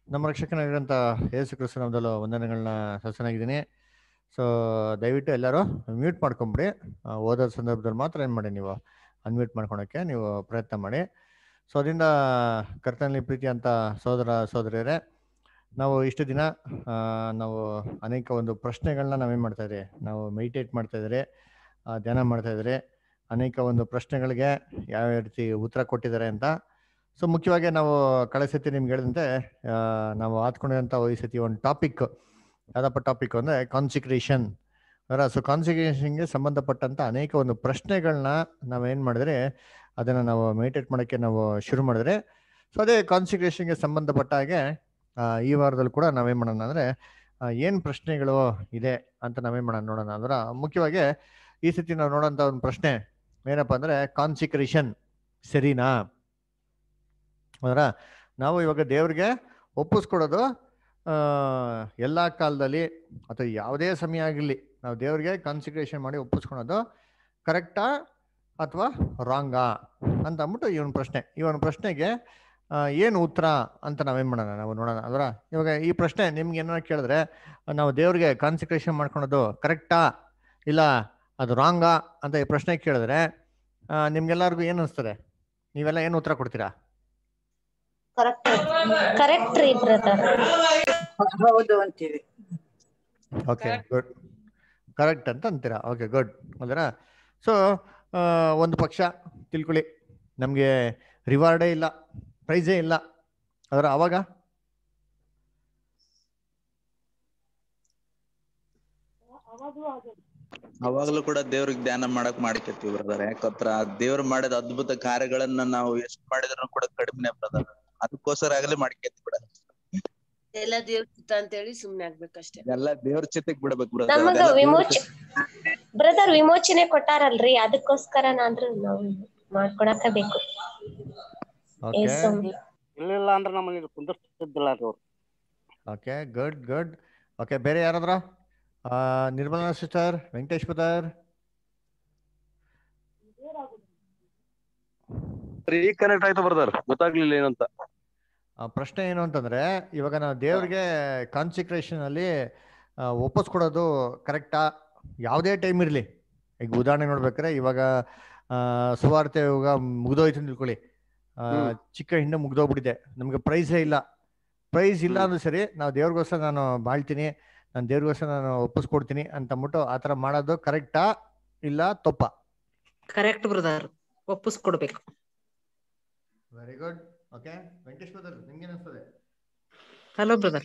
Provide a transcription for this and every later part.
ನಮ್ಮ ರಕ್ಷಕನಾಗಿರೋಂಥ ಯೇಸು ಕ್ರಿಸ್ತು ನಾಮದಲ್ಲೂ ವಂದನೆಗಳನ್ನ ಸಲ್ಸನಾಗಿದ್ದೀನಿ ಸೊ ದಯವಿಟ್ಟು ಎಲ್ಲರೂ ಮ್ಯೂಟ್ ಮಾಡ್ಕೊಂಬಿಡಿ ಆ, ಓದೋ ಸಂದರ್ಭದಲ್ಲಿ ಮಾತ್ರ ಏನು ಮಾಡಿ ನೀವು ಅನ್ಮ್ಯೂಟ್ ಮಾಡ್ಕೊಳಕ್ಕೆ ನೀವು ಪ್ರಯತ್ನ ಮಾಡಿ ಸೊ ಅದರಿಂದ ಕರ್ತನಲ್ಲಿ ಪ್ರೀತಿ ಅಂತ ಸೋದರ ಸೋದರಿಯರೇ ನಾವು ಇಷ್ಟು ದಿನ ಆ, ನಾವು ಅನೇಕ ಒಂದು ಪ್ರಶ್ನೆಗಳನ್ನ ನಾವೇನು ಮಾಡ್ತಾ ಇದ್ದೀವಿ ನಾವು ಮೆಡಿಟೇಟ್ ಮಾಡ್ತಾ ಇದ್ದೀರಿ ಆ, ಧ್ಯಾನ ಮಾಡ್ತಾ ಇದ್ದೀರಿ ಅನೇಕ ಒಂದು ಪ್ರಶ್ನೆಗಳಿಗೆ ಯಾವ ರೀತಿ ಉತ್ತರ ಕೊಟ್ಟಿದ್ದಾರೆ ಅಂತ ಸೊ ಮುಖ್ಯವಾಗಿ ನಾವು ಕಳೆ ಸತಿ ನಿಮ್ಗೆ ಹೇಳಿದಂತೆ ಆ, ನಾವು ಆತ್ಕೊಂಡಿರೋಂಥ ಈ ಸತಿ ಒಂದು ಟಾಪಿಕ್ ಯಾವ್ದಪ್ಪ ಟಾಪಿಕ್ ಅಂದರೆ ಕಾನ್ಸಿಕ್ರೇಷನ್ ಅದರ ಸೊ ಕಾನ್ಸಿಕ್ರೇಷನ್ಗೆ ಸಂಬಂಧಪಟ್ಟಂತ ಅನೇಕ ಒಂದು ಪ್ರಶ್ನೆಗಳನ್ನ ನಾವೇನು ಮಾಡಿದ್ರೆ ಅದನ್ನು ನಾವು ಮೆಡಿಟೇಟ್ ಮಾಡೋಕ್ಕೆ ನಾವು ಶುರು ಮಾಡಿದ್ರೆ ಸೊ ಅದೇ ಕಾನ್ಸಿಕ್ರೇಷನ್ಗೆ ಸಂಬಂಧಪಟ್ಟ ಹಾಗೆ ಆ, ಈ ವಾರದಲ್ಲಿ ಕೂಡ ನಾವೇನು ಮಾಡೋಣ ಅಂದರೆ ಏನು ಪ್ರಶ್ನೆಗಳು ಇದೆ ಅಂತ ನಾವೇನು ಮಾಡೋಣ ನೋಡೋಣ ಅಂದ್ರೆ ಮುಖ್ಯವಾಗಿ ಈ ಸತಿ ನಾವು ನೋಡೋಂಥ ಒಂದು ಪ್ರಶ್ನೆ ಏನಪ್ಪ ಅಂದರೆ ಕಾನ್ಸಿಕ್ರೇಷನ್ ಸರಿನಾ ಅದರ ನಾವು ಇವಾಗ ದೇವ್ರಿಗೆ ಒಪ್ಪಿಸ್ಕೊಡೋದು ಆ, ಎಲ್ಲ ಕಾಲದಲ್ಲಿ ಅಥವಾ ಯಾವುದೇ ಸಮಯ ಆಗಿರಲಿ ನಾವು ದೇವ್ರಿಗೆ ಕಾನ್ಸಿಕ್ರೇಷನ್ ಮಾಡಿ ಒಪ್ಪಿಸ್ಕೊಳೋದು ಕರೆಕ್ಟಾ ಅಥವಾ ರಾಂಗಾ ಅಂತ ಅಂದ್ಬಿಟ್ಟು ಈ ಒಂದು ಪ್ರಶ್ನೆ ಈ ಒಂದು ಪ್ರಶ್ನೆಗೆ ಏನು ಉತ್ತರ ಅಂತ ನಾವೇನು ಮಾಡೋಣ ನಾವು ನೋಡೋಣ ಅದರ ಇವಾಗ ಈ ಪ್ರಶ್ನೆ ನಿಮ್ಗೆ ಏನಾರ ಕೇಳಿದ್ರೆ ನಾವು ದೇವ್ರಿಗೆ ಕಾನ್ಸಿಕ್ರೇಷನ್ ಮಾಡ್ಕೊಳೋದು ಕರೆಕ್ಟಾ ಇಲ್ಲ ಅದು ರಾಂಗಾ ಅಂತ ಈ ಪ್ರಶ್ನೆ ಕೇಳಿದ್ರೆ ಆ, ನಿಮ್ಗೆಲ್ಲರಿಗೂ ಏನು ಅನಿಸ್ತದೆ ನೀವೆಲ್ಲ ಏನು ಉತ್ತರ ಕೊಡ್ತೀರಾ ಕರೆಕ್ಟ್ ಕರೆಕ್ಟ್ ರೀ ಬ್ರದರ್ ಹೌದು ಅಂತೀವಿ ಓಕೆ ಗುಡ್ ಕರೆಕ್ಟ್ ಅಂತ ಅಂತೀರಾ ಓಕೆ ಗುಡ್ ಅಲ್ದರ ಸೊ ಒಂದು ಪಕ್ಷ ತಿಳ್ಕೊಳ್ಳಿ ನಮಗೆ ರಿವಾರ್ಡೇ ಇಲ್ಲ ಪ್ರೈಸೇ ಇಲ್ಲ ಅದರ ಅವಾಗ ಅವಾಗ್ಲೂ ಕೂಡ ದೇವ್ರಿಗೆ ಧ್ಯಾನ ಮಾಡಕ್ ಮಾಡ್ಕೇತೀವಿ ಬ್ರದರ್ ಯಾಕಂದ್ರ ದೇವ್ರು ಮಾಡಿದ ಅದ್ಭುತ ಕಾರ್ಯಗಳನ್ನ ನಾವು ಎಷ್ಟ್ ಮಾಡಿದ್ರು ಕೂಡ ಕಡಿಮೆ ಬ್ರದರ್ ಅದಕ್ಕೋಸ್ಕರ ಆಗಲೇ ಮಾಡ್ಕೇತೀವಿ ಬಿಡ ಎಲ್ಲ ದೇವ್ರ ಚಿತ್ತ ಅಂತ ಹೇಳಿ ಸುಮ್ನೆ ಆಗ್ಬೇಕಷ್ಟೇ ಎಲ್ಲ ದೇವ್ರ ಚಿತ್ತಕ್ ಬಿಡ್ಬೇಕು ನಮಗ ಬ್ರದರ್ ವಿಮೋಚ ಬ್ರದರ್ ವಿಮೋಚನೆ ಕೊಟ್ಟಾರಲ್ರಿ ಅದಕ್ಕೋಸ್ಕರ ನಾದ್ರು ನಾವು ಮಾಡ್ಕೊಡಕ ಬೇಕು ಓಕೆ ಏಸು ಇಲ್ಲಿಲ್ಲ ಅಂದ್ರೆ ನಮಗೆ ಇದು ಕುಂದಿರ್ತಿದ್ದಿಲ್ಲ ರೀ ಅವ್ರು ಓಕೆ ಗುಡ್ ಗುಡ್ ಓಕೆ ಬೇರೆ ಯಾರಾದ್ರ ನಿರ್ಮಲಾ ಸಿಸ್ಟರ್ ವೆಂಕಟೇಶ್ ಪದರ್ ಈಗ ಕನೆಕ್ಟ್ ಆಯ್ತು ಬ್ರದರ್ ಗೊತ್ತಾಗ್ಲಿಲ್ಲ ಏನಂತ ಆ, ಪ್ರಶ್ನೆ ಏನು ಅಂತಂದ್ರೆ ಇವಾಗ ನಾವು ದೇವ್ರಿಗೆ ಕಾನ್ಸಿಕ್ರೇಷನ್ ಅಲ್ಲಿ ಆ, ಒಪ್ಪಿಸ್ಕೊಡೋದು ಕರೆಕ್ಟಾ ಯಾವುದೇ ಟೈಮ್ ಇರಲಿ ಈಗ ಉದಾಹರಣೆ ನೋಡ್ಬೇಕಾರೆ ಇವಾಗ ಆ, ಸುವಾರ್ತೆ ಇವಾಗ ಮುಗ್ದೋಯ್ತು ಅಂತ ತಿಳ್ಕೊಳ್ಳಿ ಆ, ಹ್ಮ್. ಚಿಕ್ಕ ಹಿಂದೆ ಮುಗ್ದೋಗ್ಬಿಟ್ಟಿದೆ ನಮ್ಗೆ ಪ್ರೈಸೇ ಇಲ್ಲ ಪ್ರೈಸ್ ಇಲ್ಲ ಅಂದ್ರೂ ಸರಿ ನಾವು ದೇವ್ರಿಗೋಸ್ಕರ ನಾನು ಬಾಳ್ತೀನಿ ನಾನು ದೇವ್ರಿಗೋಸ್ಕರ ನಾನು ಒಪ್ಪಿಸ್ಕೊಡ್ತೀನಿ ಅಂತ ಅಂದ್ಬಿಟ್ಟು ಆ ಥರ ಮಾಡೋದು ಕರೆಕ್ಟಾ ಇಲ್ಲ ತಪ್ಪ ಕರೆಕ್ಟ್ ಬ್ರದರ್ ಒಪ್ಪಿಸ್ಕೊಡ್ಬೇಕು very good okay Venkatesh brother ನಿಮ್ಗೆ ಅನಿಸ್ತದೆ hello brother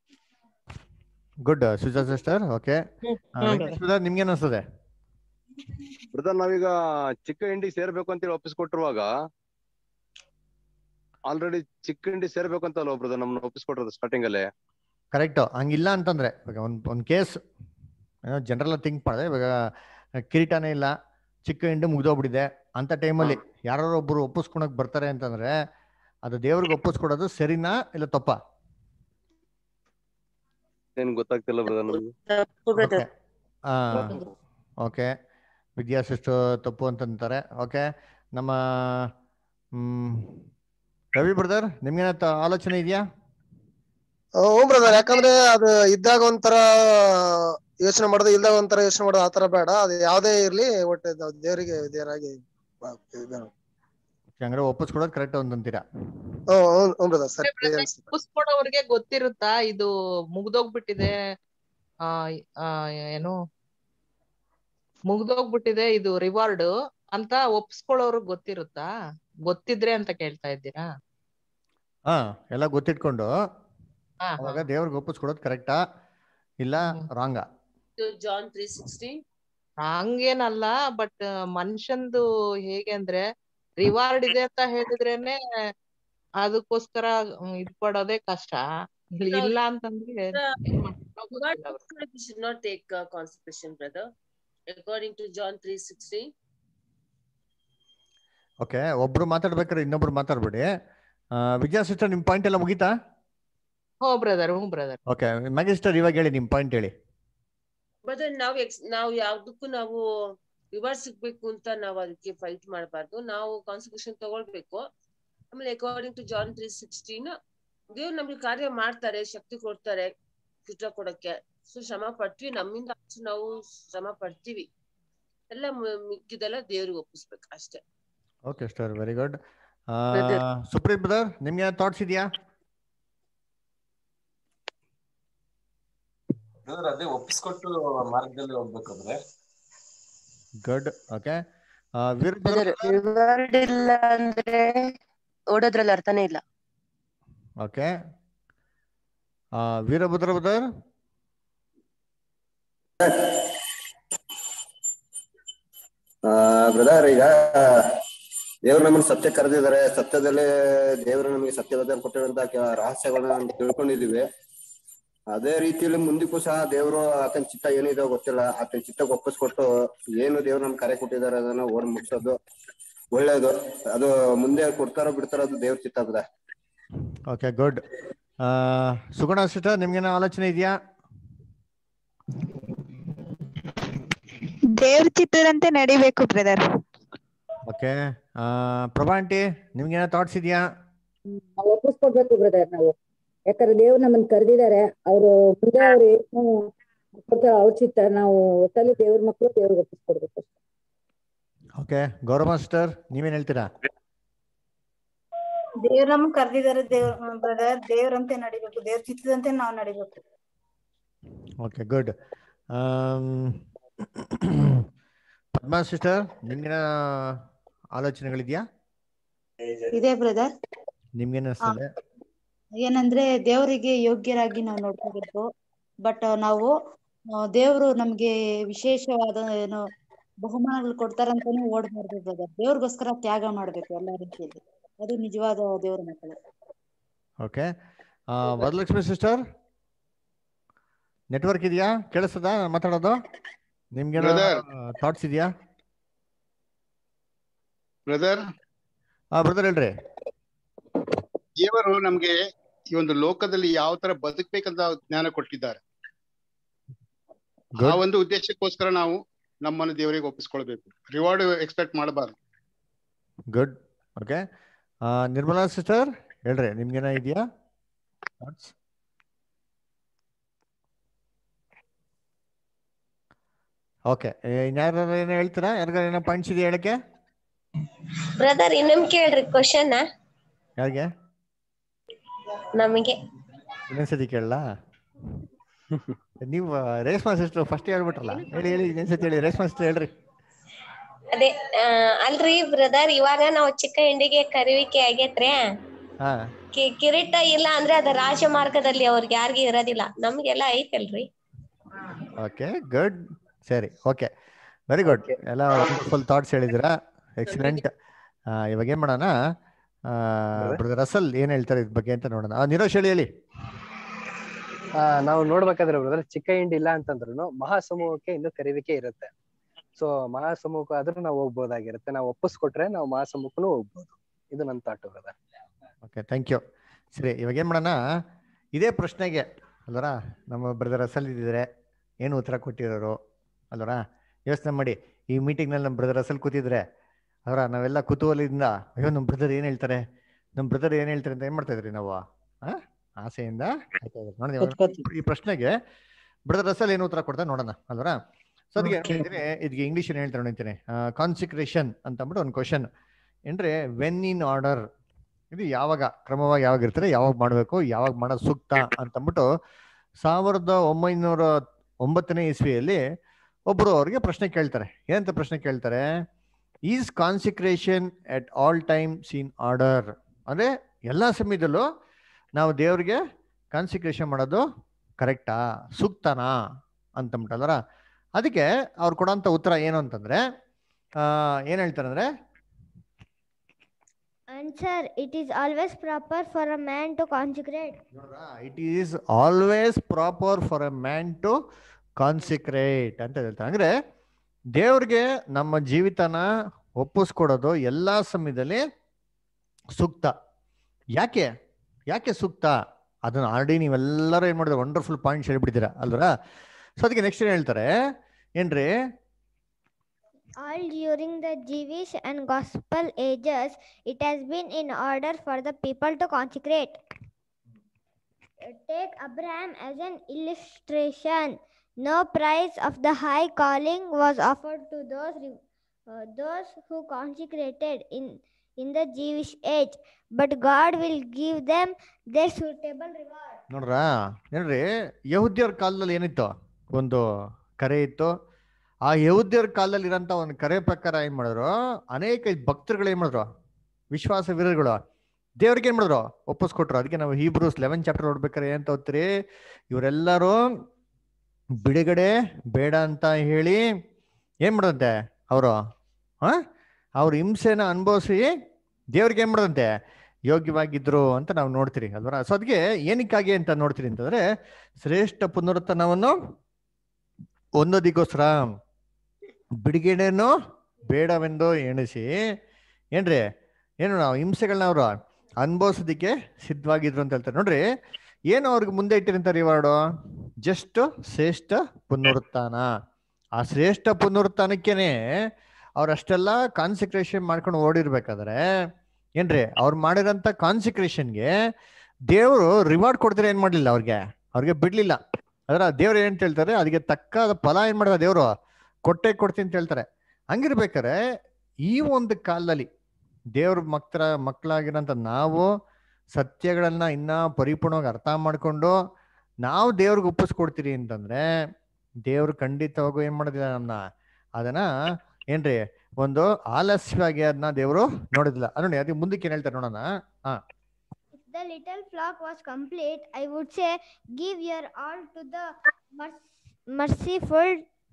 good Suja sister okay hmm, hmm, Venkatesh brother ನಿಮ್ಗೆ ಅನಿಸ್ತದೆ ಬ್ರದರ್ ನಾವೀಗ ಚಿಕ್ಕ ಹಿಂಡಿ ಸೇರ್ಬೇಕು ಅಂತೇಳಿ ಒಪ್ಪಿಸ್ಕೊಟ್ಟಿರುವಾಗ ಆಲ್ರೆಡಿ ಚಿಕ್ಕ ಹಿಂಡಿ ಸೇರ್ಬೇಕು ಅಂತ ಅಲ್ವಾ ಬ್ರದರ್ ನಮ್ಮನ್ನ ಒಪ್ಪಿಸ್ಕೊಟ್ಟಿರೋದು ಸ್ಟಾರ್ಟಿಂಗ್ ಅಲ್ಲೇ ಕರೆಕ್ಟು ಹಂಗಿಲ್ಲ ಅಂತಂದ್ರೆ ಇವಾಗ ಒಂದು ಒಂದು ಕೇಸ್ ಏನೋ ಜನರಲ್ ಥಿಂಕ್ ಮಾಡಿದೆ ಇವಾಗ ಕಿರೀಟನೇ ಇಲ್ಲ ಚಿಕ್ಕ ಹಿಂಡು ಮುಗ್ದೋಗ್ಬಿಟ್ಟಿದೆ ಅಂತ ಟೈಮಲ್ಲಿ ಯಾರೋ ಒಬ್ಬರು ಒಪ್ಪಿಸ್ಕೊಳಕ್ ಬರ್ತಾರೆ ಅಂತಂದ್ರೆ ಅದು ದೇವ್ರಿಗೆ ಒಪ್ಪಿಸ್ಕೊಡೋದು ಸರಿನಾ ಇಲ್ಲ ತಪ್ಪ ಏನ್ ಗೊತ್ತಾಗ್ತಿಲ್ಲ ಬ್ರದರ್ ನಮ್ಗೆ ತಪ್ಪು ಬ್ರದರ್ ಓಕೆ ವಿದ್ಯಾಸಿಷ್ಟು ತಪ್ಪು ಅಂತಂತಾರೆ ಓಕೆ ನಮ್ಮ ಹ್ಮ್, ರವಿ ಬ್ರದರ್ ನಿಮ್ಗೇನ ಆಲೋಚನೆ ಇದೆಯಾ ಹ್ಞೂ ಬ್ರದರ್ ಯಾಕಂದ್ರೆ ಅದು ಇದ್ದಾಗ ಒಂಥರ ಯೋಚನೆ ಮಾಡೋದು ಇಲ್ದಾಗ ಒಂಥರ ಯೋಚನೆ ಮಾಡೋದು ಆತರ ಬೇಡ ಅದು ಯಾವ್ದೇ ಇರ್ಲಿ ಒಟ್ಟು ನಾವು ದೇವರಿಗೆ ದೇವರಾಗಿ ಹಂಗಾರೆ ಒಪ್ಪಿಸ್ಕೊಡೋದು ಕರೆಕ್ಟ್ ಅಂತಂತೀರಾ ಹ್ಞೂ ಹ್ಞೂ ಬ್ರದರ್ ಸರಿ ಅನ್ಸುತ್ತೆ. ಒಪ್ಪಿಸ್ಕೊಡೋರ್ಗೆ ಗೊತ್ತಿರುತ್ತಾ ಇದು ಮುಗ್ದೋಗ್ಬಿಟ್ಟಿದೆ ಆ ಆ, ಏನು ಮುಗ್ದೋಗ್ಬಿಟ್ಟಿದೆ ಇದು ರಿವಾರ್ಡ್ ಅಂತ ಒಪ್ಸ್ಕೊಳ್ಳೋರ್ಗ್ ಗೊತ್ತಿರುತ್ತಾ ಗೊತ್ತಿದ್ರೆ ಅಂತ ಕೇಳ್ತಾ ಇದ್ದೀರಾ ಹಾ ಎಲ್ಲ ಗೊತ್ತಿಟ್ಕೊಂಡು ಹಾ ಹಾ ಅವಾಗ ದೇವ್ರಿಗೆ ಒಪ್ಪಿಸ್ಕೊಡೋದು ಕರೆಕ್ಟಾ ಇಲ್ಲ ಹ್ಮ್. ರಾಂಗಾ ಜಾನ್ ತ್ರೀ ಸಿಕ್ಸ್ಟೀನ್ ಹಂಗೇನಲ್ಲ ಬಟ್ ಮನುಷ್ಯಂದು ಹೇಗೆ ಅಂದ್ರೆ ರಿವಾರ್ಡ್ ಇದೆ ಅಂತ ಹೇಳಿದ್ರೇನೆ ಅದಕ್ಕೋಸ್ಕರ ಹ್ಮ್, ಇದ್ ಪಡೋದೇ ಕಷ್ಟ ಇಲ್ಲ ಅಂತಂದ್ರೆ ಏನ್ ಮಾಡ್ತಾರೋ ಗೊತ್ತಿಲ್ಲ ಅವ್ರಿಗೆ. we should not take uh, consecration brother according to john 3:16 okay ಒಬ್ರು ಮಾತಾಡ್ಬೇಕಾದ್ರೆ ಇನ್ನೊಬ್ರು ಮಾತಾಡ್ಬೇಡಿ ಆ, ವಿದ್ಯಾ ಸಿಸ್ಟರ್ ನಿಮ್ ಪಾಯಿಂಟ್ ಎಲ್ಲ ಮುಗೀತಾ ಹ್ಞೂ ಬ್ರದರ್ ಹ್ಞೂ ಬ್ರದರ್ ಓಕೆ ಮ್ಯಾಗಿಸ್ಟರ್ ಇವಾಗ ಹೇಳಿ ನಿಮ್ ಪಾಯಿಂಟ್ ಹೇಳಿ brother ನಾವು ex- ನಾವು ಯಾವ್ದಕ್ಕೂ ನಾವು ರಿವಾರ್ಡ್ ಸಿಗ್ಬೇಕು ಅಂತ ನಾವು ಅದಕ್ಕೆ ಫೈಟ್ ಮಾಡಬಾರ್ದು ನಾವು ಕಾನ್ಸಂಟ್ರೇಷನ್ ತಗೊಳ್ಬೇಕು ಆಮೇಲೆ according to John three sixteen ದೇವ್ರು ನಮ್ಗೆ ಕಾರ್ಯ ಮಾಡ್ತಾರೆ ಶಕ್ತಿ ಕೊಡ್ತಾರೆ ಕೃಷ್ಣ ಕೊಡಕ್ಕೆ ಸೊ ಶ್ರಮ ಪಡ್ತೀವಿ ನಮ್ಮಿಂದ ಅಷ್ಟು ನಾವು ಶ್ರಮ ಪಡ್ತೀವಿ ಎಲ್ಲ ಮು- ಮಿಕ್ಕಿದೆಲ್ಲ ದೇವ್ರಿಗೆ ಒಪ್ಪಿಸ್ಬೇಕು ಅಷ್ಟೇ okay star very good Brother. Supreeth brother ನಿಮ್ಗೆ ಥಾಟ್ಸ್ ಇದೆಯಾ ಬ್ರದರ್ ಅದೇ ಒಪ್ಪಿಸ್ಕೊಟ್ಟು ಮಾರ್ಗದಲ್ಲಿ ಹೋಗ್ಬೇಕಾದ್ರೆ good okay Veer brother reward ಇಲ್ಲ ಅಂದ್ರೆ ಓಡೋದ್ರಲ್ಲಿ ಅರ್ಥನೇ ಇಲ್ಲ ಓಕೆ ವೀರಭದ್ರ ಬ್ರದರ್ ಬ್ರದರ್ ಈಗ ದೇವ್ರು ನಮ್ಮನ್ನ ಸತ್ಯ ಕರೆದಿದ್ದಾರೆ ಸತ್ಯದಲ್ಲಿ ದೇವರು ನಮಗೆ ಸತ್ಯವಾದ ಕೊಟ್ಟಿರುವಂತ ಕೆ- ರಹಸ್ಯಗಳನ್ನ ನಾವು ತಿಳ್ಕೊಂಡಿದೀವಿ ಅದೇ ರೀತಿಯಲ್ಲಿ ಮುಂದಕ್ಕೂ ಸಹ ದೇವರು ಆತನ ಚಿತ್ತ ಏನಿದೆ ಗೊತ್ತಿಲ್ಲ ಆತನ ಚಿತ್ತಕ್ಕೆ ಒಪ್ಪಿಸ್ಕೊಟ್ಟು ಏನು ದೇವ್ರು ನಮ್ಗೆ ಕರೆ ಕೊಟ್ಟಿದ್ದಾರೆ ಅದನ್ನ ಓಡ್ ಮುಗಿಸೋದು ಒಳ್ಳೇದು ಅದು ಮುಂದೆ ಕೊಡ್ತಾರೋ ಬಿಡ್ತಾರೋ ಅದು ದೇವ್ರ ಚಿತ್ತ brother okay good Suguna sister ನಿಮ್ಗೇನೋ ಆಲೋಚನೆ ಇದೆಯಾ ದೇವ್ರ ಚಿತ್ತದಂತೆ ನಡಿಬೇಕು ಬ್ರದರ್ ಓಕೆ ಪ್ರಭಾ ಆಂಟಿ ನಿಮ್ಗೇನೋ ಥಾಟ್ಸ್ ಇದೆಯಾ ನಾವು ಒಪ್ಪಿಸ್ಕೊಡ್ಬೇಕು ಬ್ರದರ್ ನಾವು ಯಾಕಂದ್ರೆ ದೇವ್ರು ನಮ್ಮನ್ನ ಕರೆದಿದ್ದಾರೆ ಅವರು ಮುಂದೆ ಅವ್ರು ಏನು ಕೊಡ್ತಾರೋ ಅವ್ರ ಚಿತ್ತ ನಾವು ಒಟ್ಟಲ್ಲಿ ದೇವ್ರ ಮಕ್ಕಳು ದೇವ್ರಿಗೆ ಒಪ್ಪಿಸ್ಕೊಡ್ಬೇಕು ಓಕೆ ಗೌರವ ಸಿಸ್ಟರ್ ನೀವೇನ್ ಹೇಳ್ತೀರಾ ದೇವ್ರ ನಮ್ಗ್ ಕರ್ದಿದಾರೆ ದೇವ್ರ ಬ್ರದರ್ ದೇವ್ರಂತೆ ನಡಿಬೇಕು ದೇವ್ರ ಚಿತ್ತದಂತೆ ನಾವ್ ನಡಿಬೇಕು ಓಕೆ ಗುಡ್ ಪದ್ಮಾ ಸಿಸ್ಟರ್ ನಿಮ್ಗೇನ ಆಲೋಚನೆಗಳಿದೆಯಾ ಇದೆ ಬ್ರದರ್ ನಿಮ್ಗೇನ್ ಅನಿಸ್ತದೆ ಏನಂದ್ರೆ ದೇವರಿಗೆ ಯೋಗ್ಯರಾಗಿ ನಾವು ನೋಡ್ಕೋಬೇಕು ಬಟ್ ನಾವು ದೇವರು ನಮ್ಗೆ ವಿಶೇಷವಾದ ಏನು ಬಹುಮಾನಗಳು ಕೊಡ್ತಾರಂತಾನೆ ಓಡ್ಬಾರ್ದು ಬ್ರದರ್ ದೇವ್ರಿಗೋಸ್ಕರ ತ್ಯಾಗ ಮಾಡ್ಬೇಕು ಎಲ್ಲಾ ರೀತಿಯಲ್ಲಿ ಅದು ನಿಜವಾದ ದೇವ್ರ ಮಕ್ಕಳು ಓಕೆ ವರಲಕ್ಷ್ಮಿ ಸಿಸ್ಟರ್ ನೆಟ್ವರ್ಕ್ ಇದೆಯಾ ಕೇಳಿಸ್ತದ ಮಾತಾಡೋದು ನಿಮ್ಗೇನೋ Brother. ಥಾಟ್ಸ್ ಇದೆಯಾ ಬ್ರದರ್ ಹಾ ಬ್ರದರ್ ಹೇಳ್ರಿ ದೇವರು ನಮ್ಗೆ ಈ ಒಂದು ಲೋಕದಲ್ಲಿ ಯಾವ ತರ ಬದುಕ್ಬೇಕಂತ ಜ್ಞಾನ ಕೊಟ್ಟಿದ್ದಾರೆ ಆ ಒಂದು ಉದ್ದೇಶಕ್ಕೋಸ್ಕರ ನಾವು ನಮ್ಮನ್ನು ದೇವರಿಗೆ ಒಪ್ಪಿಸ್ಕೊಳ್ಬೇಕು ರಿವಾರ್ಡ್ ಎಕ್ಸ್ಪೆಕ್ಟ್ ಮಾಡಬಾರ್ದು ಗುಡ್ ಓಕೆ ನಿರ್ಮಲಾ ಸಿಸ್ಟರ್ ಹೇಳ್ರಿ ನಿಮ್ಗೇನ ಇದೆಯಾ ಥಾಟ್ಸ್ ಓಕೆ ಇನ್ಯಾರು ಏನೋ ಹೇಳ್ತೀರಾ ಯಾರಿಗಾರ ಏನೋ ಪಾಯಿಂಟ್ಸ್ ಇದೆಯಾ ಹೇಳಕ್ಕೆ ಬ್ರದರ್ ಇನ್ನೊಮ್ಮೆ ಕೇಳ್ರಿ ಕ್ವಶನ್ ಯಾರಿಗೆ ನಮಗೆ ಇನ್ನೊಂದ್ಸತಿ ಕೇಳಲ್ಲ ನೀವು ರೇಷ್ಮಾ ಸಿಸ್ಟರ್ ಫಸ್ಟ್ ಹೇಳ್ಬಿಟ್ರಲ್ಲ ಹೇಳಿ ಹೇಳಿ ಇನ್ನೊಂದ್ಸತಿ ಹೇಳಿ ರೇಷ್ಮಾ ಸಿಸ್ಟರ್ ಹೇಳ್ರಿ ಅದೇ ಆ, ಅಲ್ರಿ ಬ್ರದರ್ ಇವಾಗ ನಾವು ಚಿಕ್ಕ ಹಿಂಡಿಗೆ ಕರುವಿಕೆ ಆಗೇತ್ರಿ ಹಾ ಕಿ- ಕಿರೀಟ ಇಲ್ಲ ಅಂದ್ರೆ ಅದ ರಾಜಮಾರ್ಗದಲ್ಲಿ ಅವ್ರಿಗೆ ಯಾರಿಗೂ ಇರೋದಿಲ್ಲ ನಮ್ಗೆಲ್ಲ ಐತಲ್ರಿ ಓಕೆ ಗುಡ್ ಸರಿ ಓಕೆ ವೆರಿ ಗುಡ್ ಎಲ್ಲ ವಂಡರ್ಫುಲ್ ಥಾಟ್ಸ್ ಹೇಳಿದಿರಾ ಎಕ್ಸಲೆಂಟ್ ಇವಾಗ ಏನ್ ಮಾಡೋಣ ಬ್ರದರ್ ರಸಲ್ ಏನ್ ಹೇಳ್ತಾರೆ ಇದ್ರ ಬಗ್ಗೆ ಅಂತ ನೋಡೋಣ ಆ, ನಿರೋಶ್ ಹೇಳಿ ಹೇಳಿ ಆ, ನಾವು ನೋಡ್ಬೇಕಾದ್ರೆ ಬ್ರದರ್ ಚಿಕ್ಕ ಹಿಂಡಿ ಇಲ್ಲ ಅಂತಂದ್ರು ಮಹಾಸಮೂಹಕ್ಕೆ ಇನ್ನು ಕರಿವಿಕೆ ಇರುತ್ತೆ ಸೊ ಮಹಾಸಮೂಹಕ್ಕೆ ಆದ್ರೂ ನಾವು ಹೋಗ್ಬೋದಾಗಿರುತ್ತೆ ನಾವು ಒಪ್ಪಿಸ್ಕೊಟ್ರೆ ನಾವು ಮಹಾಸಮೂಹಕ್ಕೂ ಹೋಗ್ಬೋದು ಇದು ನನ್ನ thought brother okay thank you ಸರಿ ಇವಾಗ ಏನು ಮಾಡೋಣ ಇದೇ ಪ್ರಶ್ನೆಗೆ ಅಲ್ವರ ನಮ್ಮ ಬ್ರದರ್ ಅಸಲ್ ಇದ್ದಿದ್ರೆ ಏನು ಉತ್ತರ ಕೊಟ್ಟಿರೋರು ಅಲ್ವರ ಯೋಚನೆ ಮಾಡಿ ಈ ಮೀಟಿಂಗ್ನಲ್ಲಿ ನಮ್ಮ ಬ್ರದರ್ ಅಸಲ್ ಕೂತಿದ್ರೆ ಅವರ ನಾವೆಲ್ಲ ಕುತೂಹಲದಿಂದ ಅಯ್ಯೋ ನಮ್ಮ ಬ್ರದರ್ ಏನು ಹೇಳ್ತಾರೆ ನಮ್ಮ ಬ್ರದರ್ ಏನು ಹೇಳ್ತಾರೆ ಅಂತ ಏನು ಮಾಡ್ತಾ ಇದ್ರಿ ನಾವು ಆ ಆಸೆಯಿಂದ ಕಾಯ್ತಾ ಇದ್ರಿ. ನೋಡಿ ಇವಾಗ ಈ ಪ್ರಶ್ನೆಗೆ ಬ್ರದರ್ ಅಸಲ್ ಏನು ಉತ್ತರ ಕೊಡ್ತಾರೆ ನೋಡೋಣ ಅಲ್ವರ ಸೊ ಅದಕ್ಕೆ Okay. ಹೇಳ್ತೀನಿ ಇದಕ್ಕೆ ಇಂಗ್ಲೀಷ್ ಏನು ಹೇಳ್ತಾರೆ ನೋಡ್ತೀನಿ ಕಾನ್ಸಿಕ್ರೇಷನ್ ಅಂತ ಅಂದ್ಬಿಟ್ಟು ಒಂದು ಕ್ವಶನ್ ಏನ್ರಿ ವೆನ್ ಇನ್ ಆರ್ಡರ್ ಇದು ಯಾವಾಗ ಕ್ರಮವಾಗಿ ಯಾವಾಗ ಇರ್ತಾರೆ ಯಾವಾಗ ಮಾಡಬೇಕು ಯಾವಾಗ ಮಾಡೋದು ಸೂಕ್ತ ಅಂತ ಅಂದ್ಬಿಟ್ಟು ಸಾವಿರದ ಒಂಬೈನೂರ ಒಂಬತ್ತನೇ ಇಸ್ವಿಯಲ್ಲಿ ಒಬ್ಬರು ಅವ್ರಿಗೆ ಪ್ರಶ್ನೆ ಕೇಳ್ತಾರೆ ಏನಂತ ಪ್ರಶ್ನೆ ಕೇಳ್ತಾರೆ is consecration at all time seen order ಅಂದ್ರೆ ಎಲ್ಲ ಸಮಯದಲ್ಲೂ ನಾವು ದೇವ್ರಿಗೆ ಕಾನ್ಸಿಕ್ರೇಷನ್ ಮಾಡೋದು ಕರೆಕ್ಟಾ ಸೂಕ್ತನಾ ಅಂತಂಬಿಟ್ಟಲ್ವರ ಅದಕ್ಕೆ ಅವ್ರು ಕೊಡೋಂಥ ಉತ್ತರ ಏನು ಅಂತಂದ್ರೆ ಆ, ಏನ್ ಹೇಳ್ತಾರೆ ಅಂದ್ರೆ Answer It is always proper for a man to consecrate. It is always proper for a man to consecrate ಅಂತ ಹೇಳ್ತಾರೆ ಅಂದ್ರೆ ದೇವ್ರಿಗೆ ನಮ್ಮ ಜೀವಿತನ ಒಪ್ಪಿಸ್ಕೊಡೋದು ಎಲ್ಲಾ ಸಮಯದಲ್ಲಿ ಸೂಕ್ತ ಯಾಕೆ ಯಾಕೆ ಸೂಕ್ತ ಅದನ್ನ ಆಲ್ರೆಡಿ ನೀವೆಲ್ಲರೂ ಏನ್ ಮಾಡಿದ್ರೆ ವಂಡರ್ಫುಲ್ ಪಾಯಿಂಟ್ಸ್ ಹೇಳ್ಬಿಟ್ಟಿದ್ದೀರಾ ಅಲ್ವರ ಸೊ ಅದಕ್ಕೆ ನೆಕ್ಸ್ಟ್ ಏನ್ ಹೇಳ್ತಾರೆ ಏನ್ರಿ All during the Jewish and Gospel ages, it has been in order for the people to consecrate. take Abraham as an illustration. No price of the high calling was offered to those re- uh, those who consecrated in in the Jewish age, but God will give them their suitable reward. ನೋಡ್ರ ಏನ್ರಿ ಯಹುದ್ಯರ ಕಾಲದಲ್ಲಿ ಏನಿತ್ತು ಒಂದು ಕರೆ ಇತ್ತು ಆ ಯಹುದ್ಯರ ಕಾಲದಲ್ಲಿ ಇರೋಂಥ ಒಂದು ಕರೆ ಪ್ರಕಾರ ಏನ್ ಮಾಡಿದ್ರು ಅನೇಕ ಭಕ್ತರುಗಳು ಏನ್ ಮಾಡಿದ್ರು ವಿಶ್ವಾಸ ವೀರರುಗಳು ದೇವ್ರಿಗೆ ಏನ್ ಮಾಡಿದ್ರು ಒಪ್ಪಿಸ್ಕೊಟ್ರು ಅದಕ್ಕೆ ನಾವು ಹೀಬ್ರೂಸ್ ಲೆವೆನ್ ಚಾಪ್ಟರ್ ನೋಡ್ಬೇಕಾರೆ ಏನ್ ಓದ್ತೀರಿ ಇವರೆಲ್ಲರೂ ಬಿಡುಗಡೆ ಬೇಡ ಅಂತ ಹೇಳಿ ಏನ್ ಮಾಡದಂತೆ ಅವರು ಹ ಅವ್ರ ಹಿಂಸೆನ ಅನುಭವಿಸಿ ದೇವ್ರಿಗೆ ಏನ್ ಮಾಡದಂತೆ ಯೋಗ್ಯವಾಗಿದ್ರು ಅಂತ ನಾವು ನೋಡ್ತೀರಿ ಅಲ್ವರ ಸೊ ಅದಕ್ಕೆ ಏನಕ್ಕಾಗಿ ಅಂತ ನೋಡ್ತೀರಿ ಅಂತಂದ್ರೆ ಶ್ರೇಷ್ಠ ಪುನರುತ್ಥಾನವನ್ನು ಹೊಂದೋದಿಕ್ಕೋಸ್ಕರ ಬಿಡುಗಡೆನೂ ಬೇಡವೆಂದು ಎಣಿಸಿ ಏನ್ರಿ ಏನು ನಾವು ಹಿಂಸೆಗಳನ್ನ ಅವರು ಅನುಭವಿಸೋದಿಕ್ಕೆ ಸಿದ್ಧವಾಗಿದ್ರು ಅಂತ ಹೇಳ್ತಾರೆ ನೋಡ್ರಿ ಏನು ಅವ್ರಿಗೆ ಮುಂದೆ ಇಟ್ಟಿರಂತ ರಿವಾರ್ಡು ಜಸ್ಟ್ ಶ್ರೇಷ್ಠ ಪುನರುತ್ಥಾನ ಆ ಶ್ರೇಷ್ಠ ಪುನರುತ್ಥಾನಕ್ಕೇನೆ ಅವ್ರಷ್ಟೆಲ್ಲ ಕಾನ್ಸಂಟ್ರೇಷನ್ ಮಾಡ್ಕೊಂಡು ಓಡಿರ್ಬೇಕಾದ್ರೆ ಏನ್ರಿ ಅವ್ರು ಮಾಡಿರೋಂಥ ಕಾನ್ಸಿಕ್ರೇಷನ್ಗೆ ದೇವರು ರಿವಾರ್ಡ್ ಕೊಡ್ತಾರೆ ಏನ್ ಮಾಡ್ಲಿಲ್ಲ ಅವ್ರಿಗೆ ಅವ್ರಿಗೆ ಬಿಡ್ಲಿಲ್ಲ ಅದರ ದೇವ್ರು ಏನ್ ಹೇಳ್ತಾರೆ ಅದಕ್ಕೆ ತಕ್ಕಾದ ಫಲ ಏನ್ ಮಾಡಿದ ದೇವ್ರು ಕೊಟ್ಟೆ ಕೊಡ್ತೀನಿ ಅಂತ ಹೇಳ್ತಾರೆ ಹಂಗಿರ್ಬೇಕಾರೆ ಈ ಒಂದು ಕಾಲದಲ್ಲಿ ದೇವ್ರ ಮಕ್ತರ ಮಕ್ಕಳಾಗಿರೋಂಥ ನಾವು ಸತ್ಯಗಳನ್ನ ಇನ್ನ ಪರಿಪೂರ್ಣವಾಗಿ ಅರ್ಥ ಮಾಡ್ಕೊಂಡು ನಾವು ದೇವ್ರಿಗೆ ಒಪ್ಪಿಸ್ಕೊಡ್ತೀರಿ ಅಂತಂದ್ರೆ ದೇವ್ರು ಖಂಡಿತವಾಗೂ ಏನ್ ಮಾಡೋದಿಲ್ಲ ನಮ್ಮನ್ನ ಅದನ್ನ ಏನ್ರಿ ಒಂದು ಆಲಸ್ಯವಾಗಿ ಅದನ್ನ ದೇವರು ನೋಡಿದಿಲ್ಲ ಅದ್ ನೋಡಿ ಅದಕ್ಕೆ ಮುಂದಕ್ಕೆ ಏನ್ ಹೇಳ್ತಾರೆ ನೋಡೋಣ ಹಾ If the little flock was complete, I would say, give your all to the merc- merciful.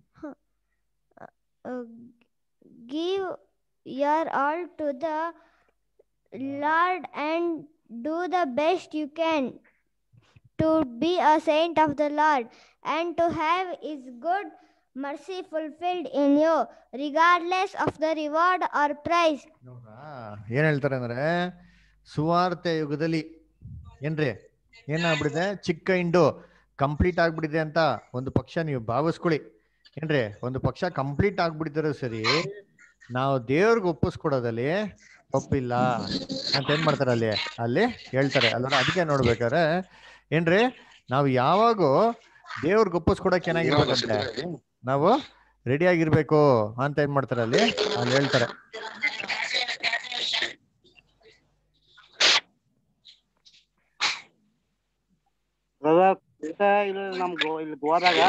uh, give your all to the Lord and do the best you can to be a saint of the Lord and to have His good mercy fulfilled in you, regardless of the reward or price. ಏನ್ ಹೇಳ್ತಾರೆ ಅಂದ್ರೆ ಸುವಾರ್ತೆ ಯುಗದಲ್ಲಿ ಏನ್ರಿ ಏನಾಗ್ಬಿಡಿದೆ ಚಿಕ್ಕ ಇಂಡು complete ಆಗ್ಬಿಟ್ಟಿದೆ ಅಂತ ಒಂದು ಪಕ್ಷ ನೀವು ಭಾವಿಸ್ಕೊಳ್ಳಿ ಏನ್ರಿ ಒಂದು ಪಕ್ಷ ಕಂಪ್ಲೀಟ್ ಆಗ್ಬಿಟ್ಟಿದ್ರೆ ಸರಿ ನಾವು ದೇವ್ರಿಗೆ ಒಪ್ಪಿಸ್ಕೊಡೋದಲ್ಲಿ ತಪ್ಪಿಲ್ಲ ಅಂತ ಏನ್ ಮಾಡ್ತಾರೆ ಅಲ್ಲಿ ಅಲ್ಲಿ ಹೇಳ್ತಾರೆ ಅಲ್ವಾ ಅದಕ್ಕೆ ನೋಡ್ಬೇಕಾದ್ರೆ ಏನ್ರಿ ನಾವು ಯಾವಾಗೂ ದೇವ್ರಿಗೆ ಒಪ್ಪಿಸ್ಕೊಡಕ್ ಏನಾಗಿರ್ಬೇಕಂತೆ ನಾವು ರೆಡಿ ಆಗಿರ್ಬೇಕು ಅಂತ ಏನ್ ಮಾಡ್ತಾರೆ ಅಲ್ಲಿ ಅಲ್ಲಿ ಹೇಳ್ತಾರೆ ಬ್ರದರ್ ಇಲ್ಲಿ ನಮ್ ಗೋ ಇಲ್ಲಿ ಗೋದಾಗ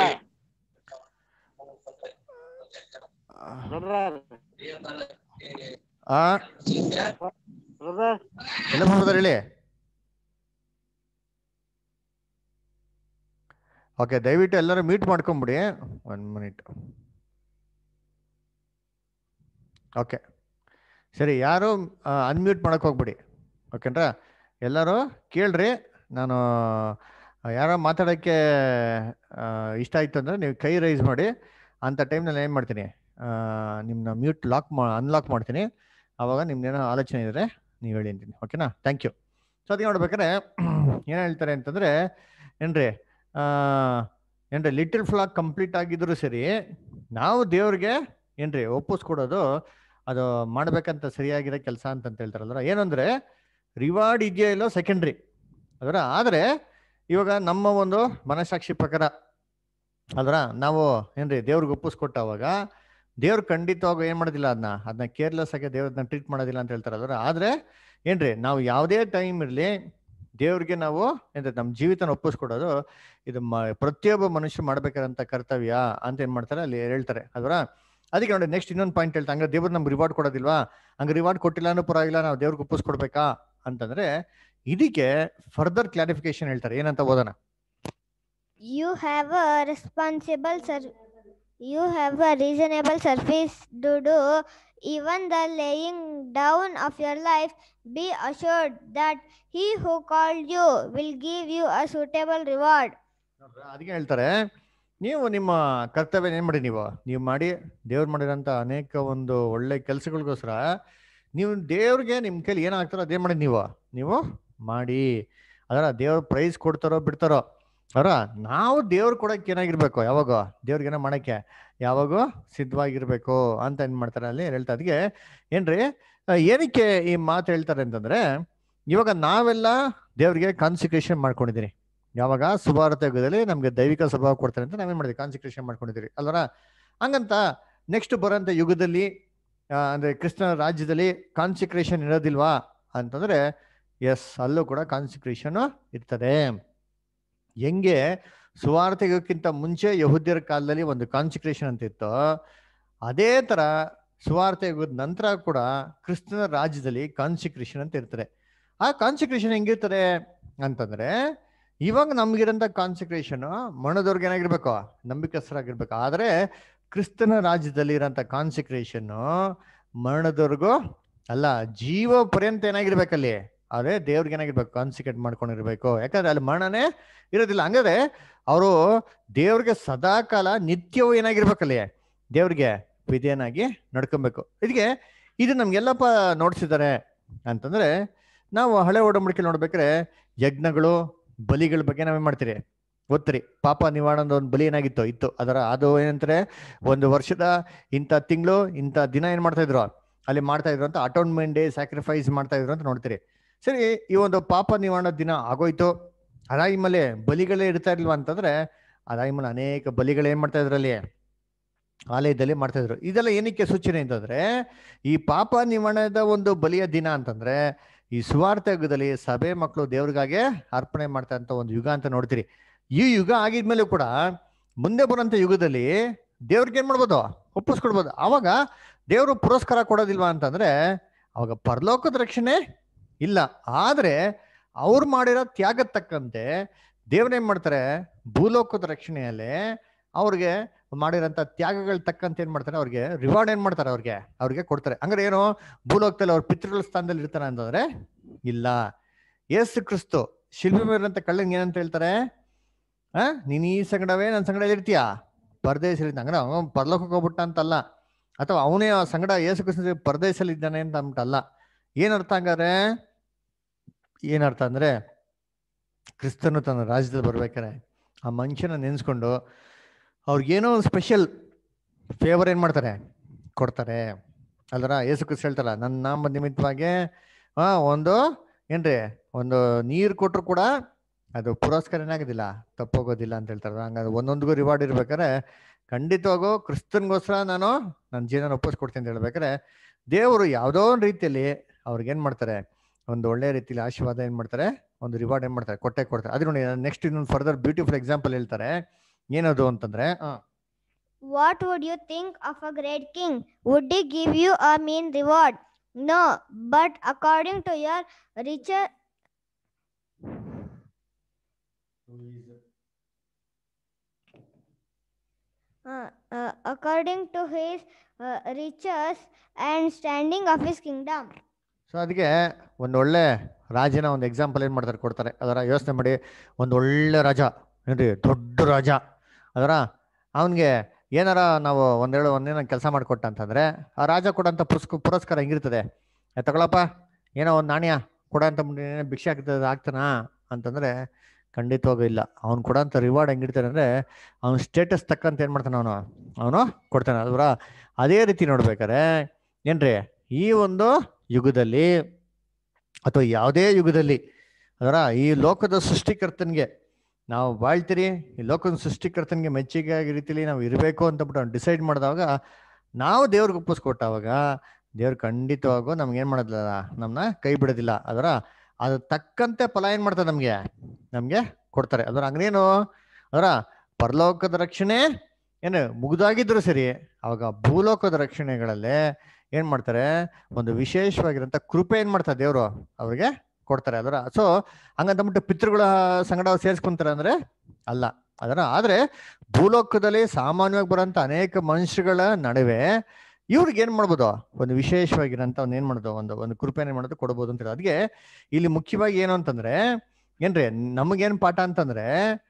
ಬ್ರದರ್ ಆ ಬ್ರದರ್ ಎಲ್ಲ ಬರ್ಬೋದಾರ ಹೇಳಿ ಓಕೆ ದಯವಿಟ್ಟು ಎಲ್ಲರೂ ಮೀಟ್ ಮಾಡ್ಕೊಂಬಿಡಿ ಒನ್ ಮಿನಿಟ್ ಓಕೆ ಸರಿ ಯಾರು ಅನ್ಮ್ಯೂಟ್ ಮಾಡಕ್ ಹೋಗ್ಬಿಡಿ ಓಕೆನ್ರಾ ಎಲ್ಲರೂ ಕೇಳ್ರಿ ನಾನು ಆ, ಯಾರೋ ಮಾತಾಡೋಕ್ಕೆ ಆ, ಇಷ್ಟ ಆಯ್ತು ಅಂದ್ರೆ ನೀವು ಕೈ ರೈಸ್ ಮಾಡಿ ಅಂಥ ಟೈಮ್ನಲ್ಲಿ ಏನು ಮಾಡ್ತೀನಿ ನಿಮ್ಮನ್ನ ಮ್ಯೂಟ್ ಲಾಕ್ ಮಾ ಅನ್ಲಾಕ್ ಮಾಡ್ತೀನಿ ಆವಾಗ ನಿಮ್ದೇನೋ ಆಲೋಚನೆ ಇದ್ರೆ ನೀವು ಹೇಳಿ ಅಂತೀನಿ ಓಕೆನಾ ಥ್ಯಾಂಕ್ ಯು ಸೊ ಅದಕ್ಕೆ ನೋಡ್ಬೇಕಾದ್ರೆ ಏನು ಹೇಳ್ತಾರೆ ಅಂತಂದರೆ ಏನ್ರಿ ಆ, ಏನ್ರಿ ಲಿಟಲ್ ಫ್ಲಾಕ್ ಕಂಪ್ಲೀಟ್ ಆಗಿದ್ರು ಸರಿ ನಾವು ದೇವ್ರಿಗೆ ಏನ್ರಿ ಒಪ್ಪಿಸ್ಕೊಡೋದು ಅದು ಮಾಡ್ಬೇಕಂತ ಸರಿಯಾಗಿರೋ ಕೆಲಸ ಅಂತ ಹೇಳ್ತಾರಲ್ರ ಏನಂದ್ರೆ ರಿವಾರ್ಡ್ ಇದೆಯೋ ಇಲ್ಲೋ ಸೆಕೆಂಡ್ರಿ ಅದರ ಆದರೆ ಇವಾಗ ನಮ್ಮ ಒಂದು ಮನಸ್ಸಾಕ್ಷಿ ಪ್ರಕಾರ ಅಲ್ರ ನಾವು ಏನ್ರಿ ದೇವ್ರಿಗೆ ಒಪ್ಪಿಸ್ಕೊಟ್ಟವಾಗ ದೇವ್ರು ಖಂಡಿತವಾಗ ಏನ್ ಮಾಡೋದಿಲ್ಲ ಅದನ್ನ ಅದನ್ನ ಕೇರ್ಲೆಸ್ ಆಗಿ ದೇವ್ರನ್ನ ಟ್ರೀಟ್ ಮಾಡೋದಿಲ್ಲ ಅಂತ ಹೇಳ್ತಾರೆ ಅದರ ಆದ್ರೆ ಏನ್ರಿ ನಾವು ಯಾವುದೇ ಟೈಮ್ ಇರಲಿ ದೇವ್ರಿಗೆ ನಾವು ಏನ್ರಿ ನಮ್ಮ ಜೀವಿತನ ಒಪ್ಪಿಸ್ಕೊಡೋದು ಇದು ಮ ಪ್ರತಿಯೊಬ್ಬ ಮನುಷ್ಯ ಮಾಡ್ಬೇಕಾದಂತ ಕರ್ತವ್ಯ ಅಂತ ಏನ್ ಮಾಡ್ತಾರೆ ಅಲ್ಲಿ ಹೇಳ್ತಾರೆ ಅದರ ಅದಕ್ಕೆ ನೋಡಿ ನೆಕ್ಸ್ಟ್ ಇನ್ನೊಂದು ಪಾಯಿಂಟ್ ಹೇಳ್ತಾ ಹಂಗ ದೇವ್ರು ನಮ್ಗೆ ರಿವಾರ್ಡ್ ಕೊಡೋದಿಲ್ವಾ ಹಂಗ ರಿವಾರ್ಡ್ ಕೊಟ್ಟಿಲ್ಲ ಅನ್ನೋ ಪರವಾಗಿಲ್ಲ ನಾವು ದೇವ್ರಿಗೆ ಒಪ್ಪಿಸ್ಕೊಡ್ಬೇಕಾ ಅಂತಂದ್ರೆ ಇದಕ್ಕೆ ಫರ್ದರ್ ಕ್ಲಾರಿಫಿಕೇಶನ್ ಹೇಳ್ತಾರೆ ಏನಂತ ಓದೋಣ You have a responsible ser- you have a reasonable service to do. Even the laying down of your life, be assured that he who called you will give you a suitable reward. ಅದಕ್ಕೆ ಹೇಳ್ತಾರೆ ನೀವು ನಿಮ್ಮ ಕರ್ತವ್ಯ ಏನ್ ಮಾಡಿ ನೀವು ನೀವು ಮಾಡಿ ದೇವ್ರು ಮಾಡಿರೋಂಥ ಅನೇಕ ಒಂದು ಒಳ್ಳೆ ಕೆಲಸಗಳಿಗೋಸ್ಕರ ನೀವು ದೇವ್ರಿಗೆ ನಿಮ್ಮ ಕೈಲಿ ಏನಾಗ್ತಾರೋ ಅದೇ ಮಾಡಿ ನೀವು ನೀವು ಮಾಡಿ ಅದರ ದೇವ್ರ ಪ್ರೈಸ್ ಕೊಡ್ತಾರೋ ಬಿಡ್ತಾರೋ ಅವರ ನಾವು ದೇವ್ರು ಕೊಡಕ್ಕೆ ಏನಾಗಿರ್ಬೇಕು ಯಾವಾಗ ದೇವ್ರಿಗೇನೋ ಮಾಡಕ್ಕೆ ಯಾವಾಗೂ ಸಿದ್ಧವಾಗಿರ್ಬೇಕು ಅಂತ ಏನ್ ಮಾಡ್ತಾರೆ ಅಲ್ಲಿ ಹೇಳ್ತಾ ಅದಕ್ಕೆ ಏನ್ರಿ ಆ, ಏನಕ್ಕೆ ಈ ಮಾತು ಹೇಳ್ತಾರೆ ಅಂತಂದ್ರೆ ಇವಾಗ ನಾವೆಲ್ಲ ದೇವ್ರಿಗೆ ಕಾನ್ಸಿಕ್ರೇಷನ್ ಮಾಡ್ಕೊಂಡಿದ್ದೀನಿ ಯಾವಾಗ ಸುಭಾರತ ಯುಗದಲ್ಲಿ ನಮ್ಗೆ ದೈವಿಕ ಸ್ವಭಾವ ಕೊಡ್ತಾರೆ ಅಂತ ನಾವೇನ್ ಮಾಡಿದ್ವಿ ಕಾನ್ಸಂಟ್ರೇಷನ್ ಮಾಡ್ಕೊಂಡಿದ್ದೀವಿ ಅಲ್ವರ ಹಂಗಂತ ನೆಕ್ಸ್ಟ್ ಬರೋಂಥ ಯುಗದಲ್ಲಿ ಆ, ಅಂದ್ರೆ ಕ್ರಿಸ್ತನ ರಾಜ್ಯದಲ್ಲಿ ಕಾನ್ಸಿಕ್ರೇಷನ್ ಇರೋದಿಲ್ವಾ ಅಂತಂದ್ರೆ ಎಸ್ ಅಲ್ಲೂ ಕೂಡ ಕಾನ್ಸಿಕ್ರೇಷನ್ ಇರ್ತದೆ ಹೆಂಗೆ ಸುವಾರ್ಥ ಯುಗಕ್ಕಿಂತ ಮುಂಚೆ ಯಹೂದ್ಯರ ಕಾಲದಲ್ಲಿ ಒಂದು ಕಾನ್ಸಿಕ್ರೇಷನ್ ಅಂತ ಇತ್ತು ಅದೇ ತರ ಸುವಾರ್ಥ ಯುಗದ ನಂತರ ಕೂಡ ಕ್ರಿಸ್ತನ ರಾಜ್ಯದಲ್ಲಿ ಕಾನ್ಸಿಕ್ರೇಷನ್ ಅಂತ ಇರ್ತದೆ ಆ ಕಾನ್ಸಿಕ್ರೇಷನ್ ಹೆಂಗಿರ್ತದೆ ಅಂತಂದ್ರೆ ಇವಾಗ ನಮ್ಗಿರಂತ ಕಾನ್ಸಿಕ್ರೇಷನ್ ಮಣದವ್ರಿಗೆ ಏನಾಗಿರ್ಬೇಕು ನಂಬಿಕಸ್ಥರಾಗಿರ್ಬೇಕು ಆದ್ರೆ ಕ್ರಿಸ್ತನ ರಾಜ್ಯದಲ್ಲಿ ಇರೋಂಥ ಕಾನ್ಸಿಕ್ರೇಷನ್ ಮರಣದವರೆಗೂ ಅಲ್ಲ ಜೀವ ಪರ್ಯಂತ ಏನಾಗಿರ್ಬೇಕಲ್ಲಿ ಆದ್ರೆ ದೇವ್ರಿಗೆ ಏನಾಗಿರ್ಬೇಕು ಕಾನ್ಸಿಕ್ರೇಟ್ ಮಾಡ್ಕೊಂಡಿರ್ಬೇಕು ಯಾಕಂದ್ರೆ ಅಲ್ಲಿ ಮರಣನೇ ಇರೋದಿಲ್ಲ ಹಂಗಾದ್ರೆ ಅವರು ದೇವ್ರಿಗೆ ಸದಾಕಾಲ ನಿತ್ಯವೂ ಏನಾಗಿರ್ಬೇಕಲ್ಲಿ ದೇವ್ರಿಗೆ ವಿಧೇಯನಾಗಿ ನಡ್ಕೊಬೇಕು ಇದಕ್ಕೆ ಇದು ನಮ್ಗೆಲ್ಲಪ್ಪ ನೋಡ್ಸಿದ್ದಾರೆ ಅಂತಂದ್ರೆ ನಾವು ಹಳೆ ಒಡಂಬಡಿಕೆ ನೋಡ್ಬೇಕಾದ್ರೆ ಯಜ್ಞಗಳು ಬಲಿಗಳ ಬಗ್ಗೆ ನಾವೇನ್ ಮಾಡ್ತೀರಿ ಗೊತ್ತ್ರಿ ಪಾಪ ನಿವಾರಣದ ಒಂದು ಬಲಿ ಏನಾಗಿತ್ತು ಇತ್ತು ಅದರ ಅದು ಏನಂತಾರೆ ಒಂದು ವರ್ಷದ ಇಂಥ ತಿಂಗಳು ಇಂಥ ದಿನ ಏನ್ ಮಾಡ್ತಾ ಇದ್ರು ಅಲ್ಲಿ ಮಾಡ್ತಾ ಇದ್ರು ಅಂತ ಅಟೋನ್ಮೆಂಟ್ ಡೇ ಸ್ಯಾಕ್ರಿಫೈಸ್ ಮಾಡ್ತಾ ಇದ್ರು ಅಂತ ನೋಡ್ತೀರಿ ಸರಿ ಈ ಒಂದು ಪಾಪ ನಿವಾರಣದ ದಿನ ಆಗೋಯ್ತು ಅದಾದ್ಮೇಲೆ ಬಲಿಗಳೇ ಇರ್ತಾ ಇರ್ಲಿಲ್ವಾ ಅಂತಂದ್ರೆ ಅದಾದ್ಮೇಲೆ ಅನೇಕ ಬಲಿಗಳು ಏನ್ ಮಾಡ್ತಾ ಇದ್ರಲ್ಲಿ ಆಲಯದಲ್ಲಿ ಮಾಡ್ತಾ ಇದ್ರು ಇದೆಲ್ಲ ಏನಕ್ಕೆ ಸೂಚನೆ ಅಂತಂದ್ರೆ ಈ ಪಾಪ ನಿವಾರಣದ ಒಂದು ಬಲಿಯ ದಿನ ಅಂತಂದ್ರೆ ಈ ಸುವಾರ್ಥ ಯುಗದಲ್ಲಿ ಸಭೆ ಮಕ್ಕಳು ದೇವ್ರಿಗಾಗೆ ಅರ್ಪಣೆ ಮಾಡ್ತಾ ಅಂತ ಒಂದು ಯುಗ ಅಂತ ನೋಡ್ತೀರಿ ಈ ಯುಗ ಆಗಿದ್ಮೇಲೆ ಕೂಡ ಮುಂದೆ ಬರುವಂತ ಯುಗದಲ್ಲಿ ದೇವ್ರಿಗೆ ಏನ್ ಮಾಡ್ಬೋದು ಒಪ್ಪಿಸ್ಕೊಡ್ಬೋದು ಅವಾಗ ದೇವರು ಪುರಸ್ಕಾರ ಕೊಡೋದಿಲ್ವಾ ಅಂತಂದ್ರೆ ಅವಾಗ ಪರಲೋಕದ ರಕ್ಷಣೆ ಇಲ್ಲ ಆದ್ರೆ ಅವ್ರು ಮಾಡಿರೋ ತ್ಯಾಗದ ತಕ್ಕಂತೆ ದೇವ್ರೇನ್ ಮಾಡ್ತಾರೆ ಭೂಲೋಕದ ರಕ್ಷಣೆಯಲ್ಲಿ ಅವ್ರಿಗೆ ಮಾಡಿರೋಂಥ ತ್ಯಾಗಗಳ ತಕ್ಕಂತೆ ಏನ್ ಮಾಡ್ತಾರೆ ಅವ್ರಿಗೆ ರಿವಾರ್ಡ್ ಏನ್ ಮಾಡ್ತಾರೆ ಅವ್ರಿಗೆ ಅವ್ರಿಗೆ ಕೊಡ್ತಾರೆ ಹಂಗಾರೆ ಏನು ಭೂಲೋಕದಲ್ಲಿ ಅವ್ರ ಪಿತೃಗಳ ಸ್ಥಾನದಲ್ಲಿ ಇರ್ತಾರ ಅಂತಂದ್ರೆ ಇಲ್ಲ ಯೇಸು ಕ್ರಿಸ್ತು ಶಿಲ್ಪಿ ಮೇಲಿರಂತ ಕಳ್ಳಂಗೆ ಏನಂತ ಹೇಳ್ತಾರೆ ಆ ನೀನ್ ಈ ಸಂಗಡವೇ ನನ್ನ ಸಂಗಡ ಇರ್ತೀಯಾ ಪರದೇಶ ಹಂಗಾರೆ ಅವನು ಪರಲೋಕಕ್ಕೆ ಹೋಗ್ಬಿಟ್ಟ ಅಂತಲ್ಲ ಅಥವಾ ಅವನೇ ಆ ಸಂಗಡ ಯೇಸು ಕ್ರಿಸ್ತ ಪರದೇಶಲ್ಲಿ ಇದ್ದಾನೆ ಅಂತ ಅಂದ್ಬಿಟ್ಟಲ್ಲ ಏನ್ ಅರ್ಥ ಹಂಗಾರೆ ಏನ್ ಅರ್ಥ ಅಂದ್ರೆ ಕ್ರಿಸ್ತನು ತನ್ನ ರಾಜ್ಯದಲ್ಲಿ ಬರ್ಬೇಕಾರೆ ಆ ಮನುಷ್ಯನ ನೆನೆಸ್ಕೊಂಡು ಅವ್ರಿಗೇನೋ ಒಂದು ಸ್ಪೆಷಲ್ ಫೇವರ್ ಏನ್ ಮಾಡ್ತಾರೆ ಕೊಡ್ತಾರೆ ಅಲ್ದರ ಯೇಸು ಕ್ರಿಸ್ತ ಹೇಳ್ತಾರ ನನ್ನ ನಾಮ ನಿಮಿತ್ತವಾಗಿ ಆ ಒಂದು ಏನ್ರಿ ಒಂದು ನೀರು ಕೊಟ್ರು ಕೂಡ ಅದು ಪುರಸ್ಕಾರ ಏನಾಗೋದಿಲ್ಲ ತಪ್ಪೋಗೋದಿಲ್ಲ ಅಂತ ಹೇಳ್ತಾರೆ ಹಂಗಾದ್ರೆ ಒಂದೊಂದಿಗೂ ರಿವಾರ್ಡ್ ಇರ್ಬೇಕಾದ್ರೆ ಖಂಡಿತವಾಗೂ ಕ್ರಿಸ್ತನ್ಗೋಸ್ಕರ ನಾನು ನನ್ನ ಜೀವನ ಒಪ್ಪಿಸ್ಕೊಡ್ತೀನಿ ಅಂತ ಹೇಳ್ಬೇಕಾದ್ರೆ ದೇವರು ಯಾವುದೋ ಒಂದು ರೀತಿಯಲ್ಲಿ ಅವ್ರಿಗೆ ಏನ್ ಮಾಡ್ತಾರೆ ಒಂದು ಒಳ್ಳೆ ರೀತಿಯಲ್ಲಿ ಆಶೀರ್ವಾದ ಏನ್ ಮಾಡ್ತಾರೆ ಒಂದು ರಿವಾರ್ಡ್ ಏನ್ ಮಾಡ್ತಾರೆ ಕೊಟ್ಟೆ ಕೊಡ್ತಾರೆ ಅದು ನೋಡಿ ನೆಕ್ಸ್ಟ್ ಇನ್ನೊಂದು ಫರ್ದರ್ ಬ್ಯೂಟಿಫುಲ್ ಎಕ್ಸಾಂಪಲ್ ಹೇಳ್ತಾರೆ ಏನದು ಅಂತಂದ್ರೆ ಆ What would you think of a great king? Would he give you a mean reward? No, but according to your richer uh, uh, according to his uh, riches and standing of his kingdom. So ಅದಕ್ಕೆ ಒಂದು ಒಳ್ಳೆ ರಾಜನ ಒಂದು example ಏನ್ ಮಾಡ್ತಾರೆ ಕೊಡ್ತಾರೆ ಅದರ ಯೋಚನೆ ಮಾಡಿ ಒಂದು ಒಳ್ಳೆ ರಾಜ ಏನ್ರಿ ದೊಡ್ಡ ರಾಜ ಅದರ ಅವನಿಗೆ ಏನಾರ ನಾವು ಒಂದೇಳು ಒಂದೇನೋ ಕೆಲಸ ಮಾಡಿಕೊಟ್ಟ ಅಂತಂದ್ರೆ ಆ ರಾಜ ಕೊಡಂತ ಪುರಸ್ಕ ಪುರಸ್ಕಾರ ಹೆಂಗಿರ್ತದೆ ಏ, ತಗೊಳಪ್ಪ ಏನೋ ಒಂದು ನಾಣ್ಯ ಕೊಡ ಅಂತ ಏನೋ ಭಿಕ್ಷೆ ಆಗ್ತದೆ ಆಗ್ತಾನಾ ಅಂತಂದ್ರೆ ಖಂಡಿತವಾಗೂ ಇಲ್ಲ ಅವ್ನು ಕೊಡೋಂಥ ರಿವಾರ್ಡ್ ಹೆಂಗಿರ್ತಾನೆ ಅಂದ್ರೆ ಅವ್ನ ಸ್ಟೇಟಸ್ ತಕ್ಕಂತ ಏನ್ ಮಾಡ್ತಾನೆ ಅವನು ಅವನು ಕೊಡ್ತಾನೆ ಅಲ್ವರ ಅದೇ ರೀತಿ ನೋಡ್ಬೇಕಾರೆ ಏನ್ರಿ ಈ ಒಂದು ಯುಗದಲ್ಲಿ ಅಥವಾ ಯಾವುದೇ ಯುಗದಲ್ಲಿ ಅದರ ಈ ಲೋಕದ ಸೃಷ್ಟಿಕರ್ತನಿಗೆ ನಾವು ಬಾಳ್ತೀರಿ ಈ ಲೋಕದ ಸೃಷ್ಟಿಕರ್ತನಿಗೆ ಮೆಚ್ಚುಗೆ ಆಗಿ ರೀತಿಲಿ ನಾವು ಇರಬೇಕು ಅಂತ ಬಿಟ್ಟು ಡಿಸೈಡ್ ಮಾಡಿದಾಗ ನಾವು ದೇವ್ರಿಗೆ ಒಪ್ಪಿಸ್ಕೊಟ್ಟಾವಾಗ ದೇವ್ರು ಖಂಡಿತವಾಗೂ ನಮ್ಗೆ ಏನ್ ಮಾಡೋದಿಲ್ಲ ನಮ್ಮನ್ನ ಕೈ ಬಿಡೋದಿಲ್ಲ ಅದರ ಅದ್ರ ತಕ್ಕಂತೆ ಫಲ ಏನ್ ಮಾಡ್ತಾರೆ ನಮ್ಗೆ ನಮ್ಗೆ ಕೊಡ್ತಾರೆ ಅದರ ಹಂಗೇನು ಅದರ ಪರಲೋಕದ ರಕ್ಷಣೆ ಏನು ಮುಗ್ದಾಗಿದ್ರು ಸರಿ ಅವಾಗ ಭೂಲೋಕದ ರಕ್ಷಣೆಗಳಲ್ಲೇ ಏನ್ ಮಾಡ್ತಾರೆ ಒಂದು ವಿಶೇಷವಾಗಿರಂತ ಕೃಪೆ ಏನ್ ಮಾಡ್ತಾರೆ ದೇವರು ಅವ್ರಿಗೆ ಕೊಡ್ತಾರೆ ಅದರ ಸೊ ಹಂಗಂತಬಿಟ್ಟು ಪಿತೃಗಳ ಸಂಗಡ ಅವ್ರು ಸೇರ್ಸ್ಕೊಂತಾರೆ ಅಂದ್ರೆ ಅಲ್ಲ ಅದರ ಆದ್ರೆ ಭೂಲೋಕದಲ್ಲಿ ಸಾಮಾನ್ಯವಾಗಿ ಬರೋಂಥ ಅನೇಕ ಮನುಷ್ಯಗಳ ನಡುವೆ ಇವ್ರಿಗೆ ಏನ್ ಮಾಡ್ಬೋದು ಒಂದು ವಿಶೇಷವಾಗಿರೋಂಥ ಒಂದು ಏನ್ ಮಾಡೋದು ಒಂದು ಒಂದು ಕೃಪೆ ಏನ್ ಮಾಡೋದು ಕೊಡ್ಬೋದು ಅಂತ ಅದಕ್ಕೆ ಇಲ್ಲಿ ಮುಖ್ಯವಾಗಿ ಏನು ಅಂತಂದ್ರೆ ಏನ್ರಿ ನಮಗೇನ್ ಪಾಠ ಅಂತಂದ್ರೆ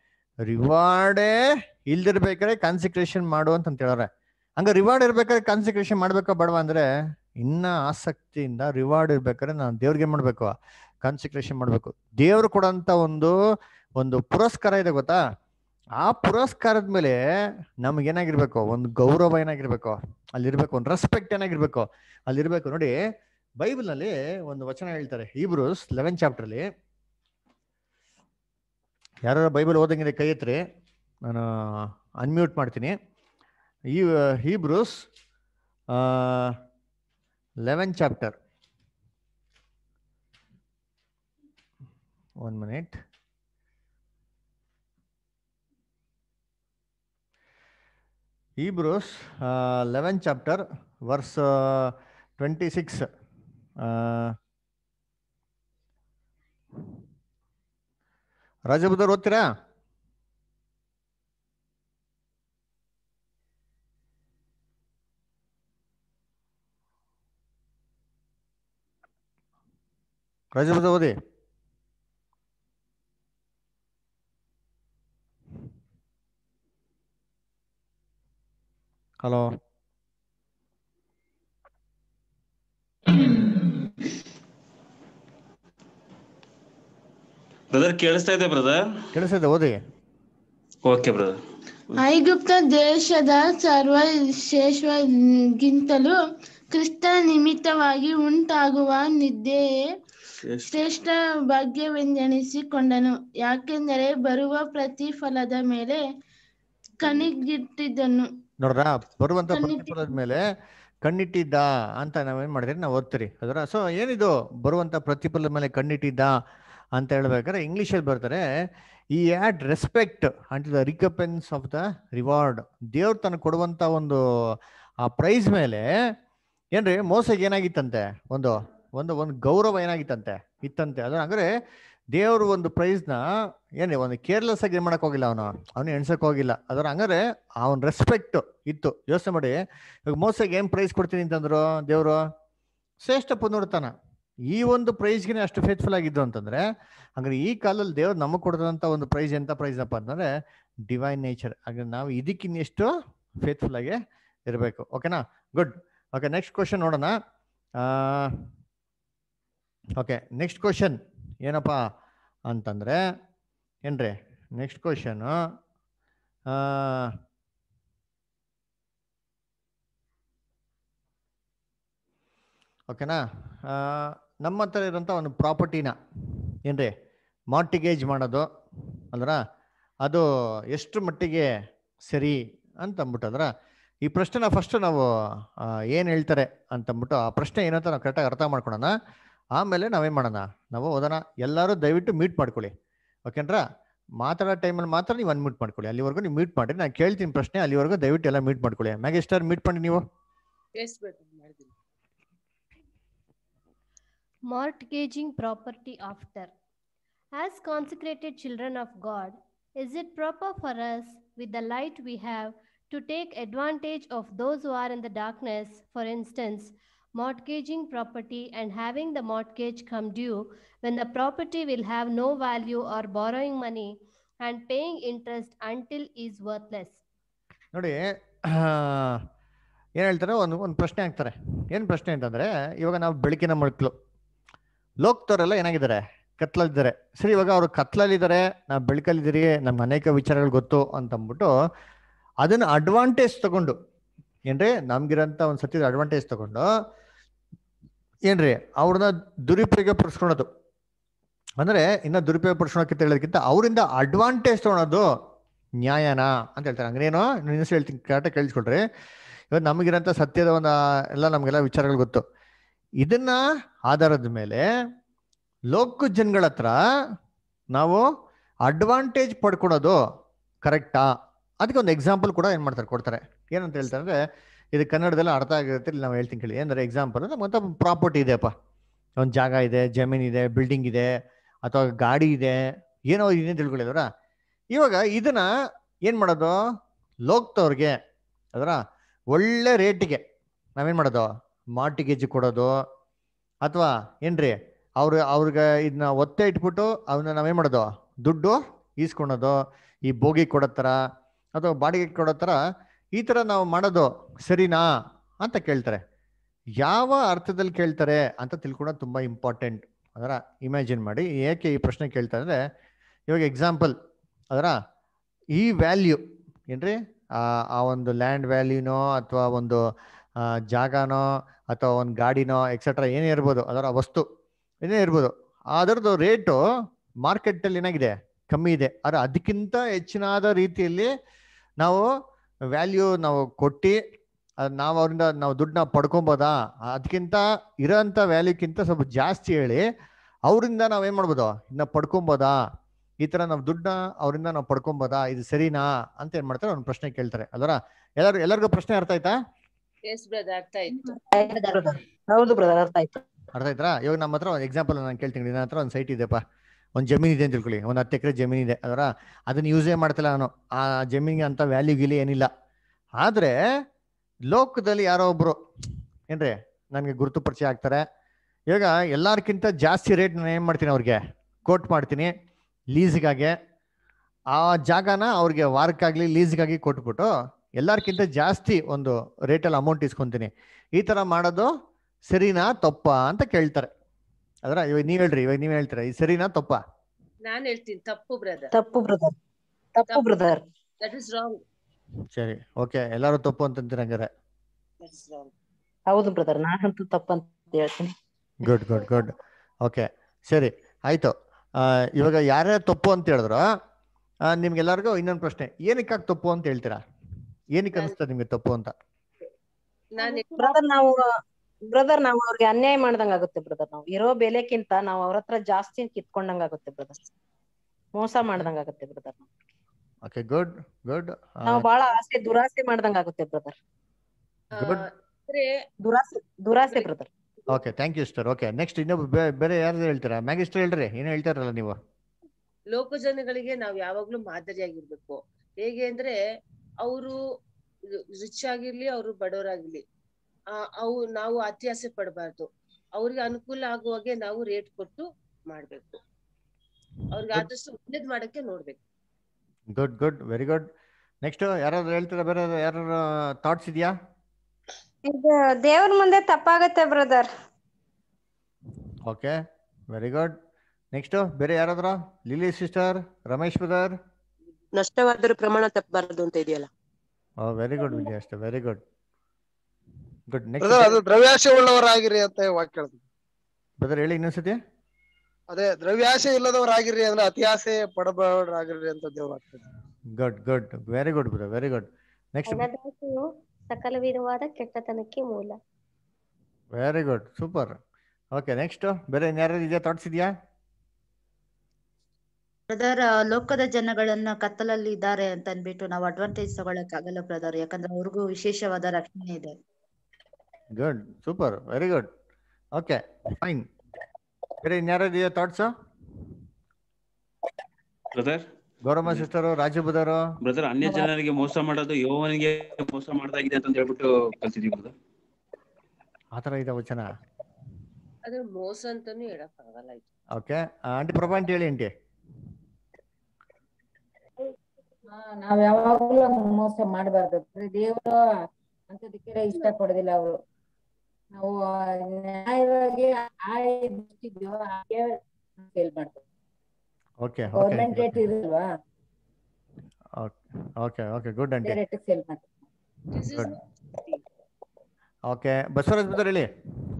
ರಿವಾರ್ಡೇ ಇಲ್ದಿರ್ಬೇಕಾದ್ರೆ ಕಾನ್ಸಿಕ್ರೇಷನ್ ಮಾಡು ಅಂತ ಹೇಳೋರೆ ಹಂಗ ರಿವಾರ್ಡ್ ಇರ್ಬೇಕಾದ್ರೆ ಕಾನ್ಸಿಕ್ರೇಷನ್ ಮಾಡ್ಬೇಕಾ ಬೇಡವಾ ಅಂದ್ರೆ ಇನ್ನ ಆಸಕ್ತಿಯಿಂದ ರಿವಾರ್ಡ್ ಇರ್ಬೇಕಾದ್ರೆ ನಾನು ದೇವ್ರಿಗೆ ಏನ್ ಮಾಡ್ಬೇಕು ಕಾನ್ಸಿಕ್ರೇಷನ್ ಮಾಡ್ಬೇಕು ದೇವ್ರು ಕೊಡೋಂತ ಒಂದು ಒಂದು ಪುರಸ್ಕಾರ ಇದೆ ಗೊತ್ತಾ ಆ ಪುರಸ್ಕಾರದ ಮೇಲೆ ನಮ್ಗೆ ಏನಾಗಿರ್ಬೇಕು ಒಂದು ಗೌರವ ಏನಾಗಿರ್ಬೇಕು ಅಲ್ಲಿರ್ಬೇಕು ಒಂದು ರೆಸ್ಪೆಕ್ಟ್ ಏನಾಗಿರ್ಬೇಕು ಅಲ್ಲಿರ್ಬೇಕು ನೋಡಿ ಬೈಬಲ್ ನಲ್ಲಿ ಒಂದು ವಚನ ಹೇಳ್ತಾರೆ ಹೀಬ್ರೂಸ್ ಲೆವೆನ್ ಚಾಪ್ಟರ್ ಅಲ್ಲಿ ಯಾರು ಬೈಬಲ್ ಓದಂಗಿದೆ ಕೈ ಎತ್ರಿ ನಾನು ಅನ್ಮ್ಯೂಟ್ ಮಾಡ್ತೀನಿ ಈ Hebrews eleven chapter one minute Hebrews uh, 11 chapter verse uh, 26 uh, ರಾಜಬುದ್ಧರ್ ಓದ್ತೀರಾ ರಾಜಬುದ್ಧ ಓದಿ ಹಲೋ ಬ್ರದರ್ ಕೇಳಿಸ್ತಾ ಇದೆ ಬ್ರದರ್ ಕೇಳಿಸಿದೆ ಓದಿ ಓಕೆ ಬ್ರದರ್ ಐಗುಪ್ತ ದೇಶದ ಸರ್ವ ಶ್ರೇಷ್ಠಗಿಂತಲೂ ಕ್ರಿಸ್ತ ನಿಮಿತ್ತವಾಗಿ ಉಂಟಾಗುವ ನಿದ್ದೆಯೇ ಶ್ರೇಷ್ಠ ಭಾಗ್ಯವೆಂದೆಣಿಸಿಕೊಂಡನು ಯಾಕೆಂದರೆ ಬರುವ ಪ್ರತಿಫಲದ ಮೇಲೆ ಕಣಿಗಿಟ್ಟಿದ್ದನು ನೋಡ್ರ ಬರುವಂತ ಪ್ರತಿಫಲದ ಮೇಲೆ ಕಣ್ಣಿಟ್ಟಿದ್ದ ಅಂತ ನಾವೇನ್ ಮಾಡಿದ್ರಿ ನಾವು ಓದ್ತೀರಿ ಅದರ ಸೊ ಏನಿದು ಬರುವಂತ ಪ್ರತಿಫಲದ ಮೇಲೆ ಕಣ್ಣಿಟ್ಟಿದ್ದ ಅಂತ ಹೇಳ್ಬೇಕಾದ್ರೆ ಇಂಗ್ಲಿಷಲ್ಲಿ ಬರ್ತಾರೆ ಈ had respect unto the recompense of the reward ದೇವ್ರು ತನಗೆ ಕೊಡುವಂತ ಒಂದು ಆ ಪ್ರೈಸ್ ಮೇಲೆ ಏನ್ರಿ ಮೋಸಗೆ ಏನಾಗಿತ್ತಂತೆ ಒಂದು ಒಂದು ಒಂದು ಗೌರವ ಏನಾಗಿತ್ತಂತೆ ಇತ್ತಂತೆ ಅದ್ರ ಅಂದ್ರೆ ದೇವ್ರ ಒಂದು ಪ್ರೈಸ್ನ ಏನೇ ಒಂದು ಕೇರ್ಲೆಸ್ ಆಗಿ ಏನ್ ಮಾಡಕ್ ಹೋಗಿಲ್ಲ ಅವನು ಅವನು ಎಣ್ಸಕ್ ಹೋಗಿಲ್ಲ ಅದರ ಹಂಗಾರೆ ಅವನ್ ರೆಸ್ಪೆಕ್ಟ್ ಇತ್ತು ಯೋಚನೆ ಮಾಡಿ ಇವಾಗ ಮೋಸಗೆ ಏನ್ ಪ್ರೈಸ್ ಕೊಡ್ತೀನಿ ಅಂತಂದ್ರು ದೇವ್ರು ಶ್ರೇಷ್ಠ ಪುನರುತ್ಥಾನ ಈ ಒಂದು ಪ್ರೈಸ್ಗೆ ಅಷ್ಟು ಫೇತ್ಫುಲ್ ಆಗಿದ್ದು ಅಂತಂದ್ರೆ ಹಂಗಾರೆ ಈ ಕಾಲದಲ್ಲಿ ದೇವ್ರು ನಮಗೆ ಕೊಡದಂತ ಒಂದು ಪ್ರೈಸ್ ಎಂತ ಪ್ರೈಸ್ ಅಪ್ಪ ಅಂತಂದ್ರೆ ಡಿವೈನ್ ನೇಚರ್ ಹಾಗೆ ನಾವು ಇದಕ್ಕಿನ್ನೆಷ್ಟು ಫೇತ್ಫುಲ್ ಆಗಿ ಇರಬೇಕು ಓಕೆನಾ ಗುಡ್ ಓಕೆ ನೆಕ್ಸ್ಟ್ ಕ್ವಶನ್ ನೋಡೋಣ ಓಕೆ ನೆಕ್ಸ್ಟ್ ಕ್ವಶನ್ ಏನಪ್ಪ ಅಂತಂದ್ರೆ ಏನ್ರಿ ನೆಕ್ಸ್ಟ್ ಕ್ವಶನ್ ಓಕೆನಾ ಆ, ನಮ್ಮ ಹತ್ರ ಇರೋಂಥ ಒಂದು ಪ್ರಾಪರ್ಟಿನ ಏನ್ರಿ ಮಾರ್ಟಿಗೇಜ್ ಮಾಡೋದು ಅಂದ್ರ ಅದು ಎಷ್ಟು ಮಟ್ಟಿಗೆ ಸರಿ ಅಂತ ಅಂದ್ಬಿಟ್ಟಂದ್ರ ಈ ಪ್ರಶ್ನೆನ ಫಸ್ಟ್ ನಾವು ಏನು ಹೇಳ್ತಾರೆ ಅಂತಂದ್ಬಿಟ್ಟು ಆ ಪ್ರಶ್ನೆ ಏನಂತ ನಾವು ಕರೆಕ್ಟಾಗಿ ಅರ್ಥ ಮಾಡ್ಕೊಳೋಣ ಆಮೇಲೆ ನಾವೇನು ಮಾಡೋಣ ನಾವು ಓದೋಣ ಎಲ್ಲರೂ ದಯವಿಟ್ಟು ಮೀಟ್ ಮಾಡ್ಕೊಳ್ಳಿ ಓಕೆನ್ರಾ ಮಾತಾಡೋ ಟೈಮಲ್ಲಿ ಮಾತ್ರ ನೀವು ಅನ್ಮ್ಯೂಟ್ ಮಾಡ್ಕೊಳ್ಳಿ ಅಲ್ಲಿವರೆಗೂ ನೀವು ಮೀಟ್ ಮಾಡಿ ನಾನು ಕೇಳ್ತೀನಿ ಪ್ರಶ್ನೆ ಅಲ್ಲಿವರೆಗೂ ದಯವಿಟ್ಟು ಎಲ್ಲ ಮೀಟ್ ಮಾಡ್ಕೊಳ್ಳಿ ಮ್ಯಾಗಿಸ್ಟರ್ ಮೀಟ್ ಮಾಡಿ ನೀವು ಎಸ್ ಮಾಡಿದ್ದೀನಿ Mortgaging property after. As consecrated children of God, is it proper for us, with the light we have, to take advantage of those who are in the darkness, for instance, mortgaging property and having the mortgage come due when the property will have no value or borrowing money and paying interest until is worthless? ನೋಡಿ ಏನು ಹೇಳ್ತಾರೆ ಒಂದು ಒಂದು ಪ್ರಶ್ನೆ ಹಾಕ್ತಾರೆ ಏನು ಪ್ರಶ್ನೆ ಅಂತಂದ್ರೆ ಇವಾಗ ನಾವು ಬೆಳಕಿನ ಮಕ್ಕಳು ಲೋಕ್ತವರೆಲ್ಲ ಏನಾಗಿದ್ದಾರೆ ಕತ್ಲಲ್ಲಿದ್ದಾರೆ ಸರಿ ಇವಾಗ ಅವರು ಕತ್ಲಲ್ಲಿದ್ದಾರೆ ನಾವು ಬೆಳಕಲ್ಲಿದ್ದೀರಿ ನಮ್ಗೆ ಅನೇಕ ವಿಚಾರಗಳು ಗೊತ್ತು ಅಂತ ಅಂದ್ಬಿಟ್ಟು ಅದನ್ನ ಅಡ್ವಾಂಟೇಜ್ ತಗೊಂಡು ಏನ್ರಿ ನಮ್ಗಿರೋಂಥ ಒಂದು ಸತ್ಯದ ಅಡ್ವಾಂಟೇಜ್ ತಗೊಂಡು ಏನ್ರಿ ಅವ್ರನ್ನ ದುರುಪಯೋಗ ಪಡಿಸ್ಕೊಳೋದು ಅಂದ್ರೆ ಇನ್ನ ದುರುಪಯೋಗ ಪಡಿಸ್ಕೊಳಕ್ಕಿಂತ ಹೇಳೋದಕ್ಕಿಂತ ಅವರಿಂದ ಅಡ್ವಾಂಟೇಜ್ ತಗೊಳೋದು ನ್ಯಾಯನಾ ಅಂತ ಹೇಳ್ತಾರೆ ಹಂಗೇನೋ ಇನ್ನೊಂದ್ಸಲ ಹೇಳ್ತೀನಿ ಕರೆಕ್ಟಾಗಿ ಕೇಳಿಸ್ಕೊಳ್ರಿ ಇವತ್ತು ನಮಗಿರೋಂಥ ಸತ್ಯದ ಒಂದು ಎಲ್ಲ ನಮಗೆಲ್ಲ ವಿಚಾರಗಳು ಗೊತ್ತು ಇದನ್ನ ಆಧಾರದ ಮೇಲೆ ಲೋಕ ಜನಗಳ ಹತ್ರ ನಾವು ಅಡ್ವಾಂಟೇಜ್ ಪಡ್ಕೊಳೋದು ಕರೆಕ್ಟಾ ಅದಕ್ಕೆ ಒಂದು ಎಕ್ಸಾಂಪಲ್ ಕೂಡ ಏನ್ ಮಾಡ್ತಾರೆ ಕೊಡ್ತಾರೆ ಏನಂತ ಹೇಳ್ತಾರೆ ಅಂದ್ರೆ ಇದು ಕನ್ನಡದಲ್ಲಿ ಅರ್ಥ ಆಗಿರುತ್ತೆ ಇಲ್ಲಿ ನಾವು ಹೇಳ್ತೀನಿ ಕೇಳಿ ಅಂದ್ರೆ ಎಕ್ಸಾಂಪಲ್ ನಮ್ಮಂತ ಪ್ರಾಪರ್ಟಿ ಇದೆಯಪ್ಪ ಒಂದು ಜಾಗ ಇದೆ ಜಮೀನ್ ಇದೆ ಬಿಲ್ಡಿಂಗ್ ಇದೆ ಅಥವಾ ಗಾಡಿ ಇದೆ ಏನೋ ಇದೆ ಅಂತ ತಿಳ್ಕೊಳ್ಳಿದ್ರ ಇವಾಗ ಇದನ್ನ ಏನ್ ಮಾಡೋದು ಲೋಕ್ತವ್ರಿಗೆ ಅದರ ಒಳ್ಳೆ ರೇಟಿಗೆ ನಾವೇನ್ ಮಾಡೋದು ಮಾರ್ಟಿಗೇಜ್ ಕೊಡೋದು ಅಥವಾ ಏನ್ರಿ ಅವ್ರ ಅವ್ರಿಗೆ ಇದನ್ನ ಒತ್ತೆ ಇಟ್ಬಿಟ್ಟು ಅವನ್ನ ನಾವೇನ್ ಮಾಡೋದು ದುಡ್ಡು ಈಸ್ಕೊಳೋದು ಈ ಬೋಗಿ ಕೊಡೋ ಥರ ಅಥವಾ ಬಾಡಿಗೆ ಕೊಡೋ ಥರ ಈ ಥರ ನಾವು ಮಾಡೋದು ಸರಿನಾ ಅಂತ ಕೇಳ್ತಾರೆ ಯಾವ ಅರ್ಥದಲ್ಲಿ ಕೇಳ್ತಾರೆ ಅಂತ ತಿಳ್ಕೊಳ್ಳೋದು ತುಂಬ ಇಂಪಾರ್ಟೆಂಟ್ ಅದರ ಇಮ್ಯಾಜಿನ್ ಮಾಡಿ ಏಕೆ ಈ ಪ್ರಶ್ನೆ ಕೇಳ್ತಾರೆ ಅಂದರೆ ಇವಾಗ ಎಕ್ಸಾಂಪಲ್ ಅದರ ಈ ವ್ಯಾಲ್ಯೂ ಏನ್ರಿ ಆ ಆ ಒಂದು ಲ್ಯಾಂಡ್ ವ್ಯಾಲ್ಯೂನೋ ಅಥವಾ ಒಂದು ಆ, ಜಾಗನೋ ಅಥವಾ ಒಂದು ಗಾಡಿನೋ ಎಕ್ಸೆಟ್ರಾ ಏನೇ ಇರ್ಬೋದು ಅದರ ವಸ್ತು ಏನೇ ಇರ್ಬೋದು ಅದರದ್ದು ರೇಟು ಮಾರ್ಕೆಟಲ್ಲಿ ಏನಾಗಿದೆ ಕಮ್ಮಿ ಇದೆ ಆದ್ರೆ ಅದಕ್ಕಿಂತ ಹೆಚ್ಚಿನಾದ ರೀತಿಯಲ್ಲಿ ನಾವು ವ್ಯಾಲ್ಯೂ ನಾವು ಕೊಟ್ಟು ಅದ್ ನಾವು ಅವರಿಂದ ನಾವು ದುಡ್ಡನ್ನ ಪಡ್ಕೊಬೋದಾ ಅದಕ್ಕಿಂತ ಇರೋಂಥ ವ್ಯಾಲ್ಯೂಕ್ಕಿಂತ ಸ್ವಲ್ಪ ಜಾಸ್ತಿ ಹೇಳಿ ಅವರಿಂದ ನಾವೇನ್ ಮಾಡ್ಬೋದು ಇನ್ನ ಪಡ್ಕೊಬೋದಾ ಈ ತರ ನಾವು ದುಡ್ಡನ್ನ ಅವರಿಂದ ನಾವು ಪಡ್ಕೊಬೋದಾ ಇದು ಸರಿನಾ ಅಂತ ಏನ್ ಮಾಡ್ತಾರೆ ಒಂದು ಪ್ರಶ್ನೆ ಕೇಳ್ತಾರೆ ಅದರ ಎಲ್ಲರೂ ಎಲ್ಲರಿಗೂ ಪ್ರಶ್ನೆ ಅರ್ಥ ಆಯ್ತಾ ಎಸ್ ಬ್ರದರ್ ಅರ್ಥ ಆಯ್ತು ಹೌದು ಬ್ರದರ್ ಅರ್ಥ ಆಯ್ತು ಅರ್ಥ ಆಯ್ತಾ ಇವಾಗ ನಮ್ಮ ಹತ್ರ ಒಂದು ಎಕ್ಸಾಂಪಲ್ ನಾನು ಕೇಳ್ತೀನಿ ನನ್ನ ಹತ್ರ ಒಂದು ಸೈಟ್ ಇದೆಪ್ಪ ಒಂದು ಜಮೀನು ಇದೆ ಅಂತ ತಿಳ್ಕೊಳ್ಳಿ ಒಂದು ಹತ್ತು ಎಕರೆ ಜಮೀನು ಇದೆ ಅದರ ಅದನ್ನ ಯೂಸೇ ಮಾಡ್ತಿಲ್ಲ ನಾನು ಆ ಜಮೀನಿಗೆ ಅಂತ ವ್ಯಾಲ್ಯೂ ಗಿಲಿ ಏನಿಲ್ಲ ಆದ್ರೆ ಲೋಕದಲ್ಲಿ ಯಾರೋ ಒಬ್ರು ಏನ್ರಿ ನನಗೆ ಗುರುತು ಪರಿಚಯ ಆಗ್ತಾರೆ ಇವಾಗ ಎಲ್ಲಾರ್ಕಿಂತ ಜಾಸ್ತಿ ರೇಟ್ ನಾನು ಏನು ಮಾಡ್ತೀನಿ ಅವ್ರಿಗೆ ಕೋಟ್ ಮಾಡ್ತೀನಿ ಲೀಸ್ಗಾಗಿ ಆ ಜಾಗನ ಅವ್ರಿಗೆ ವಾರಕ್ಕಾಗ್ಲಿ ಲೀಸ್ಗಾಗಿ ಕೊಟ್ಬಿಟ್ಟು ಎಲ್ಲಾರ್ಕಿಂತ ಜಾಸ್ತಿ ಒಂದು ರೇಟಲ್ಲಿ ಅಮೌಂಟ್ ಇಸ್ಕೊಂತೀನಿ ಈ ತರ ಮಾಡೋದು ಸರಿನಾ ತಪ್ಪಾ ಅಂತ ಕೇಳ್ತಾರೆ ಅದರ ಇವಾಗ ನೀವ್ ಹೇಳ್ರಿ ಇವಾಗ ನೀವ್ ಹೇಳ್ತೀರಾ ಈ ಸರಿನಾ ತಪ್ಪಾ ನಾನ್ ಹೇಳ್ತೀನಿ ತಪ್ಪು ಬ್ರದರ್ ತಪ್ಪು ಬ್ರದರ್ ತಪ್ಪು ಬ್ರದರ್ ದಟ್ ಇಸ್ ರಾಂಗ್ ಸರಿ ಓಕೆ ಎಲ್ಲರೂ ತಪ್ಪು ಅಂತಂತೀರ ಹಂಗಾರೆ ದಟ್ ಇಸ್ ರಾಂಗ್ ಹೌದು ಬ್ರದರ್ ನಾನಂತೂ ತಪ್ಪಂತ ಹೇಳ್ತೀನಿ ಗುಡ್ ಗುಡ್ ಗುಡ್ ಓಕೆ ಸರಿ ಆಯ್ತು ಆ, ಇವಾಗ ಯಾರ್ಯಾರು ತಪ್ಪು ಅಂತ ಹೇಳಿದ್ರು ಆ, ನಿಮ್ಗೆಲ್ಲರಿಗೂ ಇನ್ನೊಂದು ಪ್ರಶ್ನೆ ಏನಕ್ಕಾಗಿ ತಪ್ಪು ಅಂತ ಹೇಳ್ತೀರಾ ಏನಕ್ಕೆ ಅನಿಸ್ತದೆ ನಿಮ್ಗೆ ತಪ್ಪು ಅಂತ ನಾನು ಬ್ರದರ್ ನಾವು ಬ್ರದರ್ ನಾವು ಅವ್ರಿಗೆ ಅನ್ಯಾಯ ಮಾಡ್ದಂಗ ಆಗುತ್ತೆ ಬ್ರದರ್ ನಾವು ಇರೋ ಬೆಲೆಕ್ಕಿಂತ ನಾವು ಅವ್ರ ಹತ್ರ ಜಾಸ್ತಿ ಕಿತ್ಕೊಂಡಂಗ ಆಗುತ್ತೆ ಬ್ರದರ್ ಮೋಸ ಮಾಡ್ದಂಗ ಆಗುತ್ತೆ ಬ್ರದರ್ ಓಕೆ ಗುಡ್ ಗುಡ್ ನಾವು ಬಹಳ ಆಸೆ ದುರಾಸೆ ಮಾಡ್ದಂಗ ಆಗುತ್ತೆ ಬ್ರದರ್ ಗುಡ್ ಅಂದ್ರೆ ದುರಾಸೆ ದುರಾಸೆ brother okay thank you sir okay next ಇನ್ನೊಬ್ಬ ಬೇ- ಬೇರೆ ಯಾರು ಹೇಳ್ತೀರಾ ಮ್ಯಾಗಿಸ್ಟರ್ ಹೇಳ್ರಿ ಏನು ಹೇಳ್ತಾರಲ್ಲ ನೀವು ಲೋಕ ಜನಗಳಿಗೆ ನಾವ್ ಯಾವಾಗ್ಲೂ ಮಾದರಿಯಾಗಿರ್ಬೇಕು ಹೇಗೆ ಅಂದ್ರೆ ಅವರು ರಿಚ್ ಆಗಿರ್ಲಿ ಅವರು ಬಡವರಾಗಿರ್ಲಿ ಆ ಅವು ನಾವು ಅತಿ ಆಸೆ ಪಡಬಾರ್ದು ಅವ್ರಿಗೆ ಅನುಕೂಲ ಆಗುವಾಗೆ ನಾವು ರೇಟ್ ಕೊಟ್ಟು ಮಾಡ್ಬೇಕು ಅವ್ರಿಗೆ ಆದಷ್ಟು ಒಳ್ಳೇದ್ ಮಾಡಕ್ಕೆ ನೋಡ್ಬೇಕು good good very good next ಯಾರಾದ್ರು ಹೇಳ್ತೀರಾ ಬೇರೆ ಯಾರು ಥಾಟ್ಸ್ ಇದೆಯಾ ಇದು ದೇವ್ರ ಮುಂದೆ ತಪ್ಪಾಗತ್ತೆ brother okay very good next ಬೇರೆ ಯಾರಾದ್ರ ಲಿಲಿ ಸಿಸ್ಟರ್ ರಮೇಶ್ ಬ್ರದರ್ ನಷ್ಟವಾದರೂ ಪ್ರಮಾಣ ತಪ್ಪಬಾರದು ಅಂತ ಇದೆಯಲ್ಲ ಓ ವೆರಿ ಗುಡ್ ವಿಜಯ್ ಅಷ್ಟೇ very good good next brother ಅದು ದ್ರವ್ಯಾಶೆ ಉಳ್ಳವರಾಗಿರಿ ಅಂತ ವಾಕ್ಯ ಹೇಳ್ತದೆ ಬ್ರದರ್ ಹೇಳಿ ಇನ್ನೊಂದ್ಸತಿ ಅದೇ ದ್ರವ್ಯಾಶೆ ಇಲ್ಲದವರಾಗಿರ್ರಿ ಅಂದ್ರೆ ಅತಿ ಆಸೆ ಪಡಬಾರ್ದಾಗಿರ್ರಿ ಅಂತ ದೇವ್ರ ಆಗ್ತದೆ good good very good brother very good next ಹಣದಾಸೆಯು ಸಕಲ ವಿಧವಾದ ಕೆಟ್ಟತನಕ್ಕೆ ಮೂಲ very good super okay next ಬೇರೆ ಯಾರು ಇದೆಯಾ ಥಾಟ್ಸ್ ಇದೆಯಾ ಬ್ರದರ್ ಲೋಕದ ಜನಗಳನ್ನ ಕತ್ತಲಲ್ಲಿ ಇದ್ದಾರೆ ಅಂತ ಅನ್ಬಿಟ್ಟು ನಾವು ಅಡ್ವಾಂಟೇಜ್ ತಗೊಳಕ್ ಆಗಲ್ಲ ಬ್ರದರ್ ಯಾಕಂದ್ರೆ ಅವ್ರಿಗೂ ವಿಶೇಷವಾದ ರಕ್ಷಣೆ ಇದೆ good super very good okay fine ಬೇರೆ ಇನ್ಯಾರು ಇದೆಯಾ thoughts brother Gowramma sister Raju ಬುಧರು ಬ್ರದರ್ ಅನ್ಯ ಜನರಿಗೆ ಮೋಸ ಮಾಡೋದು ಯೋವನಿಗೆ ಮೋಸ ಮಾಡ್ದಾಗಿದೆ ಅಂತ ಹೇಳ್ಬಿಟ್ಟು ಕಲ್ತಿದೀವಿ ಬ್ರದರ್ ಆ ಥರ ಇದೆ ವಚನ ಅದ್ರ ಮೋಸ ಅಂತಾನು ಹೇಳಕ್ ಆಗಲ್ಲ ಇದು ಓಕೆ ಆಂಟಿ ಪ್ರಭಾ ಅಂತ ಹೇಳಿ ಆಂಟಿ ನಾವ್ ಯಾವಾಗ್ಲೂ ಹಂಗ್ ಮೋಸ ಮಾಡಬಾರ್ದು ದೇವರು ಅಂತದಕ್ಕೆಲ್ಲ ಇಷ್ಟ ಪಡೋದಿಲ್ಲ ಅವರು ನಾವು ನ್ಯಾಯವಾಗಿ ಆ ದೃಷ್ಟಿದ್ಯೋ ಹಾಗೆ ಸೇಲ್ ಮಾಡ್ತೀವಿ ಓಕೆ ಓಕೆ ಗೌರ್ಮೆಂಟ್ ರೇಟ್ ಇರಲ್ವಾ okay okay good aunty rate sale ಮಾಡ್ತೀವಿ ಗುಡ್ ಓಕೆ ಬಸವರಾಜ್ ಬ್ರದರ್ ಹೇಳಿ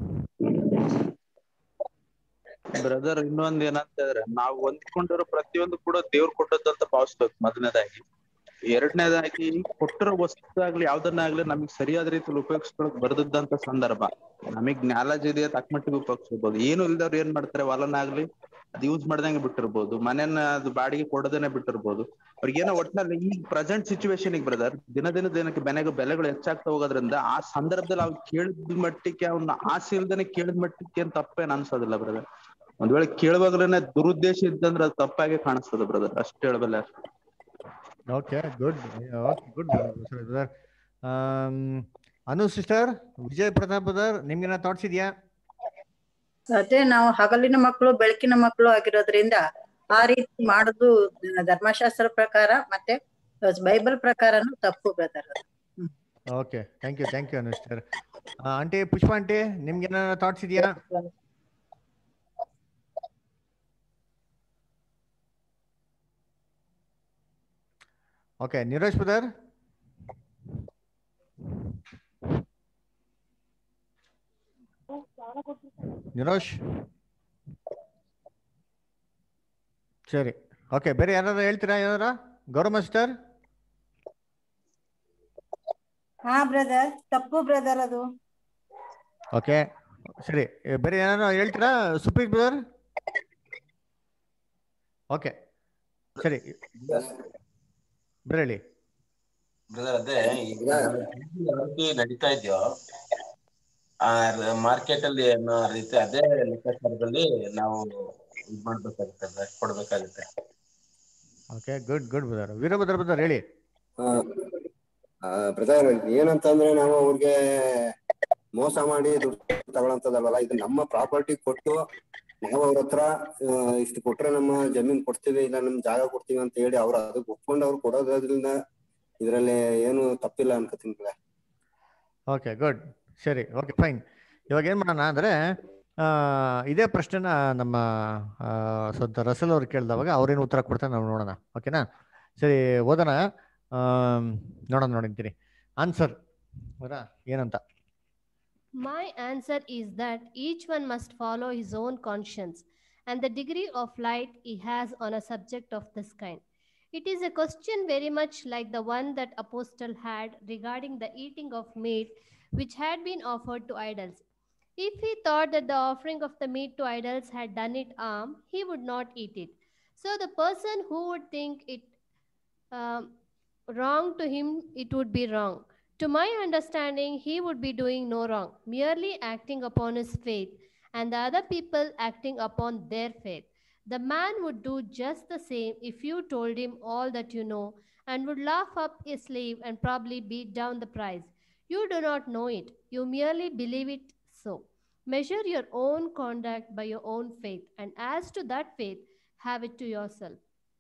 ಬ್ರದರ್ ಇನ್ನೊಂದ್ ಏನಂತ ಹೇಳಿದ್ರೆ ನಾವು ಹೊಂದ್ಕೊಂಡಿರೋ ಪ್ರತಿಯೊಂದು ಕೂಡ ದೇವ್ರು ಕೊಟ್ಟದ್ದಂತ ಭಾವಿಸ್ಬೇಕು ಮೊದಲನೇದಾಗಿ ಎರಡನೇದಾಗಿ ಕೊಟ್ಟಿರೋ ವಸ್ತು ಆಗ್ಲಿ ಯಾವ್ದನ್ನಾಗ್ಲಿ ನಮಗ್ ಸರಿಯಾದ ರೀತಿಯಲ್ಲಿ ಉಪಯೋಗಿಸ್ಕೊಳಕ್ ಬರ್ದದ್ದಂತ ಸಂದರ್ಭ ನಮಗ್ ನಾಲೆಜ್ ಇದೆ ತಕ್ಕ ಮಟ್ಟಿಗೆ ಉಪಯೋಗಿಸ್ಬೋದು ಏನು ಇಲ್ದವ್ರು ಏನ್ ಮಾಡ್ತಾರೆ ಹೊಲನಾಗ್ಲಿ ಅದ್ ಯೂಸ್ ಮಾಡ್ದಂಗೆ ಬಿಟ್ಟಿರ್ಬೋದು ಮನೆಯನ್ನ ಅದು ಬಾಡಿಗೆ ಕೊಡದೇನೆ ಬಿಟ್ಟಿರ್ಬೋದು ಅವ್ರಿಗೇನೋ ಒಟ್ನಲ್ಲಿ ಈ ಪ್ರೆಸೆಂಟ್ ಸಿಚುವೇಶನ್ ಬ್ರದರ್ ದಿನ ದಿನ ದಿನಕ್ಕೆ ಬೆನೆಗೆ ಬೆಲೆಗಳು ಹೆಚ್ಚಾಗ್ತಾ ಹೋಗೋದ್ರಿಂದ ಆ ಸಂದರ್ಭದಲ್ಲಿ ಅವ್ರು ಕೇಳಿದ ಮಟ್ಟಿಗೆ ಅವ್ನ ಆಸೆ ಇಲ್ದೇನೆ ಕೇಳಿದ ಮಟ್ಟಿಗೆ ಏನ್ ತಪ್ಪೇನ್ ಅನ್ಸೋದಿಲ್ಲ ಬ್ರದರ್ ಒಂದ್ ವೇಳೆ ಕೇಳುವಾಗ್ಲೇನೆ ದುರುದ್ದೇಶ ಇದ್ದಂದ್ರೆ ಅದು ತಪ್ಪಾಗಿ ಕಾಣಿಸ್ತದೆ ಬ್ರದರ್ ಅಷ್ಟೇ ಹೇಳಬಲ್ಲೆ ಅಷ್ಟೇ okay good okay good Basavaraj brother Anu sister Vijay Pratap brother ನಿಮ್ಗೇನ ಥಾಟ್ಸ್ ಇದೆಯಾ ಅದೇ ನಾವು ಹಗಲಿನ ಮಕ್ಕಳು ಬೆಳಕಿನ ಮಕ್ಕಳು ಆಗಿರೋದ್ರಿಂದ ಆ ರೀತಿ ಮಾಡುದು ಧರ್ಮಶಾಸ್ತ್ರ ಪ್ರಕಾರ ಮತ್ತೆ ಬೈಬಲ್ ಪ್ರಕಾರನು ತಪ್ಪು brother okay thank you thank you Anu sister aunty Pushpa aunty ನಿಮ್ಗೇನ ಥಾಟ್ಸ್ ಇದೆಯಾ ಓಕೆ ನೀರಜ್ ಬ್ರದರ್ ನಿರೋಶ್ ಸರಿ ಓಕೆ ಬೇರೆ ಯಾರು ಹೇಳ್ತೀರಾ ಯಾರ ಗೌರವ ಮಾಸ್ಟರ್ ಹಾ ಬ್ರದರ್ ತಪ್ಪು ಬ್ರದರ್ ಅದು ಓಕೆ ಸರಿ ಏ, ಬೇರೆ ಏನಾರು ಹೇಳ್ತೀರಾ ಸುಪ್ರೀತ್ ಬ್ರದರ್ ಓಕೆ ಸರಿ ಬೇರೆ ಹೇಳಿ ಬ್ರದರ್ ಅದೇ ಈಗ ಯಾವ್ದು ನಡೀತಾ ಇದೆಯೋ ಆ ಮಾರ್ಕೆಟ್ ಅಲ್ಲಿ ಅನ್ನೋ ರೀತಿ ಅದೇ ಲೆಕ್ಕಾಚಾರದಲ್ಲಿ ನಾವು ಇದ್ ಮಾಡ್ಬೇಕಾಗುತ್ತೆ brother, ಕೊಡ್ಬೇಕಾಗುತ್ತೆ okay good good brother Veerabhadra brother ಹೇಳಿ ಬ್ರದರ್ ಏನಂತಂದ್ರೆ ನಾವು ಅವ್ರಿಗೆ ಮೋಸ ಮಾಡಿ ದುಡ್ಡು ತಗೊಳಂತದಲ್ವಲ್ಲ ಇದು ನಮ್ಮ ಪ್ರಾಪರ್ಟಿ ಕೊಟ್ಟು ನಾವು ಅವ್ರ ಹತ್ರ ಆ, ಇಷ್ಟು ಕೊಟ್ರೆ ನಮ್ಮ ಜಮೀನ್ ಕೊಡ್ತೀವಿ ಇಲ್ಲ ನಮ್ ಜಾಗ ಕೊಡ್ತೀವಿ ಅಂತ ಹೇಳಿ ಅವ್ರ ಅದಕ್ಕೆ ಒಪ್ಕೊಂಡು ಅವ್ರು ಕೊಡೋದ್ರಿಂದ ಇದ್ರಲ್ಲಿ ಏನು ತಪ್ಪಿಲ್ಲ ಅನ್ಕೋತೀನಿ ಬ್ರದರ್ ಓಕೆ ಗುಡ್ ಸರಿ ಓಕೆ ಫೈನ್ ಇವಾಗ ಏನು ಮಾಡೋಣ ಅಂದರೆ ಇದೇ ಪ್ರಶ್ನೆನ ನಮ್ಮ ಆ, ಸ್ವಂತ ರಸಲ್ ಅವ್ರು ಕೇಳಿದವಾಗ ಅವ್ರೇನು ಉತ್ತರ ಕೊಡ್ತಾರೆ ನಾವು ನೋಡೋಣ ಓಕೆನಾ ಸರಿ ಓದೋಣ ಆಮ್, ನೋಡೋಣ ನೋಡಿಂತೀನಿ ಆನ್ಸರ್ ಅವರಾ ಏನಂತ My answer is that each one must follow his own conscience and the degree of light he has on a subject of this kind. It is a question very much like the one that Apostle had regarding the eating of meat which had been offered to idols. If he thought that the offering of the meat to idols had done it harm, he would not eat it. So the person who would think it um, wrong to him, it would be wrong. To my understanding, he would be doing no wrong, merely acting upon his faith, and the other people acting upon their faith. The man would do just the same if you told him all that you know, and would laugh up his sleeve and probably beat down the price. You do not know it, you merely believe it so. Measure your own conduct by your own faith, and as to that faith, have it to yourself.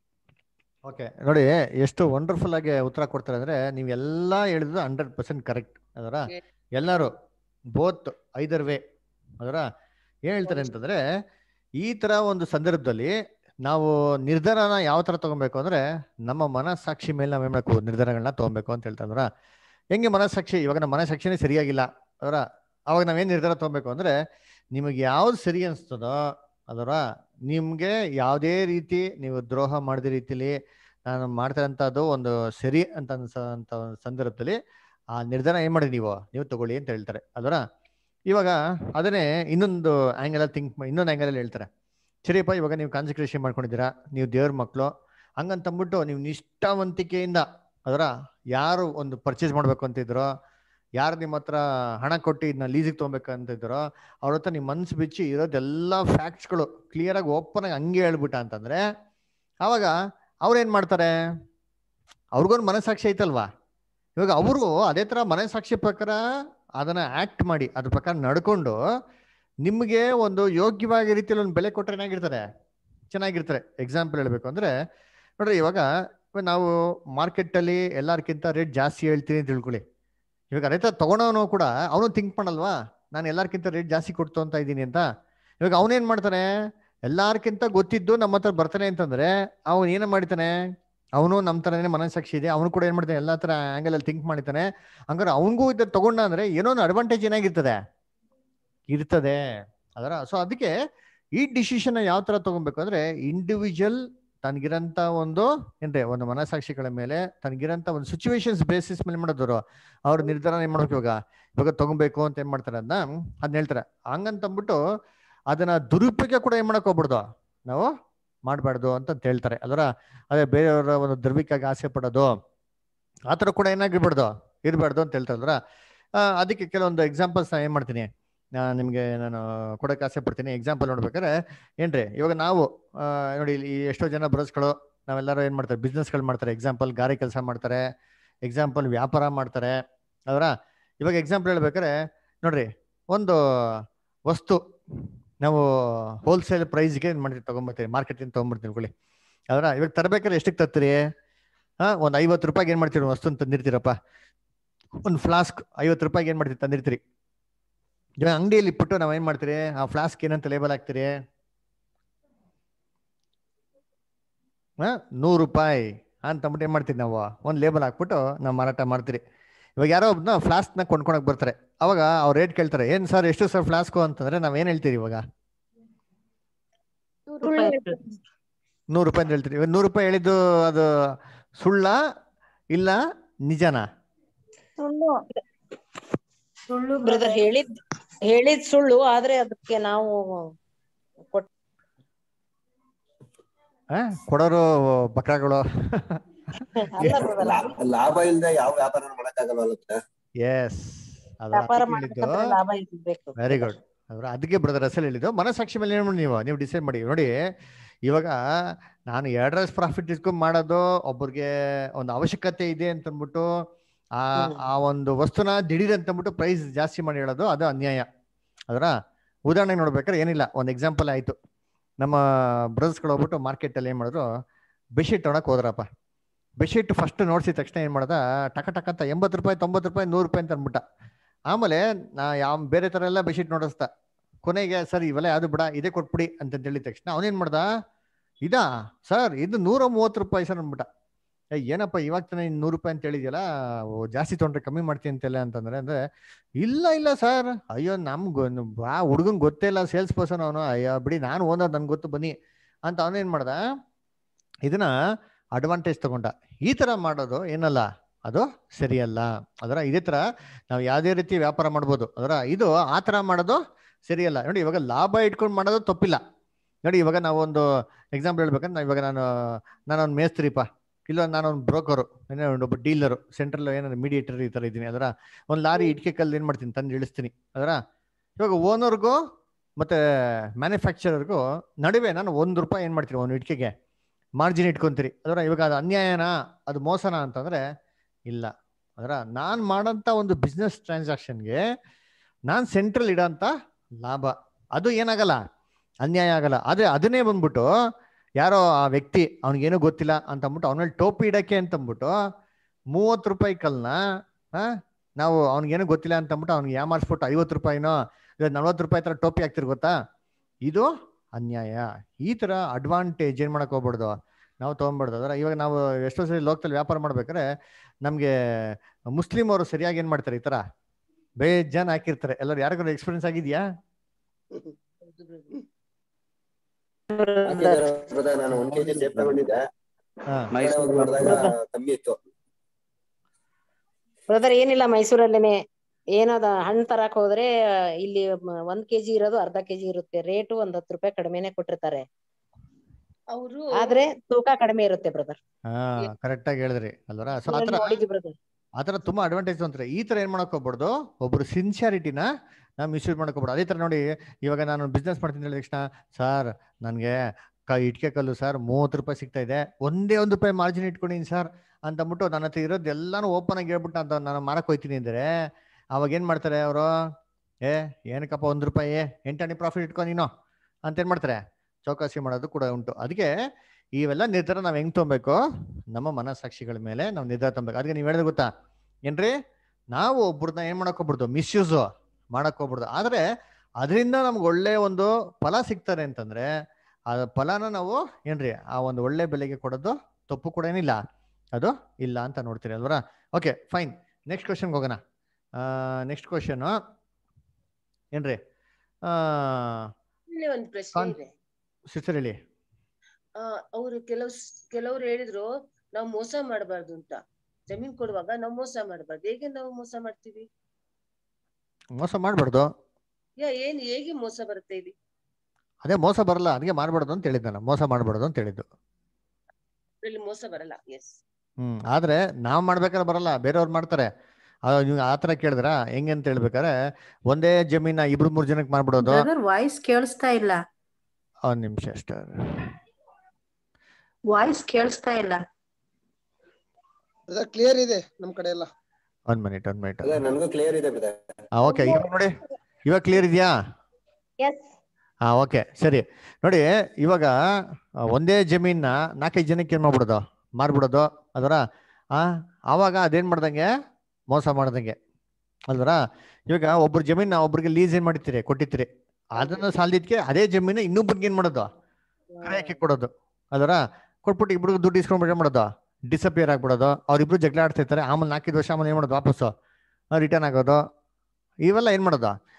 Okay ನೋಡಿ ಎಷ್ಟು wonderful ಆಗಿ ಉತ್ತರ ಕೊಡ್ತಾರೆ ಅಂದ್ರೆ ನೀವೆಲ್ಲ ಹೇಳಿದ್ರು hundred percent correct ಅದರ ಎಲ್ಲರೂ ಬೋತ್ ಐದರ್ ವೇ ಅದರ ಏನ್ ಹೇಳ್ತಾರೆ ಅಂತಂದ್ರೆ ಈ ತರ ಒಂದು ಸಂದರ್ಭದಲ್ಲಿ ನಾವು ನಿರ್ಧಾರನ ಯಾವ ತರ ತಗೊಬೇಕು ಅಂದ್ರೆ ನಮ್ಮ ಮನಸ್ಸಾಕ್ಷಿ ಮೇಲೆ ನಾವ್ ಏನ್ ಮಾಡ್ಬೇಕು ನಿರ್ಧಾರಗಳನ್ನ ತಗೊಬೇಕು ಅಂತ ಹೇಳ್ತಾ ಇದ್ರ ಹೆಂಗೆ ಮನಸ್ಸಾಕ್ಷಿ ಇವಾಗ ನಮ್ಮ ಮನಸ್ಸಾಕ್ಷಿನೇ ಸರಿಯಾಗಿಲ್ಲ ಅದರ ಅವಾಗ ನಾವೇನ್ ನಿರ್ಧಾರ ತಗೊಬೇಕು ಅಂದ್ರೆ ನಿಮಗೆ ಯಾವ್ದು ಸರಿ ಅನ್ಸ್ತದೋ ಅದರ ನಿಮ್ಗೆ ಯಾವುದೇ ರೀತಿ ನೀವು ದ್ರೋಹ ಮಾಡದ ರೀತಿಲಿ ನಾನು ಮಾಡ್ತಾರಂತದ್ದು ಒಂದು ಸರಿ ಅಂತ ಅನ್ಸೋಂಥ ಒಂದು ಸಂದರ್ಭದಲ್ಲಿ ಆ ನಿರ್ಧಾರ ಏನ್ ಮಾಡಿ ನೀವು ನೀವು ತಗೊಳ್ಳಿ ಅಂತ ಹೇಳ್ತಾರೆ ಅದರ ಇವಾಗ ಅದನ್ನೇ ಇನ್ನೊಂದು ಆಂಗಲ್ ಥಿಂಕ್ ಇನ್ನೊಂದು ಆಂಗಲ್ ಹೇಳ್ತಾರೆ ಸರಿಯಪ್ಪ ಇವಾಗ ನೀವು ಕಾನ್ಸಂಟ್ರೇಷನ್ ಮಾಡ್ಕೊಂಡಿದ್ದೀರಾ ನೀವು ದೇವ್ರ ಮಕ್ಕಳು ಹಂಗಂತಂದ್ಬಿಟ್ಟು ನೀವು ನಿಷ್ಠಾವಂತಿಕೆಯಿಂದ ಅದರ ಯಾರು ಒಂದು ಪರ್ಚೇಸ್ ಮಾಡ್ಬೇಕು ಅಂತಿದ್ರೋ ಯಾರು ನಿಮ್ಮ ಹತ್ರ ಹಣ ಕೊಟ್ಟು ಇದನ್ನ ಲೀಸಿಗೆ ತೊಗೊಬೇಕಂತಿದ್ರೋ ಅವ್ರ ಹತ್ರ ನಿಮ್ಮ ಮನ್ಸು ಬಿಚ್ಚಿ ಇರೋದೆಲ್ಲ ಫ್ಯಾಕ್ಟ್ಸ್ಗಳು ಕ್ಲಿಯರ್ ಆಗಿ ಓಪನ್ ಆಗಿ ಹಂಗೆ ಹೇಳ್ಬಿಟ್ಟ ಅಂತಂದ್ರೆ ಅವಾಗ ಅವ್ರೇನ್ ಮಾಡ್ತಾರೆ ಅವ್ರಿಗೊಂದು ಮನಸ್ಸಾಕ್ಷಿ ಐತಲ್ವಾ ಇವಾಗ ಅವರು ಅದೇ ತರ ಮನಸ್ಸಾಕ್ಷಿ ಪ್ರಕಾರ ಅದನ್ನ ಆಕ್ಟ್ ಮಾಡಿ ಅದ್ರ ಪ್ರಕಾರ ನಡ್ಕೊಂಡು ನಿಮಗೆ ಒಂದು ಯೋಗ್ಯವಾಗಿ ರೀತಿಯಲ್ಲಿ ಒಂದು ಬೆಲೆ ಕೊಟ್ಟರೆ ಏನಾಗಿರ್ತಾರೆ ಚೆನ್ನಾಗಿರ್ತಾರೆ ಎಕ್ಸಾಂಪಲ್ ಹೇಳ್ಬೇಕು ಅಂದ್ರೆ ನೋಡ್ರಿ ಇವಾಗ ಇವಾಗ ನಾವು ಮಾರ್ಕೆಟಲ್ಲಿ ಎಲ್ಲಾರ್ಕಿಂತ ರೇಟ್ ಜಾಸ್ತಿ ಹೇಳ್ತೀನಿ ಅಂತ ತಿಳ್ಕೊಳ್ಳಿ ಇವಾಗ ಅದೇ ತರ ತಗೊಳೋನು ಕೂಡ ಅವನು ಥಿಂಕ್ ಮಾಡಲ್ವಾ ನಾನು ಎಲ್ಲಾರ್ಕಿಂತ ರೇಟ್ ಜಾಸ್ತಿ ಕೊಡ್ತು ಅಂತ ಇದ್ದೀನಿ ಅಂತ ಇವಾಗ ಅವನೇನ್ ಮಾಡ್ತಾನೆ ಎಲ್ಲಾರ್ಕಿಂತ ಗೊತ್ತಿದ್ದು ನಮ್ಮ ಹತ್ರ ಬರ್ತಾನೆ ಅಂತಂದ್ರೆ ಅವನು ಏನ ಮಾಡ್ತಾನೆ ಅವನು ನಮ್ಮ ತರನೇ ಮನಸ್ಸಾಕ್ಷಿ ಇದೆ ಅವನು ಕೂಡ ಏನ್ ಮಾಡ್ತಾನೆ ಎಲ್ಲಾ ತರ ಆಂಗಲ್ ಅಲ್ಲಿ ಥಿಂಕ್ ಮಾಡ್ತಾನೆ ಹಂಗಾರೆ ಅವನಿಗೂ ಇದ್ದ ತಗೊಂಡ ಅಂದ್ರೆ ಏನೋ ಒಂದು ಅಡ್ವಾಂಟೇಜ್ ಏನಾಗಿರ್ತದೆ ಇರ್ತದೆ ಅದರ ಸೊ ಅದಕ್ಕೆ ಈ ಡಿಸಿಷನ್ ಯಾವ ತರ ತಗೊಬೇಕು ಅಂದ್ರೆ ಇಂಡಿವಿಜುವಲ್ ತನಗಿರಂತ ಒಂದು ಏನ್ರಿ ಒಂದು ಮನಸ್ಸಾಕ್ಷಿಗಳ ಮೇಲೆ ತನಗಿರಂತ ಒಂದು ಸಿಚುವೇಶನ್ಸ್ ಬೇಸಿಸ್ ಮೇಲೆ ಮಾಡಿದ್ರು ಅವ್ರ ನಿರ್ಧಾರ ಏನ್ ಮಾಡ್ಬೇಕು ಇವಾಗ ಇವಾಗ ತಗೊಬೇಕು ಅಂತ ಏನ್ ಮಾಡ್ತಾರೆ ಅದನ್ನ ಅದನ್ನ ಹೇಳ್ತಾರೆ ಹಂಗಂತ ಅಂದ್ಬಿಟ್ಟು ಅದನ್ನ ದುರುಪಯೋಗ ಕೂಡ ಏನ್ ಮಾಡಕ್ ಹೋಗ್ಬಿಡ್ದು ನಾವು ಮಾಡಬಾರ್ದು ಅಂತ ಹೇಳ್ತಾರೆ ಅದರ ಅದೇ ಬೇರೆಯವರ ಒಂದು ದ್ರವ್ಯಕ್ಕಾಗಿ ಆಸೆ ಪಡೋದು ಆ ಥರ ಕೂಡ ಏನಾಗಿರ್ಬಾರ್ದು ಇರಬಾರ್ದು ಅಂತ ಹೇಳ್ತಾರೆ ಅಲ್ರ ಅದಕ್ಕೆ ಕೆಲವೊಂದು ಎಕ್ಸಾಂಪಲ್ಸ್ ನಾನು ಏನ್ ಮಾಡ್ತೀನಿ ನಾನು ನಿಮಗೆ ನಾನು ಕೊಡಕ್ಕೆ ಆಸೆ ಪಡ್ತೀನಿ ಎಕ್ಸಾಂಪಲ್ ನೋಡ್ಬೇಕಾದ್ರೆ ಏನ್ರಿ ಇವಾಗ ನಾವು ಆ, ನೋಡಿ ಇಲ್ಲಿ ಎಷ್ಟೋ ಜನ ಬ್ರಸ್ಗಳು ನಾವೆಲ್ಲರೂ ಏನ್ ಮಾಡ್ತಾರೆ ಬಿಸ್ನೆಸ್ಗಳು ಮಾಡ್ತಾರೆ ಎಕ್ಸಾಂಪಲ್ ಗಾರೆ ಕೆಲಸ ಮಾಡ್ತಾರೆ ಎಕ್ಸಾಂಪಲ್ ವ್ಯಾಪಾರ ಮಾಡ್ತಾರೆ ಅದರ ಇವಾಗ ಎಕ್ಸಾಂಪಲ್ ಹೇಳ್ಬೇಕಾದ್ರೆ ನೋಡ್ರಿ ಒಂದು ವಸ್ತು ನಾವು ಹೋಲ್ಸೇಲ್ ಪ್ರೈಸ್ಗೆ ಏನು ಮಾಡ್ತೀವಿ ತೊಗೊಂಬರ್ತೀವಿ ಮಾರ್ಕೆಟಿಂದ ತೊಗೊಂಬರ್ತೀವಿ ತಿಳ್ಕೊಳ್ಳಿ ಅದರ ಇವಾಗ ತರಬೇಕಾದ್ರೆ ಎಷ್ಟಕ್ಕೆ ತರ್ತೀರಿ ಹಾ ಒಂದು ಐವತ್ತು ರೂಪಾಯಿಗೆ ಏನು ಮಾಡ್ತೀರಿ ವಸ್ತು ತಂದಿರ್ತೀರಪ್ಪ ಒಂದು ಫ್ಲಾಸ್ಕ್ ಐವತ್ತು ರೂಪಾಯಿಗೆ ಏನು ಮಾಡ್ತೀರಿ ತಂದಿರ್ತೀರಿ ಇವಾಗ ಅಂಗಡಿಯಲ್ಲಿ ಇಟ್ಬಿಟ್ಟು ನಾವ್ ಏನ್ ಮಾಡ್ತೀರಿ ಆ ಫ್ಲಾಸ್ಕ್ ಏನಂತ ಲೇಬಲ್ ಹಾಕ್ತೀರಿ ಹಾ ನೂರು ರೂಪಾಯಿ ಅಂತ ಅಂದ್ಬಿಟ್ಟು ಏನ್ ಮಾಡ್ತೀವಿ ನಾವು ಒಂದು ಲೇಬಲ್ ಹಾಕ್ಬಿಟ್ಟು ನಾವು ಮಾರಾಟ ಮಾಡ್ತೀರಿ ಇವಾಗ ಯಾರೋ ಒಬ್ನ ಫ್ಲಾಸ್ಕ್ನ ಕೊಂಡ್ಕೊಳಕ್ ಬರ್ತಾರೆ ಅವಾಗ ಅವ್ರು ರೇಟ್ ಕೇಳ್ತಾರೆ ಏನ್ ಸರ್ ಎಷ್ಟು ಸರ್ ಫ್ಲಾಸ್ಕು ಅಂತಂದ್ರೆ ನಾವ್ ಏನ್ ಹೇಳ್ತೀರಿ ಇವಾಗ ನೂರು ರೂಪಾಯಿ ಅಂತ ಹೇಳ್ತೀರಿ ಇವಾಗ ನೂರು ರೂಪಾಯಿ ಹೇಳಿದ್ದು ಅದು ಸುಳ್ಳ ಇಲ್ಲ ನಿಜನಾ ಸುಳ್ಳು ಸುಳ್ಳು ಬ್ರದರ್ ಹೇಳಿದ್ ಹೇಳಿದ್ ಸುಳ್ಳು ಆದ್ರೆ ಅದಕ್ಕೆ ನಾವು ಕೊಟ್ ಆ? ಕೊಡೋರು ಬಕ್ರಾಗಳು ಅಲ್ಲ brother, ಲಾ- ಲಾಭ ಇಲ್ಲದೆ ಯಾವ ವ್ಯಾಪಾರ ಮಾಡಕ್ಕಾಗಲ್ವಲ್ಲ brother? ಎಸ್ ಅದ್ರ ವ್ಯಾಪಾರ ಅದಕ್ಕೆ ಹೇಳಿದ್ದು ಮಾಡ್ಬೇಕಂದ್ರೆ ಲಾಭ ಇರ್ಬೇಕು ವೆರಿ ಗುಡ್ ಅದ್ರ ಅದಕ್ಕೆ ಬ್ರದರ್ ಅಸಲ್ ಹೇಳಿದ್ದು ಮನಸ್ಸಾಕ್ಷಿ ಮೇಲೆ ಏನು ಮಾಡಿ ನೀವು ನೀವು ಡಿಸೈಡ್ ಮಾಡಿ ನೋಡಿ ಇವಾಗ ನಾನು ಎರಡರಷ್ಟು ಪ್ರಾಫಿಟ್ ಇಟ್ಕೊಂಡ್ ಮಾಡೋದು ಒಬ್ಬರಿಗೆ ಒಂದು ಅವಶ್ಯಕತೆ ಇದೆ ಅಂತ ಅಂದ್ಬಿಟ್ಟು ಆ ಆ ಒಂದು ವಸ್ತುನ ದಿಢೀರ್ ಅಂತ ಅಂದ್ಬಿಟ್ಟು ಪ್ರೈಸ್ ಜಾಸ್ತಿ ಮಾಡಿ ಹೇಳೋದು ಅದು ಅನ್ಯಾಯ ಅದರ ಉದಾಹರಣೆ ನೋಡ್ಬೇಕಾದ್ರೆ ಏನಿಲ್ಲ ಒಂದು ಎಕ್ಸಾಂಪಲ್ ಆಯ್ತು ನಮ್ಮ ಬ್ರದರ್ಸ್ಗಳು ಹೋಗ್ಬಿಟ್ಟು ಮಾರ್ಕೆಟಲ್ಲಿ ಏನು ಮಾಡಿದ್ರು ಬೆಡ್ಶೀಟ್ ತೊಗೊಳಕ್ ಹೋದ್ರಪ್ಪ ಬೆಡ್ಶೀಟ್ ಫಸ್ಟ್ ನೋಡ್ಸಿದ ತಕ್ಷಣ ಏನು ಮಾಡ್ದ ಟಕ ಟಕ ಅಂತ ಎಂಬತ್ತು ರೂಪಾಯಿ ತೊಂಬತ್ತು ರೂಪಾಯಿ ನೂರು ರೂಪಾಯಿ ಅಂತ ಅಂದ್ಬಿಟ್ಟ ಆಮೇಲೆ ನಾ ಯಾವ ಬೇರೆ ಥರ ಎಲ್ಲ ಬೆಡ್ಶೀಟ್ ನೋಡಿಸ್ದ ಕೊನೆಗೆ ಸರ್ ಇವೆಲ್ಲ ಯಾವ್ದು ಬಿಡ ಇದೇ ಕೊಟ್ಬಿಡಿ ಅಂತ ಹೇಳಿದ ತಕ್ಷಣ ಅವನೇನ್ ಮಾಡ್ದ ಇದಾ ಸರ್ ಇದು ನೂರ ಮೂವತ್ತು ರೂಪಾಯಿ ಸರ್ ಅಂದ್ಬಿಟ್ಟ ಏ ಏನಪ್ಪ ಇವಾಗ ತಾನೇ ನೂರು ರೂಪಾಯಿ ಅಂತ ಹೇಳಿದ್ಯಲ್ಲ ಓ, ಜಾಸ್ತಿ ತೊಗೊಂಡ್ರೆ ಕಮ್ಮಿ ಮಾಡ್ತೀನಿ ಅಂತೆಲ್ಲ ಅಂತಂದ್ರೆ ಅಂದ್ರೆ ಇಲ್ಲ ಇಲ್ಲ ಸರ್ ಅಯ್ಯೋ ನಮ್ಗೆ ಆ ಹುಡುಗನ್ ಗೊತ್ತೇ ಇಲ್ಲ ಸೇಲ್ಸ್ ಪರ್ಸನ್ ಅವನು ಅಯ್ಯೋ ಬಿಡಿ ನಾನು ಓನರ್ ನನ್ಗೆ ಗೊತ್ತು ಬನ್ನಿ ಅಂತ ಅವನೇನ್ ಮಾಡ್ದ ಇದನ್ನ ಅಡ್ವಾಂಟೇಜ್ ತಗೊಂಡ ಈ ತರ ಮಾಡೋದು ಏನಲ್ಲ ಅದು ಸರಿಯಲ್ಲ ಅದರ ಇದೇ ತರ ನಾವು ಯಾವುದೇ ರೀತಿ ವ್ಯಾಪಾರ ಮಾಡ್ಬೋದು ಅದರ ಇದು ಆ ತರ ಮಾಡೋದು ಸರಿಯಲ್ಲ ನೋಡಿ ಇವಾಗ ಲಾಭ ಇಟ್ಕೊಂಡು ಮಾಡೋದು ತಪ್ಪಿಲ್ಲ ನೋಡಿ ಇವಾಗ ನಾವೊಂದು ಎಕ್ಸಾಂಪಲ್ ಹೇಳ್ಬೇಕಂದ್ರೆ ನಾವು ಇವಾಗ ನಾನು ನಾನೊಂದು ಮೇಸ್ತ್ರಿಪ್ಪ ಇಲ್ಲ ನಾನೊಂದು ಬ್ರೋಕರು ಏನೋ ಒಬ್ಬ ಡೀಲರು ಸೆಂಟ್ರಲ್ ಏನಾದ್ರು ಮೀಡಿಯೇಟರ್ ಈ ಥರ ಇದ್ದೀನಿ ಅದರ ಒಂದು ಲಾರಿ ಇಟ್ಕೆ ಕಲ್ಲು ಏನು ಮಾಡ್ತೀನಿ ತಂದು ಇಳಿಸ್ತೀನಿ ಅದರ ಇವಾಗ ಓನರ್ಗೂ ಮತ್ತೆ ಮ್ಯಾನುಫ್ಯಾಕ್ಚರರ್ಗೂ ನಡುವೆ ನಾನು ಒಂದು ರೂಪಾಯಿ ಏನು ಮಾಡ್ತೀನಿ ಒಂದು ಇಟ್ಕೆಗೆ ಮಾರ್ಜಿನ್ ಇಟ್ಕೊಂತೀರಿ ಅದರ ಇವಾಗ ಅದು ಅನ್ಯಾಯನಾ ಅದು ಮೋಸನಾ ಅಂತಂದ್ರೆ ಇಲ್ಲ ಅದರ ನಾನು ಮಾಡೋಂಥ ಒಂದು ಬಿಸ್ನೆಸ್ ಟ್ರಾನ್ಸಾಕ್ಷನ್ಗೆ ನಾನು ಸೆಂಟ್ರಲ್ ಇಡೋಂಥ ಲಾಭ ಅದು ಏನಾಗಲ್ಲ ಅನ್ಯಾಯ ಆಗಲ್ಲ ಆದರೆ ಅದನ್ನೇ ಬಂದ್ಬಿಟ್ಟು ಯಾರೋ ಆ ವ್ಯಕ್ತಿ ಅವ್ನಿಗೇನು ಗೊತ್ತಿಲ್ಲ ಅಂತ ಅಂದ್ಬಿಟ್ಟು ಅವನಲ್ಲಿ ಟೋಪಿ ಇಡಕ್ಕೆ ಅಂತ ಅಂದ್ಬಿಟ್ಟು ಮೂವತ್ತು ರೂಪಾಯಿ ಕಲ್ನ ಆ, ನಾವು ಅವ್ನಿಗೇನು ಗೊತ್ತಿಲ್ಲ ಅಂತ ಅಂದ್ಬಿಟ್ಟು ಅವ್ನಿಗೆ ಯಾಮಾರಿಸ್ಬಿಟ್ಟು ಐವತ್ತು ರೂಪಾಯಿನೋ ಇಲ್ಲ ನಲ್ವತ್ತು ರೂಪಾಯಿ ಥರ ಟೋಪಿ ಹಾಕ್ತಿರ್ ಗೊತ್ತಾ ಇದು ಅನ್ಯಾಯ ಈ ಥರ ಅಡ್ವಾಂಟೇಜ್ ಏನು ಮಾಡಕ್ ಹೋಗ್ಬಾರ್ದು ನಾವು ತೊಗೊಂಡ್ಬಾರ್ದು ಅದರ ಇವಾಗ ನಾವು ಎಷ್ಟೋ ಸರಿ ಲೋಕದಲ್ಲಿ ವ್ಯಾಪಾರ ಮಾಡ್ಬೇಕಾದ್ರೆ ನಮಗೆ ಮುಸ್ಲಿಂ ಅವರು ಸರಿಯಾಗಿ ಏನು ಮಾಡ್ತಾರೆ ಈ ಥರ ಬೇಜಾನ್ ಹಾಕಿರ್ತಾರೆ ಎಲ್ಲರೂ ಯಾರಿಗಾದ್ರು ಎಕ್ಸ್ಪೀರಿಯನ್ಸ್ ಆಗಿದೆಯಾ ಹಾಕಿದ್ದಾರೆ brother, ನಾನು ಒಂದ್ ಕೆಜಿ ಸೇಬ್ ತಗೊಂಡಿದ್ದೆ ಹಾ. ಆ ಕಡೆ ಹೋಗಿ ನೋಡಿದಾಗ ಕಮ್ಮಿ ಇತ್ತು ಬ್ರದರ್ ಏನಿಲ್ಲ ಮೈಸೂರಲ್ಲೇನೆ ಏನದ ಹಣ್ಣು ತರಕ್ ಹೋದ್ರೆ ಇಲ್ಲಿ ಮ- ಒಂದ್ ಕೆಜಿ ಇರೋದು ಅರ್ಧ ಕೆಜಿ ಇರುತ್ತೆ ರೇಟು ಒಂದ್ ಹತ್ತು ರೂಪಾಯಿ ಕಡಿಮೆನೆ ಕೊಟ್ಟಿರ್ತಾರೆ ಅವರು ಆದ್ರೆ ತೂಕ ಕಡಿಮೆ ಇರುತ್ತೆ ಬ್ರದರ್ ಹಾ ಕರೆಕ್ಟ್ ಆಗಿ ಹೇಳಿದ್ರಿ ಅಲ್ವರ ಸೊ ಆತರ ನೋಡಿದ್ವಿ ಬ್ರದರ್ ಆತರ ತುಂಬಾ ಅಡ್ವಾಂಟೇಜ್ ಅಂತಾರೆ ಈ ತರ ಏನ್ ಮಾಡಕ್ ಹೋಗ್ಬಾರ್ದು ಒಬ್ರು ಸಿನ್ಸಿಯಾರಿಟಿನ ನಾವು ಮಿಸ್ಯೂಸ್ ಮಾಡಕ್ ಹೋಗ್ಬಾರ್ದು ಅದೇ ತರ ನೋಡಿ ಇವಾಗ ನಾನು ಬಿಸ್ನೆಸ್ ಮಾಡ್ತೀನಿ ಹೇಳಿದ ತಕ್ಷಣ ಸರ್ ನನಗೆ ಕ ಇಟ್ಕೆ ಕಲ್ಲು ಸರ್ ಮೂವತ್ತು ರೂಪಾಯಿ ಸಿಗ್ತಾ ಇದೆ ಒಂದೇ ಒಂದು ರೂಪಾಯಿ ಮಾರ್ಜಿನ್ ಇಟ್ಕೊಂಡಿನಿ ಸರ್ ಅಂತ ಅಂದ್ಬಿಟ್ಟು ನನ್ನ ಹತ್ರ ಇರೋದು ಎಲ್ಲಾನು ಓಪನ್ ಆಗಿ ಹೇಳ್ಬಿಟ್ಟು ಅಂತ ನಾನು ಮಾರಕ್ ಹೋಯ್ತೀನಿ ಅಂದ್ರೆ ಅವಾಗ ಏನ್ ಮಾಡ್ತಾರೆ ಅವರು ಏ ಏನಕ್ಕಪ್ಪ ಒಂದ್ ರೂಪಾಯಿ ಎಂಟಣಿ ಪ್ರಾಫಿಟ್ ಇಟ್ಕೊ ನೀನು ಅಂತ ಏನ್ ಮಾಡ್ತಾರೆ ಚೌಕಾಸಿ ಮಾಡೋದು ಕೂಡ ಉಂಟು ಅದಕ್ಕೆ ಇವೆಲ್ಲ ನಿರ್ಧಾರ ನಾವ್ ಹೆಂಗ್ ತೊಗೊಬೇಕು ನಮ್ಮ ಮನಸ್ಸಾಕ್ಷಿಗಳ ಮೇಲೆ ನಾವು ನಿರ್ಧಾರ ತೊಗೊಬೇಕು ಅದಕ್ಕೆ ನೀವ್ ಹೇಳಿದ್ರೆ ಗೊತ್ತಾ ಏನ್ರಿ ನಾವು ಒಬ್ರನ್ನ ಏನ್ ಮಾಡಕ್ ಹೋಗ್ಬಿಡ್ದು ಮಿಸ್ಯೂಸ್ ಮಾಡಕ್ ಹೋಗ್ಬಿಡ್ದು ಆದ್ರೆ ಅದರಿಂದ ನಮ್ಗೆ ಒಳ್ಳೆ ಒಂದು ಫಲ ಸಿಗ್ತಾರೆ ಅಂತಂದ್ರೆ ಆ ಫಲನ ನಾವು ಏನ್ರಿ ಆ ಒಂದು ಒಳ್ಳೆ ಬೆಲೆಗೆ ಕೊಡೋದು ತಪ್ಪು ಕೂಡ ಏನಿಲ್ಲ ಅದು ಇಲ್ಲ ಅಂತ ನೋಡ್ತೀರಿ ಅಲ್ವರ ಓಕೆ ಫೈನ್ ನೆಕ್ಸ್ಟ್ ಕ್ವಶನ್ಗೆ ಹೋಗೋಣ ನೆಕ್ಸ್ಟ್ ಕ್ವಶನ್ ಏನ್ರಿ ಆ ಇಲ್ಲಿ ಒಂದ್ ಪ್ರಶ್ನೆ ಕಾನ್- ಇದೆ ಸಿಸ್ಟರ್ ಹೇಳಿ ಆ ಅವರು ಕೆಲವು ಕೆಲವ್ರು ಹೇಳಿದ್ರು ನಾವು ಮೋಸ ಮಾಡಬಾರ್ದು ಅಂತ ಜಮೀನ್ ಕೊಡುವಾಗ ನಾವು ಮೋಸ ಮಾಡಬಾರ್ದು ಹೇಗೆ ನಾವು ಮೋಸ ಮಾಡ್ತೀವಿ ಮೋಸ ಮಾಡ್ಬಾರ್ದು ಯಾ ಏನ್ ಹೇಗೆ ಮೋಸ ಬರುತ್ತೆ ಇಲ್ಲಿ ಅದೇ ಮೋಸ ಬರಲ್ಲ ಅದಕ್ಕೆ ಮಾಡ್ಬಾರ್ದು ಅಂತ ಹೇಳಿದ್ದೆ ನಾನು ಮೋಸ ಮಾಡ್ಬಾರ್ದು ಅಂತ ಹೇಳಿದ್ದು ಇದ್ರಲ್ಲಿ ಮೋಸ ಬರಲ್ಲ ಎಸ್ ಹ್ಮ್ ಆದ್ರೆ ನಾವ್ ಮಾಡ್ಬೇಕಾದ್ರೆ ಬರಲ್ಲ ಬೇರೆಯವ್ರು ಮಾಡ್ತಾರೆ ಆ, ನೀವು ಆ ತರ ಕೇಳಿದ್ರ ಹೆಂಗೆ ಅಂತ ಹೇಳ್ಬೇಕಾರೆ ಒಂದೇ ಜಮೀನ ಇಬ್ರು ಮೂರ್ ಜನಕ್ಕೆ ಮಾಡ್ಬಿಡೋದು ಬ್ರದರ್ ವಾಯ್ಸ್ ಕೇಳಿಸ್ತಾ ಇಲ್ಲ ಒಂದ್ ನಿಮಿಷ ಅಷ್ಟೇ ವಾಯ್ಸ್ ಕೇಳಿಸ್ತಾ ಇಲ್ಲ ಕ್ಲಿಯರ್ ಇದೆ ನಮ್ ಕಡೆ ಎಲ್ಲ ಒಂದ್ ಮಿನಿಟ್ ಒಂದ್ ಮಿನಿಟ್ ಅದೇ ನನಗೂ ಕ್ಲಿಯರ್ ಇದೆ ಬ್ರದರ್ ಓಕೆ ಇವಾಗ ನೋಡಿ ಇವಾಗ ಕ್ಲಿಯರ್ ಇದೆಯಾ ಎಸ್ ಹಾ ಓಕೆ ಸರಿ ನೋಡಿ ಇವಾಗ ಆ, ಒಂದೇ ಜಮೀನ ನಾಲ್ಕೈದು ಜನಕ್ಕೆ ಏನ್ ಮಾಡ್ಬಿಡೋದು ಮಾರ್ಬಿಡೋದು ಅದರ ಆ ಆವಾಗ ಅದೇನ್ ಮಾಡ್ದಂಗೆ ಮೋಸ ಮಾಡ್ದಂಗೆ ಅಲ್ವರ ಇವಾಗ ಒಬ್ರು ಜಮೀನ ಒಬ್ರಿಗೆ ಲೀಸ್ ಏನ್ ಮಾಡಿರ್ತೀರಿ ಕೊಟ್ಟಿರ್ತೀರಿ ಅದನ್ನ ಸಾಲದಿದ್ಕೆ ಅದೇ ಜಮೀನು ಇನ್ನೊಬ್ರಿಗೆ ಏನ್ ಮಾಡೋದು ಕ್ರಯಕ್ಕೆ ಕೊಡೋದು ಅದರ ಕೊಟ್ಬಿಟ್ಟು ಇಬ್ರಿಗೆ ದುಡ್ಡು ಇಸ್ಕೊಂಡ್ಬಿಟ್ಟು ಏನ್ ಮಾಡೋದು ಡಿಸಪಿಯರ್ ಆಗ್ಬಿಡೋದು ಅವ್ರಿಬ್ರು ಜಗಳ ಆಡ್ತಿರ್ತಾರೆ ಆಮೇಲೆ ನಾಲ್ಕೈದು ವರ್ಷ ಆಮೇಲೆ ಏನ್ ಮಾಡೋದು ವಾಪಸ್ಸು ರಿಟರ್ನ್ ಆಗೋದು ಇವೆಲ್ಲ ಏನ್ ಮಾಡೋದು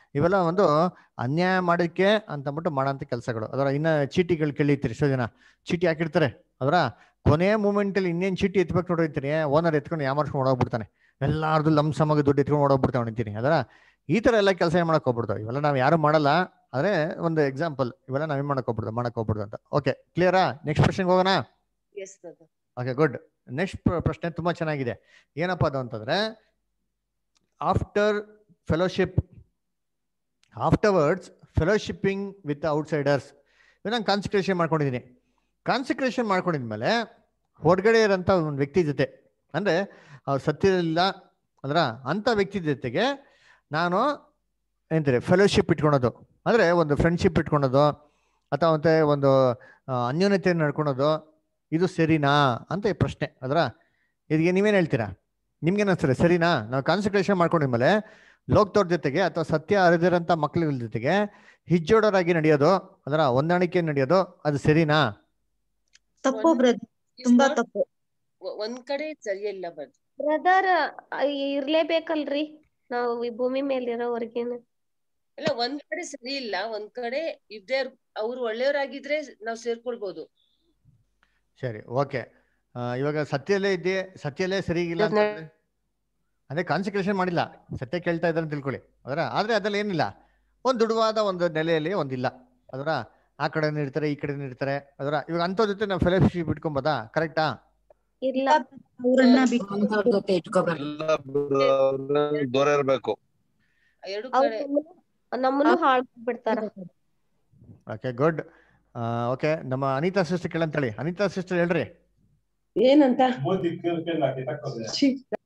ಇವೆಲ್ಲ ಒಂದು ಅನ್ಯಾಯ ಮಾಡೋಕ್ಕೆ ಅಂತಂದ್ಬಿಟ್ಟು ಮಾಡೋಂಥ ಕೆಲಸಗಳು ಅದರ ಇನ್ನ ಚೀಟಿಗಳು ಕೇಳಿರ್ತೀರಿ ಎಷ್ಟೋ ಜನ ಚೀಟಿ ಹಾಕಿರ್ತಾರೆ ಅದರ ಕೊನೆ ಮೂಮೆಂಟ್ ಅಲ್ಲಿ ಇನ್ನೇನ್ ಚೀಟಿ ಎತ್ಬೇಕು ನೋಡಿರ್ತೀನಿ ಓನರ್ ಎತ್ಕೊಂಡು ಯಾಮಾರ್ಸ್ಕೊಂಡು ಓಡೋಗ್ಬಿಡ್ತಾನೆ ಎಲ್ಲಾರ್ದು ಲಂಸಮಾಗಿ ದುಡ್ಡು ಎತ್ಕೊಂಡು ಓಡೋಗ್ಬಿಡ್ತಾನೆ ಅಂತೀನಿ ಅದರ ಈ ತರ ಎಲ್ಲ ಕೆಲಸ ಏನ್ ಮಾಡಕ್ ಹೋಗ್ಬಿಡ್ತಾವೆ ಇವೆಲ್ಲ ನಾವು ಯಾರು ಮಾಡಲ್ಲ ಆದ್ರೆ ಒಂದು ಎಕ್ಸಾಂಪಲ್ ಇವೆಲ್ಲ ನಾವೇನ್ ಮಾಡಕ್ ಹೋಗ್ಬಿಡ್ದು ಮಾಡಕ್ ಹೋಗ್ಬಿಡ್ದು ಅಂತ ಓಕೆ ಕ್ಲಿಯರಾ ನೆಕ್ಸ್ಟ್ ಕ್ವಶನ್ಗೆ ಹೋಗೋಣ yes brother okay good next ಪ್ರಶ್ನೆ ತುಂಬಾ ಚೆನ್ನಾಗಿದೆ ಏನಪ್ಪಾ ಅದು ಅಂತಂದ್ರೆ after fellowship afterwards fellowshipping with outsiders ನಾನು ಕಾನ್ಸಂಟ್ರೇಷನ್ ಮಾಡ್ಕೊಂಡಿದ್ದೀನಿ ಕಾನ್ಸಂಟ್ರೇಷನ್ ಮಾಡ್ಕೊಂಡಿದ್ಮೇಲೆ ಹೊರಗಡೆ ಇರೋಂಥ ಒಂದು ವ್ಯಕ್ತಿ ಜೊತೆ ಅಂದರೆ ಅವ್ರು ಸತ್ತಿರಲಿಲ್ಲ ಅದರ ಅಂಥ ವ್ಯಕ್ತಿ ಜೊತೆಗೆ ನಾನು ಏನಂತಾರೆ ಫೆಲೋಶಿಪ್ ಇಟ್ಕೊಳೋದು ಅಂದರೆ ಒಂದು ಫ್ರೆಂಡ್ಶಿಪ್ ಇಟ್ಕೊಳೋದು ಅಥವಾ ಮತ್ತೆ ಒಂದು ಆ, ಅನ್ಯೋನ್ಯತೆ ನಡ್ಕೊಳೋದು ಇದು ಸರಿನಾ ಅಂತ ಈ ಪ್ರಶ್ನೆ ಅದರ ಇದಕ್ಕೆ ನೀವೇನು ಹೇಳ್ತೀರಾ ನಿಮ್ಗೇನು ಅನ್ಸ್ತಾರೆ ಸರಿನಾ ನಾವು ಕಾನ್ಸಂಟ್ರೇಷನ್ ಮಾಡ್ಕೊಂಡಿದ್ಮೇಲೆ ಲೋಕದವ್ರ ಜೊತೆಗೆ ಅಥವಾ ಸತ್ಯ ಅರಿದಿರೋಂಥ ಮಕ್ಕಳ ಜೊತೆಗೆ ಹಿಜ್ಜೋಡರಾಗಿ ನಡೆಯೋದು ಅದರ ಹೊಂದಾಣಿಕೆ ನಡೆಯೋದು ಅದು ಸರಿನಾ ತಪ್ಪು ಬ್ರದರ್ ತುಂಬಾ ತಪ್ಪು ಒ- ಒಂದ್ ಕಡೆ ಸರಿಯಿಲ್ಲ ಬದ್ ಬ್ರದರ್ ಇರ್ಲೇಬೇಕಲ್ರಿ ನಾವು ಈ ಭೂಮಿ ಮೇಲೆ ಇರೋವರ್ಗೇನ ಇಲ್ಲ ಒಂದ್ ಕಡೆ ಸರಿ ಇಲ್ಲ ಒಂದ್ ಕಡೆ ಇದ್ದೇ ಅವ್ರು ಒಳ್ಳೆಯವರಾಗಿದ್ರೆ ನಾವ್ ಸೇರ್ಕೊಳ್ಬಹುದು ಸರಿ ಓಕೆ ಇವಾಗ ಸತ್ಯಲ್ಲೇ ಇದ್ದೆ ಸತ್ಯಲ್ಲೇ ಸರಿ ಇಲ್ಲ ಅಂತಂದ್ರೆ ಅದೇ ಕಾನ್ಸಂಟ್ರೇಷನ್ ಮಾಡಿಲ್ಲ ಸತ್ಯ ಕೇಳ್ತಾ ಇದ್ದಾರೆ ಅಂತ ತಿಳ್ಕೊಳ್ಳಿ ಅದರ ಆದ್ರೆ ಅದ್ರಲ್ಲಿ ಏನಿಲ್ಲ ಒಂದು ದುಡುವಾದ ಒಂದು ನೆಲೆಯಲ್ಲಿ ಒಂದಿಲ್ಲ ಅದರ ಆ ಕಡೆನೂ ಇರ್ತಾರೆ ಈ ಕಡೆನೂ ಇರ್ತಾರೆ ಅದರ ಇವಾಗ ಅಂಥವ್ರ ಜೊತೆ ನಾವು ಫೆಲೋಶಿಪ್ ಇಟ್ಕೊಂಬೋದಾ ಕರೆಕ್ಟಾ ಇಲ್ಲ ಅವ್ರನ್ನ ಅಂಥವ್ರ ಜೊತೆ ಇಟ್ಕೋಬಾರ್ದು ದೂರ ಇರ್ಬೇಕು ಎರಡು ಅವ್ರು ನಮ್ಮನ್ನು ಹಾಳು ಬಿಡ್ತಾರ ಓಕೆ ಗುಡ್ ಓಕೆ ನಮ್ಮ ಅನಿತಾ ಸಿಸ್ಟರ್ ಕೇಳಂತೇಳಿ ಅನಿತಾ ಸಿಸ್ಟರ್ ಹೇಳ್ರಿ ಏನಂತ ಛೀ.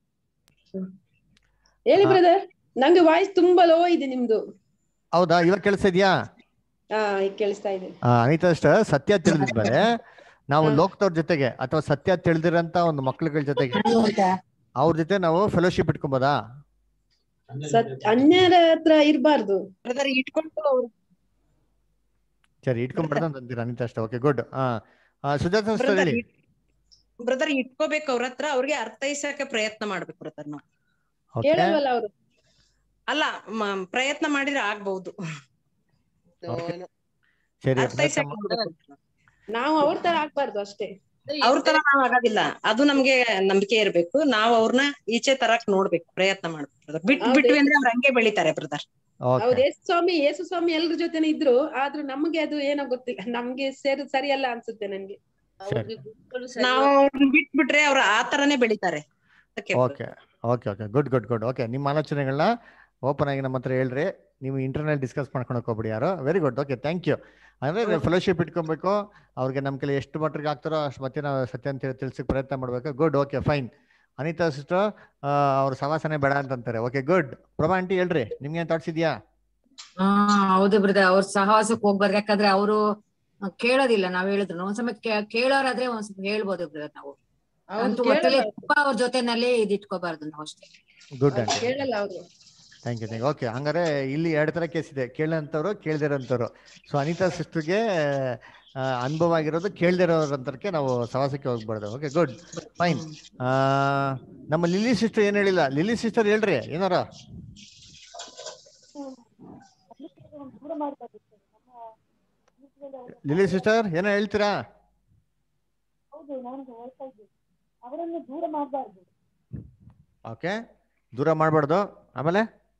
ಹೇಳಿ ಹಾ. ಬ್ರದರ್ ನಂಗೆ ವಾಯ್ಸ್ ತುಂಬಾ ಲೋ ಇದೆ ನಿಮ್ದು ಹೌದಾ ಇವಾಗ ಕೇಳಿಸ್ತಾ ಇದೆಯಾ ಹಾ ಈಗ ಕೇಳಿಸ್ತಾ ಇದೆ ಆ, ಅನಿತಾ ಸಿಸ್ಟರ್ ಸತ್ಯ ತಿಳಿದ್ಮೇಲೆ ನಾವು ಲೋಕದವ್ರ ಜೊತೆಗೆ ಅಥವಾ ಸತ್ಯ ತಿಳಿದಿರಂತ ಒಂದು ಮಕ್ಳುಗಳ ಜೊತೆಗೆ ಅವ್ರ ಜೊತೆ ನಾವು ಫೆಲೋಶಿಪ್ ಇಟ್ಕೊಬೋದಾ ಸತ್ ಅನ್ಯರ ಹತ್ರ ಇರ್ಬಾರ್ದು ಬ್ರದರ್ ಇಟ್ಕೊಂಡು ಅವ್ರು ಸರಿ ಇಟ್ಕೊಂಡ್ಬಿಡ್ದ ಅಂತ ಅಂತೀರಾ ಅನಿತಾ ಅಷ್ಟೇ ಓಕೆ ಗುಡ್ ಹಾ ಸುಜಾತ ಸಿಸ್ಟರ್ ಬ್ರದರ್ ಹೇಳಿ ಬ್ರದರ್ ಇಟ್ಕೋಬೇಕು ಅವ್ರ ಹತ್ರ ಅವ್ರಿಗೆ ಅರ್ಥೈಸಕ್ಕೆ ಪ್ರಯತ್ನ ಮಾಡ್ಬೇಕು ಬ್ರದರ್ ನಾವು ಓಕೆ ಕೇಳಲ್ವಲ್ಲ ಅವರು ಅಲ್ಲ ಮ- ಪ್ರಯತ್ನ ಮಾಡಿದ್ರೆ ಆಗ್ಬಹುದು Okay. ಸರಿ ಪ್ರಯತ್ನ ಅರ್ಥೈಸಕ್ಕೆ ಮಾಡ್- ನೋಡ್ಬೇಕು. ನಾವು ಅವ್ರ ತರ ಆಗ್ಬಾರ್ದು ಅಷ್ಟೇ ಅವ್ರ ತರ ನಾವ್ ಆಗೋದಿಲ್ಲ ಅದು ನಮ್ಗೆ ನಂಬಿಕೆ ಇರ್ಬೇಕು ನಾವ್ ಅವ್ರನ್ನ ಈಚೆ ತರಕ್ ನೋಡ್ಬೇಕು ಪ್ರಯತ್ನ ಮಾಡ್ಬೇಕು brother. ಬಿಟ್ ಹೌದು. ಬಿಟ್ವಿ ಅಂದ್ರೆ ಅವ್ರ ಹಂಗೆ ಬೆಳಿತಾರೆ ಬ್ರದರ್ ಹೌದು ಓಕೆ ಯೇಸು ಸ್ವಾಮಿ ಯೇಸು ಸ್ವಾಮಿ ಎಲ್ರ ಜೊತೆನೆ ಇದ್ರು ಆದ್ರೂ ನಮ್ಗೆ ಅದು ಏನೋ ಗೊತ್ತಿಲ್ಲ ನಮ್ಗೆ ಸೇರ್ ಸರಿಯಲ್ಲ ಅನ್ಸುತ್ತೆ ನನ್ಗೆ ಸರಿ ನಾವು ಅವ್ರನ್ನ ಬಿಟ್ ಬಿಟ್ರೆ ಅವ್ರ ಆ ತರನೇ ಬೆಳಿತಾರೆ ಅದಕ್ಕೆ okay okay okay good good good okay ನಿಮ್ಮ ಆಲೋಚನೆಗಳನ್ನ ಓಪನ್ ಆಗಿ ನಮ್ಮ ಹತ್ರ ಹೇಳ್ರಿ ನೀವು ಇಂಟರ್ನಲ್ ಡಿಸ್ಕಸ್ ಮಾಡ್ಕೊಳಕ್ ಹೋಗ್ಬಿಡಿ ಯಾರು very good okay thank you ಅಂದ್ರೆ ಫೆಲೋಶಿಪ್ ಇಟ್ಕೊಬೇಕು ಅವ್ರಿಗೆ ನಮ್ಮ ಕೈಲಿ ಎಷ್ಟು ಮಟ್ಟಿಗೆ ಆಗ್ತಾರೋ ಅಷ್ಟು ಮತ್ತೆ ನಾವು ಸತ್ಯ ಅಂತ ಹೇಳಿ ತಿಳ್ಸಕ್ ಪ್ರಯತ್ನ ಮಾಡ್ಬೇಕು good okay fine Anita sister ಅವ್ರ ಸವಾಸನೆ ಬೇಡ ಅಂತಂತಾರೆ ಓಕೆ ಗುಡ್ ಪ್ರಭಾ ಆಂಟಿ ಹೇಳ್ರಿ ನಿಮ್ಗೆ ಏನ್ ಥಾಟ್ಸ್ ಇದೆಯಾ ಹಾ ಹೌದು ಬ್ರದರ್ ಅವ್ರ ಸಹವಾಸಕ್ಕೆ ಹೋಗ್ಬಾರ್ದು ಯಾಕಂದ್ರೆ ಅವರು ಕೇಳೋದಿಲ್ಲ ನಾವ್ ಹೇಳಿದ್ರು ಒಂದ್ ಸಮಯ ಕೇ- ಕೇಳೋರಾದ್ರೆ ಒಂದ್ ಸ್ವಲ್ಪ ಹೇಳ್ಬೋದು ಬ್ರದರ್ ನಾವು ಅವ್ರು ಅಂತೂ ಒಟ್ಟಲ್ಲಿ ಕೇಳಲ್ಲ ತುಂಬಾ ಅವ್ರ ಜೊತೆನಲ್ಲಿ ಇದಿಟ್ಕೋಬಾರ್ದು ನಾವು ಅಷ್ಟೇ ಗುಡ್ ಅವ್ರು ಆಂಟಿ ಕೇಳಲ್ಲ ಅವರು ಥ್ಯಾಂಕ್ ಯು ಥ್ಯಾಂಕ್ ಓಕೆ ಹಂಗಾರೆ ಇಲ್ಲಿ ಎರಡು ತರ ಕೇಸ್ ಇದೆ ಕೇಳಂತವ್ರು ಕೇಳ್ದಿರೋಂಥವ್ರು ಸೊ ಅನಿತಾ ಸಿಸ್ಟರ್ಗೆ ಅನುಭವ ಆಗಿರೋದು ಕೇಳ್ದಿರೋರಂತರಕ್ಕೆ ನಾವು ಸವಾಸಕ್ಕೆ ಹೋಗ್ಬಾರ್ದು ಓಕೆ ಗುಡ್ ಫೈನ್ ನಮ್ಮ ಲಿಲಿ ಸಿಸ್ಟರ್ ಏನ್ ಹೇಳಿಲ್ಲ ಲಿಲಿ ಸಿಸ್ಟರ್ ಹೇಳ್ರಿ ಏನಾರ ಲಿಲಿ ಸಿಸ್ಟರ್ ಏನೋ ಹೇಳ್ತೀರಾ ಹೌದು ನಾನು ಹೇಳ್ತಾ ಇದ್ದೆ ಅವರನ್ನು ದೂರ ಮಾಡಬಾರ್ದು ಓಕೆ ದೂರ ಮಾಡಬಾರ್ದು ಆಮೇಲೆ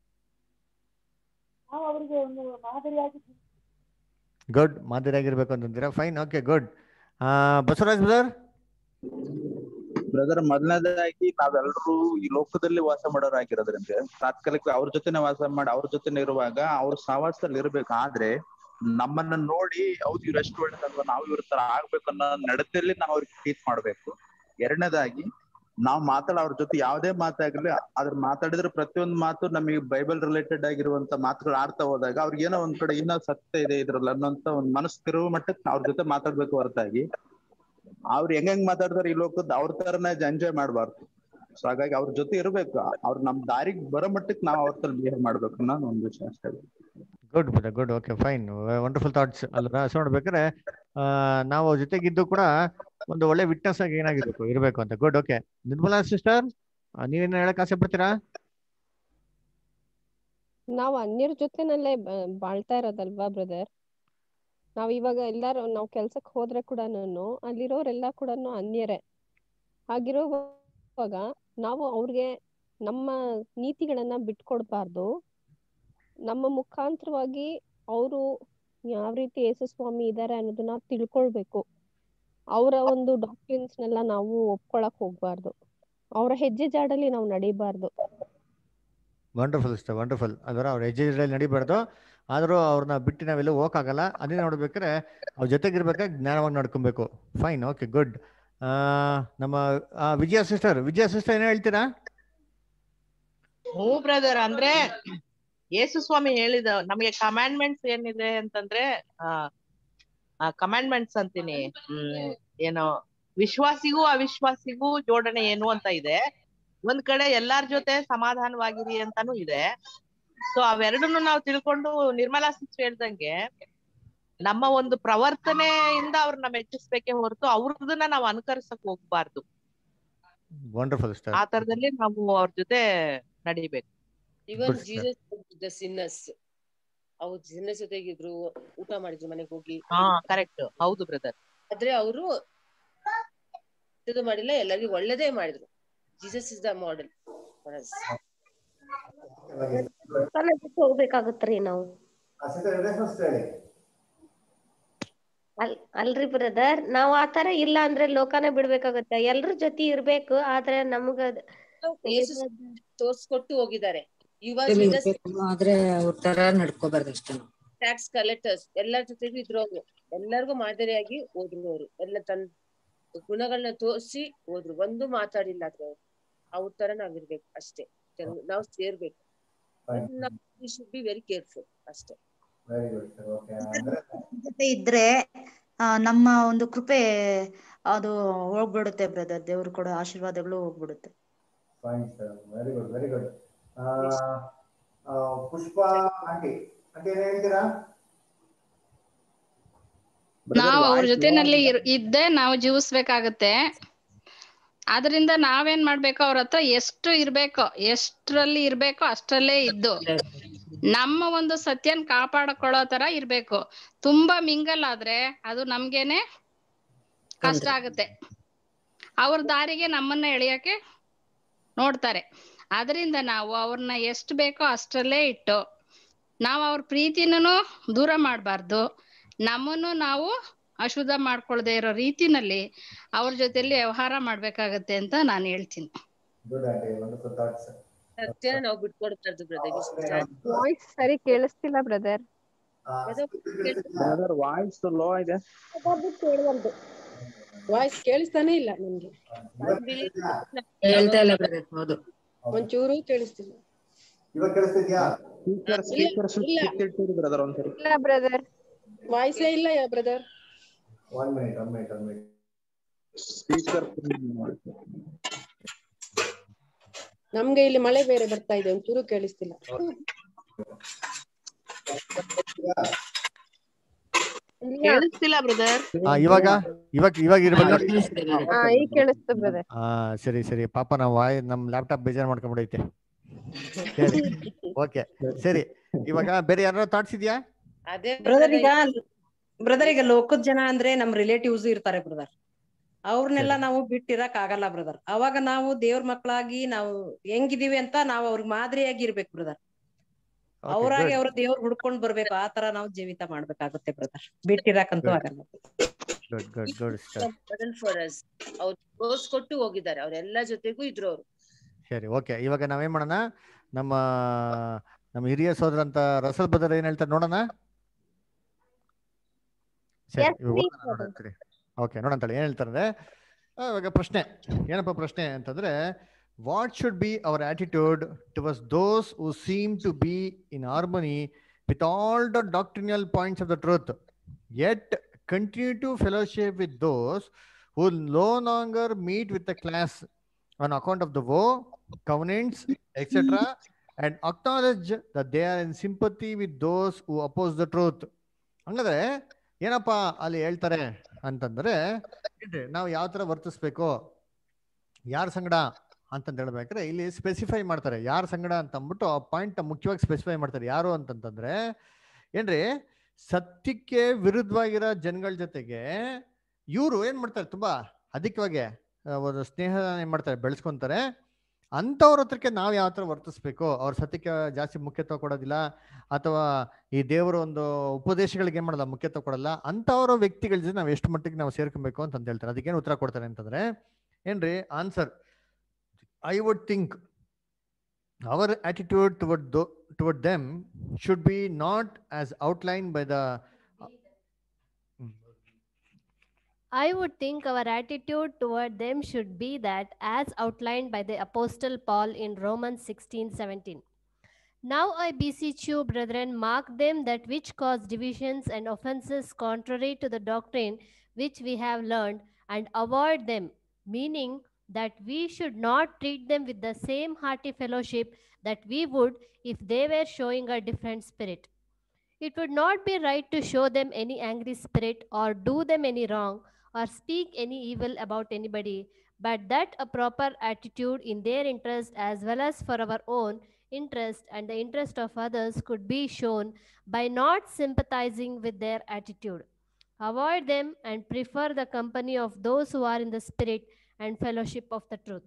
ನಾವು ಅವರಿಗೆ ಒಂದು ಮಾದರಿಯಾಗಿ ಗುಡ್ ಮಾದರಿಯಾಗಿರ್ಬೇಕು ಅಂತಂತೀರಾ fine okay good Basavaraj brother brother ಮೊದಲನೇದಾಗಿ ನಾವೆಲ್ಲರೂ ಈ ಲೋಕದಲ್ಲಿ ವಾಸ ಮಾಡೋರಾಗಿರೋದ್ರಿಂದ ತಾತ್ಕಾಲಿಕ ಅವ್ರ ಜೊತೆನೆ ವಾಸ ಮಾಡಿ ಅವ್ರ ಜೊತೆನೆ ಇರುವಾಗ ಅವ್ರ ಸಹವಾಸದಲ್ಲಿ ಇರ್ಬೇಕು ಆದ್ರೆ ನಮ್ಮನ್ನ ನೋಡಿ ಹೌದು ಇವ್ರು ಎಷ್ಟು ಒಳ್ಳೇದಲ್ವಾ ನಾವು ಇವ್ರ ತರ ಆಗ್ಬೇಕು ಅನ್ನೋ ನಡತೆಯಲ್ಲಿ ನಾವು ಅವ್ರಿಗೆ ಟೀಚ್ ಮಾಡ್ಬೇಕು ಎರಡನೇದಾಗಿ ನಾವು ಮಾತಾಡ ಅವ್ರ ಜೊತೆ ಯಾವುದೇ ಮಾತಾಗ್ಲಿ ಅದ್ರ ಮಾತಾಡಿದ್ರೆ ಪ್ರತಿಯೊಂದು ಮಾತು ನಮಗೆ ಬೈಬಲ್ ರಿಲೇಟೆಡ್ ಆಗಿರುವಂತ ಮಾತುಗಳು ಆಡ್ತಾ ಹೋದಾಗ ಅವ್ರಿಗೆ ಏನೋ ಒಂದ್ ಕಡೆ ಇನ್ನೂ ಸತ್ಯ ಇದೆ ಇದ್ರಲ್ಲಿ ಅನ್ನೋಂತ ಒಂದ್ ಮನಸ್ಸು ತಿರುವು ಮಟ್ಟಕ್ಕೆ ಅವ್ರ ಜೊತೆ ಮಾತಾಡ್ಬೇಕು ಹೊರತಾಗಿ ಅವ್ರು ಹೆಂಗ್ ಹೆಂಗ್ ಮಾತಾಡ್ತಾರೆ ಈ ಲೋಕದ ಅವ್ರ ತರನೇ ಎಂಜಾಯ್ ಮಾಡ್ಬಾರ್ದು ಸೊ ಹಾಗಾಗಿ ಅವ್ರ ಜೊತೆ ಇರ್ಬೇಕು ಅವ್ರ ನಮ್ ದಾರಿಗೆ ಬರೋ ಮಟ್ಟಕ್ಕೆ ನಾವು ಅವ್ರ ತರ ಬಿಹೇವ್ ಮಾಡ್ಬೇಕು ಅನ್ನೋದು ಒಂದು ವಿಷಯ ಅಷ್ಟೇ good brother good okay fine wonderful thoughts ಅಲ್ವಾ ಸೊ ನೋಡ್ಬೇಕಾದ್ರೆ ಆ, ನಾವು ಅವ್ರ ಜೊತೆಗಿದ್ದು ಕೂಡ ಒಂದು ಒಳ್ಳೆ ವಿಟ್ನೆಸ್ ಆಗಿ ಏನಾಗಿರ್ಬೇಕು ಇರಬೇಕು ಅಂತ ಗುಡ್ ಓಕೆ ನಿರ್ಮಲಾ ಸಿಸ್ಟರ್ ನೀವೇನು ಹೇಳಕ್ ಆಸೆ ಪಡ್ತೀರಾ ನಾವು ಅನ್ಯರ ಜೊತೆನಲ್ಲೇ ಬ- ಬಾಳ್ತಾ ಇರೋದಲ್ವಾ ಬ್ರದರ್ ನಾವ್ ಇವಾಗ ಎಲ್ಲಾರು ನಾವ್ ಕೆಲ್ಸಕ್ ಹೋದ್ರೆ ಕೂಡನು ಅಲ್ಲಿರೋರೆಲ್ಲ ಕೂಡ ಅನ್ಯರೇ ಹಾಗಿರುವಾಗ ನಾವು ಅವ್ರಿಗೆ ನಮ್ಮ ನೀತಿಗಳನ್ನ ಬಿಟ್ಕೊಡ್ಬಾರ್ದು ನಮ್ಮ ಮುಖಾಂತರವಾಗಿ ಅವರು ಯಾವ ರೀತಿ ಯೇಸು ಸ್ವಾಮಿ ಇದಾರೆ ಅನ್ನೋದನ್ನ ತಿಳ್ಕೊಳ್ಬೇಕು ಅವರ ಒಂದು ಡಾಕ್ಟ್ರಿನ್ಸ್ ನೆಲ್ಲ ನಾವು ಒಪ್ಕೊಳಕ್ ಹೋಗ್ಬಾರ್ದು ಅವರ ಹೆಜ್ಜೆ ಜಾಡಲ್ಲಿ ನಾವು ನಡಿಬಾರ್ದು ವಂಡರ್ಫುಲ್ ಇಷ್ಟ ವಂಡರ್ಫುಲ್ ಅದರ ಅವ್ರ ಹೆಜ್ಜೆ ಹೆಜ್ಜೆಯಲ್ಲಿ ನಡಿಬಾರ್ದು ಆದರೂ ಅವ್ರನ್ನ ಬಿಟ್ಟು ನಾವೆಲ್ಲ ಹೋಗಕ್ಕಾಗಲ್ಲ ಅದೇ ನೋಡ್ಬೇಕಾದ್ರೆ ಅವ್ರ ಜೊತೆಗಿರ್ಬೇಕಾದ್ರೆ ಜ್ಞಾನವಾಗಿ ನಡ್ಕೊಬೇಕು ಫೈನ್ ಓಕೆ ಗುಡ್ ನಮ್ಮ ಆ, ವಿಜಯ ಸಿಸ್ಟರ್ ವಿಜಯ ಸಿಸ್ಟರ್ ಏನು ಹೇಳ್ತೀರಾ ಹ್ಞೂ ಬ್ರದರ್ ಅಂದ್ರೆ ಯೇಸು ಸ್ವಾಮಿ ಹೇಳಿದ ನಮಗೆ ಕಮಾಂಡ್ಮೆಂಟ್ಸ್ ಏನಿದೆ ಅಂತಂದ್ರೆ ಆ ಕಮಾಂಡ್ಮೆಂಟ್ಸ್ ಅಂತೀನಿ ಹ್ಮ್ ಏನೋ ವಿಶ್ವಾಸಿಗೂ ಅವಿಶ್ವಾಸಿಗೂ ಜೋಡಣೆ ಏನು ಅಂತ ಇದೆ ಒಂದ್ ಕಡೆ ಎಲ್ಲಾರ್ ಜೊತೆ ಸಮಾಧಾನವಾಗಿರಿ ಅಂತಾನು ಇದೆ ಸೊ ಅವೆರಡನ್ನು ನಾವು ತಿಳ್ಕೊಂಡು ನಿರ್ಮಲಾ ಸಿಸ್ಟರ್ ಹೇಳ್ದಂಗೆ ನಮ್ಮ ಒಂದು ಪ್ರವರ್ತನೆಯಿಂದ ಅವ್ರನ್ನ ಮೆಚ್ಚಿಸ್ಬೇಕೇ ಹೊರತು ಅವ್ರದನ್ನ ನಾವು ಅನುಕರಿಸಕ್ ಹೋಗ್ಬಾರ್ದು ವಂಡರ್ಫುಲ್ ಇಷ್ಟ ಆ ತರದಲ್ಲಿ ನಾವು ಅವ್ರ ಜೊತೆ ನಡಿಬೇಕು even Good, sir. Jesus the sinners ಅವ್ರು ಸಿನ್ನರ್ಸ್ ಜೊತೆಗಿದ್ರು ಊಟ ಮಾಡಿದ್ರು ಮನೆಗೆ ಹೋಗಿ ಹಾ ಕರೆಕ್ಟ್ ಹೌದು ಬ್ರದರ್ ಆದ್ರೆ ಅವರು ಇದು ಮಾಡಿಲ್ಲ ಎಲ್ಲರಿಗೂ ಒಳ್ಳೇದೇ ಮಾಡಿದ್ರು ಜೀಸಸ್ ಇಸ್ ದ ಮಾಡೆಲ್ ಲೋಕನ ಬಿಟ್ಟು ಹೋಗ್ಬೇಕಾಗತ್ರಿ ನಾವು ಅಲ್ ಅಲ್ರಿ ಬ್ರದರ್ ನಾವ್ ಆತರ ಇಲ್ಲ ಅಂದ್ರೆ ಲೋಕನ ಬಿಡ್ಬೇಕಾಗತ್ತೆ ಎಲ್ರ ಜೊತೆ ಇರ್ಬೇಕು ಆದ್ರೆ ನಮ್ಗ ಅದ್- ಯೇಸು ತೋರ್ಸ್ಕೊಟ್ಟು ಹೋಗಿದ್ದಾರೆ ಇವಾಗ ಜೊತೆಲಿ ಇರ್ಬೇಕು, ಆದ್ರೆ ಅವ್ರ ತರ ನಡ್ಕೋಬಾರ್ದು ಅಷ್ಟೇ ನಾವು ಟ್ಯಾಕ್ಸ್ ಕಲೆಕ್ಟರ್ಸ್ ಎಲ್ಲರ ಜೊತೆಗೂ ಇದ್ರು ಅವ್ರು ಎಲ್ಲರಿಗೂ ಮಾದರಿಯಾಗಿ ಹೋದ್ರು ಅವರು ಎಲ್ಲ ತನ್ನ ಗುಣಗಳನ್ನ ತೋರಿಸಿ ಹೋದ್ರು ಒಂದು ಮಾತಾಡಿಲ್ಲ ಅದ್ರ ಅವ್ರ ತರ ನಾವಿರ್ಬೇಕು ಅಷ್ಟೇ ಜನ- ನಾವು ಸೇರ್ಬೇಕು ಶುಡ್ ಬಿ ವೆರಿ ಕೇರ್ಫುಲ್ ಅಷ್ಟೇ ಜೊತೆ ಇದ್ರೆ ಆ, ನಮ್ಮ ಒಂದು ಕೃಪೆ ಅದು ಹೋಗ್ಬಿಡುತ್ತೆ ಬ್ರದರ್ ದೇವ್ರು ಕೊಡೋ ಆಶೀರ್ವಾದಗಳು ಹೋಗ್ಬಿಡುತ್ತೆ fine sir very good very good Pushpa aunty aunty ಏನ್ ಹೇಳ್ತೀರಾ ನಾವು ಅವ್ರ ಜೊತೆನಲ್ಲಿ ಇರ್- ಇದ್ದೇ ನಾವು ಜೀವಿಸ್ಬೇಕಾಗತ್ತೆ ಆದ್ರಿಂದ ನಾವೇನ್ ಮಾಡ್ಬೇಕು ಅವ್ರ ಹತ್ರ ಎಷ್ಟು ಇರ್ಬೇಕೋ ಎಷ್ಟ್ರಲ್ಲಿ ಇರ್ಬೇಕೋ ಅಷ್ಟ್ರಲ್ಲೇ ಇದ್ದು ನಮ್ಮ ಒಂದು ಸತ್ಯನ್ ಕಾಪಾಡ್ಕೊಳ್ಳೋ ತರ ಇರ್ಬೇಕು ತುಂಬಾ ಮಿಂಗಲ್ ಆದ್ರೆ ಅದು ನಮ್ಗೇನೆ ಕಷ್ಟ ಆಗುತ್ತೆ ಅವ್ರ ದಾರಿಗೆ ನಮ್ಮನ್ನ ಎಳೆಯಕ್ಕೆ ನೋಡ್ತಾರೆ ಅದರಿಂದ ನಾವು ಅವ್ರನ್ನ ಎಷ್ಟು ಬೇಕೋ ಅಷ್ಟರಲ್ಲೇ ಇಟ್ಟು ನಾವು ಅವ್ರ ಪ್ರೀತಿನೂ ದೂರ ಮಾಡಬಾರ್ದು ನಮ್ಮನ್ನು ನಾವು ಅಶುದ್ಧ ಮಾಡ್ಕೊಳ್ದೆ ಇರೋ ರೀತಿನಲ್ಲಿ ಅವ್ರ ಜೊತೆಲಿ ವ್ಯವಹಾರ ಮಾಡ್ಬೇಕಾಗತ್ತೆ ಅಂತ ನಾನು ಹೇಳ್ತೀನಿ ಗುಡ್ ಆಂಟಿ ವಂಡರ್ಫುಲ್ ಥಾಟ್ಸ್ ಸತ್ಯನ ನಾವು ಬಿಟ್ಕೊಡ್ಬಾರ್ದು ಬ್ರದರ್ ವಾಯ್ಸ್ ಸರಿ ಕೇಳಿಸ್ತಿಲ್ಲ ಬ್ರದರ್ ಬ್ರದರ್ ವಾಯ್ಸ್ ಲೋ ಇದೆ ವಾಯ್ಸ್ ಕೇಳಿಸ್ತಾನೆ ಇಲ್ಲ ನನ್ಗೆ ಹೇಳ್ತಾ ಇಲ್ಲ ಬ್ರದರ್ ಹೌದು ಒಂಚೂರು ಕೇಳಿಸ್ತಿಲ್ಲ ಇವಾಗ ಕೇಳಿಸ್ತಿದ್ಯಾ ಸ್ಪೀಕರ್ ಸ್ಪೀಕರ್ ಸ್ವಿಚ್ ಕಿತ್ತಿಟ್ಟಿರಿ ಬ್ರದರ್ ಒಂದ್ಸರಿ ಇಲ್ಲ ಬ್ರದರ್ ವಾಯ್ಸೇ ಇಲ್ಲ yeah brother one minute one minute one minute speaker ನಮ್ಗೆ ಇಲ್ಲಿ ಮಳೆ ಬೇರೆ ಬರ್ತಾ ಇದೆ ಒಂಚೂರು ಕೇಳಿಸ್ತಿಲ್ಲ ಕೇಳಿಸ್ತಿಲ್ಲ ಬ್ರದರ್ ಆ, ಇವಾಗ ಇವಾಗ ಇವಾಗ ಇರ್ಬೇಕು ಹಾ ಈಗ ಕೇಳಿಸ್ತು ಬ್ರದರ್ ಆ ಸರಿ ಸರಿ ಪಾಪ ನಾವು ವಾಯ್ ನಮ್ ಲ್ಯಾಪ್ಟಾಪ್ ಬೇಜಾರ್ ಮಾಡ್ಕೊಂಡ್ಬಿಡೈತೆ ಸರಿ ಓಕೆ ಸರಿ ಇವಾಗ ಬೇರೆ ಯಾರು ಥಾಟ್ಸ್ ಇದೆಯಾ ಅದೇ ಬ್ರದರ್ ಈಗ ಬ್ರದರ್ ಈಗ ಲೋಕದ ಜನ ಅಂದ್ರೆ ನಮ್ ರಿಲೇಟಿವ್ಸ್ ಇರ್ತಾರೆ ಬ್ರದರ್ ಅವ್ರನ್ನೆಲ್ಲ ನಾವು ಬಿಟ್ಟಿರಕ್ ಆಗಲ್ಲ ಬ್ರದರ್ ಅವಾಗ ನಾವು ದೇವ್ರ ಮಕ್ಕಳಾಗಿ ನಾವು ಹೆಂಗಿದೀವಿ ಅಂತ ನಾವು ಅವ್ರಿಗೆ ಮಾದರಿಯಾಗಿ ಇರ್ಬೇಕು ಬ್ರದರ್ ಅವ್ರಾಗಿ ಅವ್ರ ದೇವ್ರ ಹುಡ್ಕೊಂಡ್ ಬರ್ಬೇಕು ಆ ತರ ನಾವು ಜೀವಿತ ಮಾಡ್ಬೇಕಾಗುತ್ತೆ ಬ್ರದರ್ ಬಿಟ್ಟಿರಕಂತೂ Good. ಆಗಲ್ಲ good good good sir for us ಅವ್ರು ತೋರ್ಸ್ಕೊಟ್ಟು ಹೋಗಿದ್ದಾರೆ ಅವ್ರೆಲ್ಲ ಜೊತೆಗೂ ಇದ್ರು ಅವ್ರು ಸರಿ ಓಕೆ ಇವಾಗ ನಾವೇನ್ ಮಾಡೋಣ ನಮ್ಮ ನಮ್ಮ ಹಿರಿಯ ಸೋದರ ಅಂತ ರಸಲ್ ಬದರ್ ಏನ್ ಹೇಳ್ತಾರೆ ನೋಡೋಣ ಸರಿ Yes, ಇವಾಗ please, ಹೋಗೋಣ ನೋಡೋಣ ಸರಿ ಓಕೆ ನೋಡೋಣ ತಡಿ ಏನ್ ಹೇಳ್ತಾರೆ ಅಂದ್ರೆ ಆ, ಇವಾಗ ಪ್ರಶ್ನೆ ಏನಪ್ಪ ಪ್ರಶ್ನೆ ಅಂತಂದ್ರೆ what should be our attitude towards those who seem to be in harmony with all the doctrinal points of the truth yet continue to fellowship with those who no longer meet with the class on account of the woe, covenants, etc., and acknowledge that they are in sympathy with those who oppose the truth. ಹಂಗಾದ್ರೆ ಏನಪ್ಪ ಅಲ್ಲಿ ಹೇಳ್ತಾರೆ ಅಂತಂದ್ರೆ ಏನ್ರಿ ನಾವು ಯಾವ ತರ ವರ್ತಿಸ್ಬೇಕು ಯಾರ ಸಂಗಡ ಅಂತಂದು ಹೇಳ್ಬೇಕಾದ್ರೆ ಇಲ್ಲಿ ಸ್ಪೆಸಿಫೈ ಮಾಡ್ತಾರೆ ಯಾರ ಸಂಗಡ ಅಂತ ಅಂದ್ಬಿಟ್ಟು ಆ ಪಾಯಿಂಟ್ ಮುಖ್ಯವಾಗಿ ಸ್ಪೆಸಿಫೈ ಮಾಡ್ತಾರೆ ಯಾರು ಅಂತಂತಂದ್ರೆ ಏನ್ರಿ ಸತ್ಯಕ್ಕೆ ವಿರುದ್ಧವಾಗಿರೋ ಜನಗಳ ಜೊತೆಗೆ ಇವರು ಏನ್ ಮಾಡ್ತಾರೆ ತುಂಬಾ ಅಧಿಕವಾಗಿ ಆ, ಒಂದು ಸ್ನೇಹ ಏನ್ ಮಾಡ್ತಾರೆ ಬೆಳೆಸ್ಕೊಂತಾರೆ ಅಂಥವ್ರ ಹತ್ರಕ್ಕೆ ನಾವು ಯಾವ ಥರ ವರ್ತಿಸ್ಬೇಕು ಅವ್ರ ಸತ್ಯಕ್ಕೆ ಜಾಸ್ತಿ ಮುಖ್ಯತ್ವ ಕೊಡೋದಿಲ್ಲ ಅಥವಾ ಈ ದೇವರ ಒಂದು ಉಪದೇಶಗಳಿಗೆ ಏನ್ ಮಾಡಲ್ಲ ಮುಖ್ಯತ್ವ ಕೊಡಲ್ಲ ಅಂಥವ್ರ ವ್ಯಕ್ತಿಗಳ ಜೊತೆ ನಾವು ಎಷ್ಟು ಮಟ್ಟಿಗೆ ನಾವು ಸೇರ್ಕೊಬೇಕು ಅಂತ ಹೇಳ್ತಾರೆ ಅದಕ್ಕೇನು ಉತ್ತರ ಕೊಡ್ತಾರೆ ಅಂತಂದ್ರೆ ಏನ್ರಿ answer I would think our attitude toward tho- toward them should be not as outlined by the I would think our attitude toward them should be that as outlined by the Apostle Paul in Romans 16 17. Now I beseech you, brethren, mark them that which cause divisions and offenses contrary to the doctrine which we have learned, and avoid them, meaning that we should not treat them with the same hearty fellowship that we would if they were showing a different spirit. It would not be right to show them any angry spirit or do them any wrong or speak any evil about anybody, but that a proper attitude in their interest as well as for our own interest and the interest of others could be shown by not sympathizing with their attitude. Avoid them and prefer the company of those who are in the spirit and fellowship of the truth.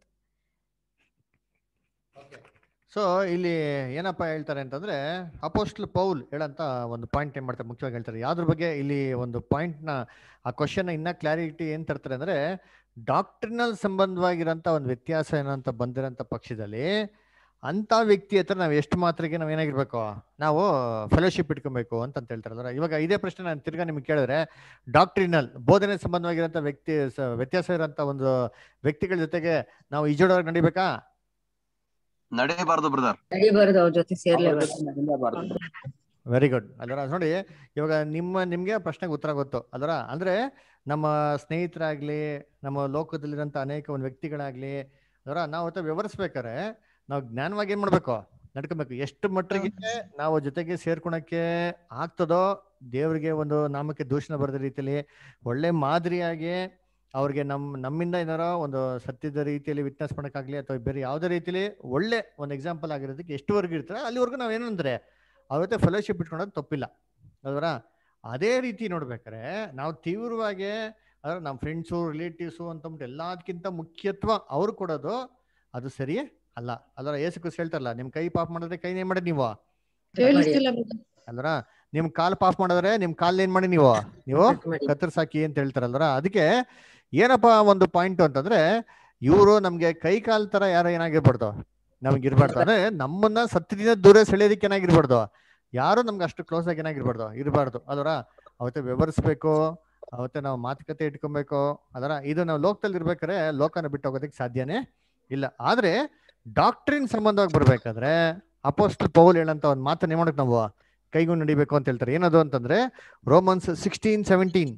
So ಇಲ್ಲಿ ಏನಪ್ಪ ಹೇಳ್ತಾರೆ ಅಂತಂದ್ರೆ apostle Paul ಹೇಳಂತ ಒಂದು point ಏನ್ ಮಾಡ್ತಾರೆ ಮುಖ್ಯವಾಗಿ ಹೇಳ್ತಾರೆ ಯಾವ್ದ್ರ ಬಗ್ಗೆ ಇಲ್ಲಿ ಒಂದು ಪಾಯಿಂಟ್ ನ ಆ ಕ್ವಶನ್ ಇನ್ನ ಕ್ಲಾರಿಟಿ ಏನ್ ತರ್ತಾರೆ ಅಂದ್ರೆ ಡಾಕ್ಟ್ರಿನಲ್ ಸಂಬಂಧವಾಗಿರೋಂಥ ಒಂದು ವ್ಯತ್ಯಾಸ ಏನಂತ ಬಂದಿರೋಂಥ ಪಕ್ಷದಲ್ಲಿ ಅಂತ ವ್ಯಕ್ತಿ ಹತ್ರ ನಾವು ಎಷ್ಟು ಮಾತ್ರಕ್ಕೆ ನಾವು ಏನಾಗಿರ್ಬೇಕು ನಾವು ಫೆಲೋಶಿಪ್ ಇಟ್ಕೊಬೇಕು ಅಂತ ಅಂತ ಹೇಳ್ತಾರಲ್ಲ ಇವಾಗ ಇದೇ ಪ್ರಶ್ನೆ ನಾನು ತಿರ್ಗಾ ನಿಮ್ಗೆ ಕೇಳಿದ್ರೆ ಡಾಕ್ಟ್ರಿನಲ್ ಬೋಧನೆ ಸಂಬಂಧವಾಗಿರೋಂಥ ವ್ಯಕ್ತಿ ಸ- ವ್ಯತ್ಯಾಸ ಇರೋಂಥ ಒಂದು ವ್ಯಕ್ತಿಗಳ ಜೊತೆಗೆ ನಾವು ಈಜೋಡೋಗಿ ನಡಿಬೇಕಾ ನಡೆಯಬಾರ್ದು ಬ್ರದರ್ ನಡಿಬಾರ್ದು ಅವ್ರ ಜೊತೆ ಸೇರ್ಲೇಬಾರ್ದು ವೆರಿ ಗುಡ್ ಅದರ ನೋಡಿ ಇವಾಗ ನಿಮ್ಮ ನಿಮ್ಗೆ ಆ ಪ್ರಶ್ನೆಗೆ ಉತ್ತರ ಗೊತ್ತು ಅದರ ಅಂದ್ರೆ ನಮ್ಮ ಸ್ನೇಹಿತರಾಗ್ಲಿ ನಮ್ಮ ಲೋಕದಲ್ಲಿರೋಂಥ ಅನೇಕ ಒಂದು ವ್ಯಕ್ತಿಗಳಾಗ್ಲಿ ಅದರ ನಾವು ಅವತ್ತ ವ್ಯವಹರಿಸ್ಬೇಕಾರೆ ನಾವು ಜ್ಞಾನವಾಗಿ ಏನ್ ಮಾಡ್ಬೇಕು ನಡ್ಕೊಬೇಕು ಎಷ್ಟು ಮಟ್ಟಿಗೆ ನಾವು ಜೊತೆಗೆ ಸೇರ್ಕೊಳಕ್ಕೆ ಆಗ್ತದೋ ದೇವರಿಗೆ ಒಂದು ನಾಮಕ್ಕೆ ದೂಷಣ ಬರದ ರೀತಿಯಲ್ಲಿ ಒಳ್ಳೆ ಮಾದರಿಯಾಗಿ ಅವ್ರಿಗೆ ನಮ್ ನಮ್ಮಿಂದ ಏನಾರೋ ಒಂದು ಸತ್ಯದ ರೀತಿಯಲ್ಲಿ ವಿಟ್ನೆಸ್ ಮಾಡೋಕ್ಕಾಗ್ಲಿ ಅಥವಾ ಬೇರೆ ಯಾವುದೇ ರೀತಿಯಲ್ಲಿ ಒಳ್ಳೆ ಒಂದು ಎಕ್ಸಾಂಪಲ್ ಆಗಿರೋದಕ್ಕೆ ಎಷ್ಟುವರೆಗೂ ಇರ್ತಾರೆ ಅಲ್ಲಿವರೆಗೂ ನಾವು ಏನಂದ್ರೆ ಅವ್ರ ಜೊತೆ ಫೆಲೋಶಿಪ್ ಇಟ್ಕೊಳ್ಳೋದು ತಪ್ಪಿಲ್ಲ ಅಲ್ವರ ಅದೇ ರೀತಿ ನೋಡ್ಬೇಕಾರೆ ನಾವು ತೀವ್ರವಾಗಿ ಅಂದ್ರೆ ನಮ್ಮ ಫ್ರೆಂಡ್ಸು ರಿಲೇಟಿವ್ಸು ಅಂತಂದ್ಬಿಟ್ಟು ಎಲ್ಲದಕ್ಕಿಂತ ಮುಖ್ಯತ್ವ ಅವ್ರು ಕೊಡೋದು ಅದು ಸರಿ ಅಲ್ಲ ಅಲ್ವರ ಏಸು ಕ್ರಿಸ್ತ ಹೇಳ್ತಾರಲ್ಲ ನಿಮ್ ಕೈ ಪಾಪ್ ಮಾಡಿದ್ರೆ ಕೈನೇ ಮಾಡಿ ನೀವು ಕೇಳಿಸ್ತಿಲ್ಲ brother. ಅಲ್ವರ ನಿಮ್ ಕಾಲ್ ಪಾಪ್ ಮಾಡಿದ್ರೆ ನಿಮ್ ಕಾಲ್ ಏನ್ ಮಾಡಿ ನೀವು ನೀವು ಕತ್ತರ್ಸಾಕಿ ಅಂತ ಹೇಳ್ತಾರಲ್ವರ ಅದಕ್ಕೆ ಏನಪ್ಪಾ ಒಂದು ಪಾಯಿಂಟ್ ಅಂತಂದ್ರೆ ಇವರು ನಮ್ಗೆ ಕೈ ಕಾಲ್ ತರ ಯಾರು ಏನಾಗಿರ್ಬಾರ್ದು ನಮ್ಗೆ ಇರ್ಬಾರ್ದು ಅಂದ್ರೆ ನಮ್ಮನ್ನ ಸತ್ಯದಿಂದ ದೂರ ಸೆಳೆಯೋದಕ್ಕೆ ಏನಾಗಿರ್ಬಾರ್ದು ಯಾರು ನಮ್ಗೆ ಅಷ್ಟು ಕ್ಲೋಸ್ ಆಗಿ ಏನಾಗಿರ್ಬಾರ್ದು ಇರಬಾರ್ದು ಅದರ ಅವತ್ತೆ ವ್ಯವಹರಿಸ್ಬೇಕು ಅವತ್ತೆ ನಾವು ಮಾತುಕತೆ ಇಟ್ಕೊಬೇಕು ಅದರ ಇದು ನಾವು ಲೋಕದಲ್ಲಿ ಇರ್ಬೇಕಾದ್ರೆ ಲೋಕನ ಬಿಟ್ಟು ಹೋಗೋದಕ್ಕೆ ಸಾಧ್ಯನೇ ಇಲ್ಲ ಆದ್ರೆ ಡಾಕ್ಟ್ರಿನ್ ಸಂಬಂಧವಾಗಿ ಬರ್ಬೇಕಾದ್ರೆ ಅಪೋಸ್ಟಲ್ ಪೌಲ್ ಹೇಳಂತ ಒಂದು ಮಾತನ್ನ ಏನ್ ಮಾಡಕ್ ನಾವು ಕೈಗೂ ನಡಿಬೇಕು ಅಂತ ಹೇಳ್ತಾರೆ ಏನದು ಅಂತಂದ್ರೆ ರೋಮನ್ಸ್ ಸಿಕ್ಸ್ಟೀನ್ ಸೆವೆಂಟೀನ್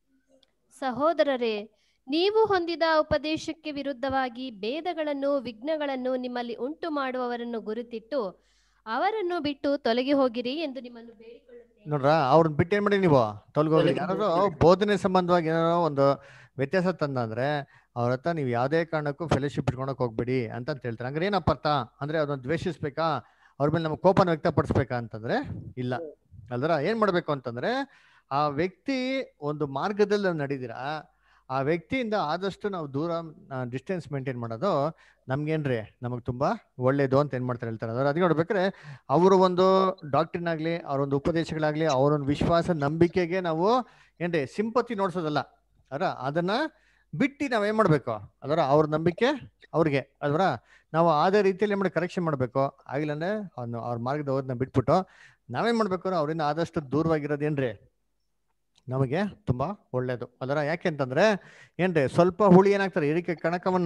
ಸಹೋದರರೇ ನೀವು ಹೊಂದಿದ ಉಪದೇಶಕ್ಕೆ ವಿರುದ್ಧವಾಗಿ ಭೇದಗಳನ್ನು ವಿಘ್ನಗಳನ್ನು ನಿಮ್ಮಲ್ಲಿ ಉಂಟು ಮಾಡುವವರನ್ನು ಗುರುತಿಟ್ಟು ಅವರನ್ನು ಬಿಟ್ಟು ತೊಲಗಿ ಹೋಗಿರಿ ಎಂದು ನಿಮ್ಮನ್ನು ಬೇಡಿಕೊಳ್ಳುತ್ತೇನೆ ನೋಡ್ರ ಅವ್ರನ್ನ ಬಿಟ್ಟು ಏನ್ ಮಾಡಿ ನೀವು ತೊಲಗೋಗಿ ಯಾರು ಬೋಧನೆ ಸಂಬಂಧವಾಗಿ ಏನಾರೋ ಒಂದು ವ್ಯತ್ಯಾಸ ತಂದಂದ್ರೆ ಅವ್ರ ಹತ್ರ ನೀವು ಯಾವುದೇ ಕಾರಣಕ್ಕೂ ಫೆಲೋಶಿಪ್ ಇಟ್ಕೊಳಕ್ ಹೋಗ್ಬೇಡಿ ಅಂತ ಅಂತ ಹೇಳ್ತಾರೆ ಹಂಗಾರೆ ಏನಪ್ಪ ಅರ್ಥ ಅಂದ್ರೆ ಅದನ್ನ ದ್ವೇಷಿಸ್ಬೇಕಾ ಅವ್ರ ಮೇಲೆ ನಮ್ಮ ಕೋಪನ ವ್ಯಕ್ತಪಡಿಸ್ಬೇಕಾ ಅಂತಂದ್ರೆ ಇಲ್ಲ ಅಲ್ದ್ರ ಏನ್ ಮಾಡ್ಬೇಕು ಅಂತಂದ್ರೆ ಆ ವ್ಯಕ್ತಿ ಒಂದು ಮಾರ್ಗದಲ್ಲಿ ನಾವು ನಡೀದಿರಾ ಆ ವ್ಯಕ್ತಿಯಿಂದ ಆದಷ್ಟು ನಾವು ದೂರ ಡಿಸ್ಟೆನ್ಸ್ ಮೇಂಟೈನ್ ಮಾಡೋದು ನಮ್ಗೇನ್ರಿ ನಮಗ್ ತುಂಬಾ ಒಳ್ಳೇದು ಅಂತ ಏನ್ ಮಾಡ್ತಾರೆ ಹೇಳ್ತಾರೆ ಅದ್ರ ಅದಕ್ಕೆ ನೋಡ್ಬೇಕಾದ್ರೆ ಅವರ ಒಂದು ಡಾಕ್ಟ್ರಿನ್ ಆಗ್ಲಿ ಅವ್ರ ಒಂದು ಉಪದೇಶಗಳಾಗ್ಲಿ ಅವ್ರ ಒಂದು ವಿಶ್ವಾಸ ನಂಬಿಕೆಗೆ ನಾವು ಏನ್ರಿ ಸಿಂಪತಿ ನೋಡ್ಸೋದಲ್ಲ ಅದ್ರ ಅದನ್ನ ಬಿಟ್ಟು ನಾವ್ ಏನ್ ಮಾಡ್ಬೇಕು ಅದರ ಅವ್ರ ನಂಬಿಕೆ ಅವ್ರಿಗೆ ಅಲ್ವರ ನಾವು ಅದೇ ರೀತಿಯಲ್ಲಿ ಮಾಡಿ ಕರೆಕ್ಷನ್ ಮಾಡ್ಬೇಕು ಆಗಿಲ್ಲಂದ್ರೆ ಅವ್ನು ಅವ್ರ ಮಾರ್ಗದ ಹೋದ್ನ ಬಿಟ್ಬಿಟ್ಟು ನಾವೇನ್ ಮಾಡ್ಬೇಕು ಅಂದ್ರೆ ಅವರಿಂದ ಆದಷ್ಟು ದೂರವಾಗಿರೋದೇನ್ರಿ ನಮಗೆ ತುಂಬಾ ಒಳ್ಳೇದು ಅದರ ಯಾಕೆ ಅಂತಂದ್ರೆ ಏನ್ರಿ ಸ್ವಲ್ಪ ಹುಳಿ ಏನಾಗ್ತಾರೆ ಎರಿಕೆ ಕಣಕವನ್ನ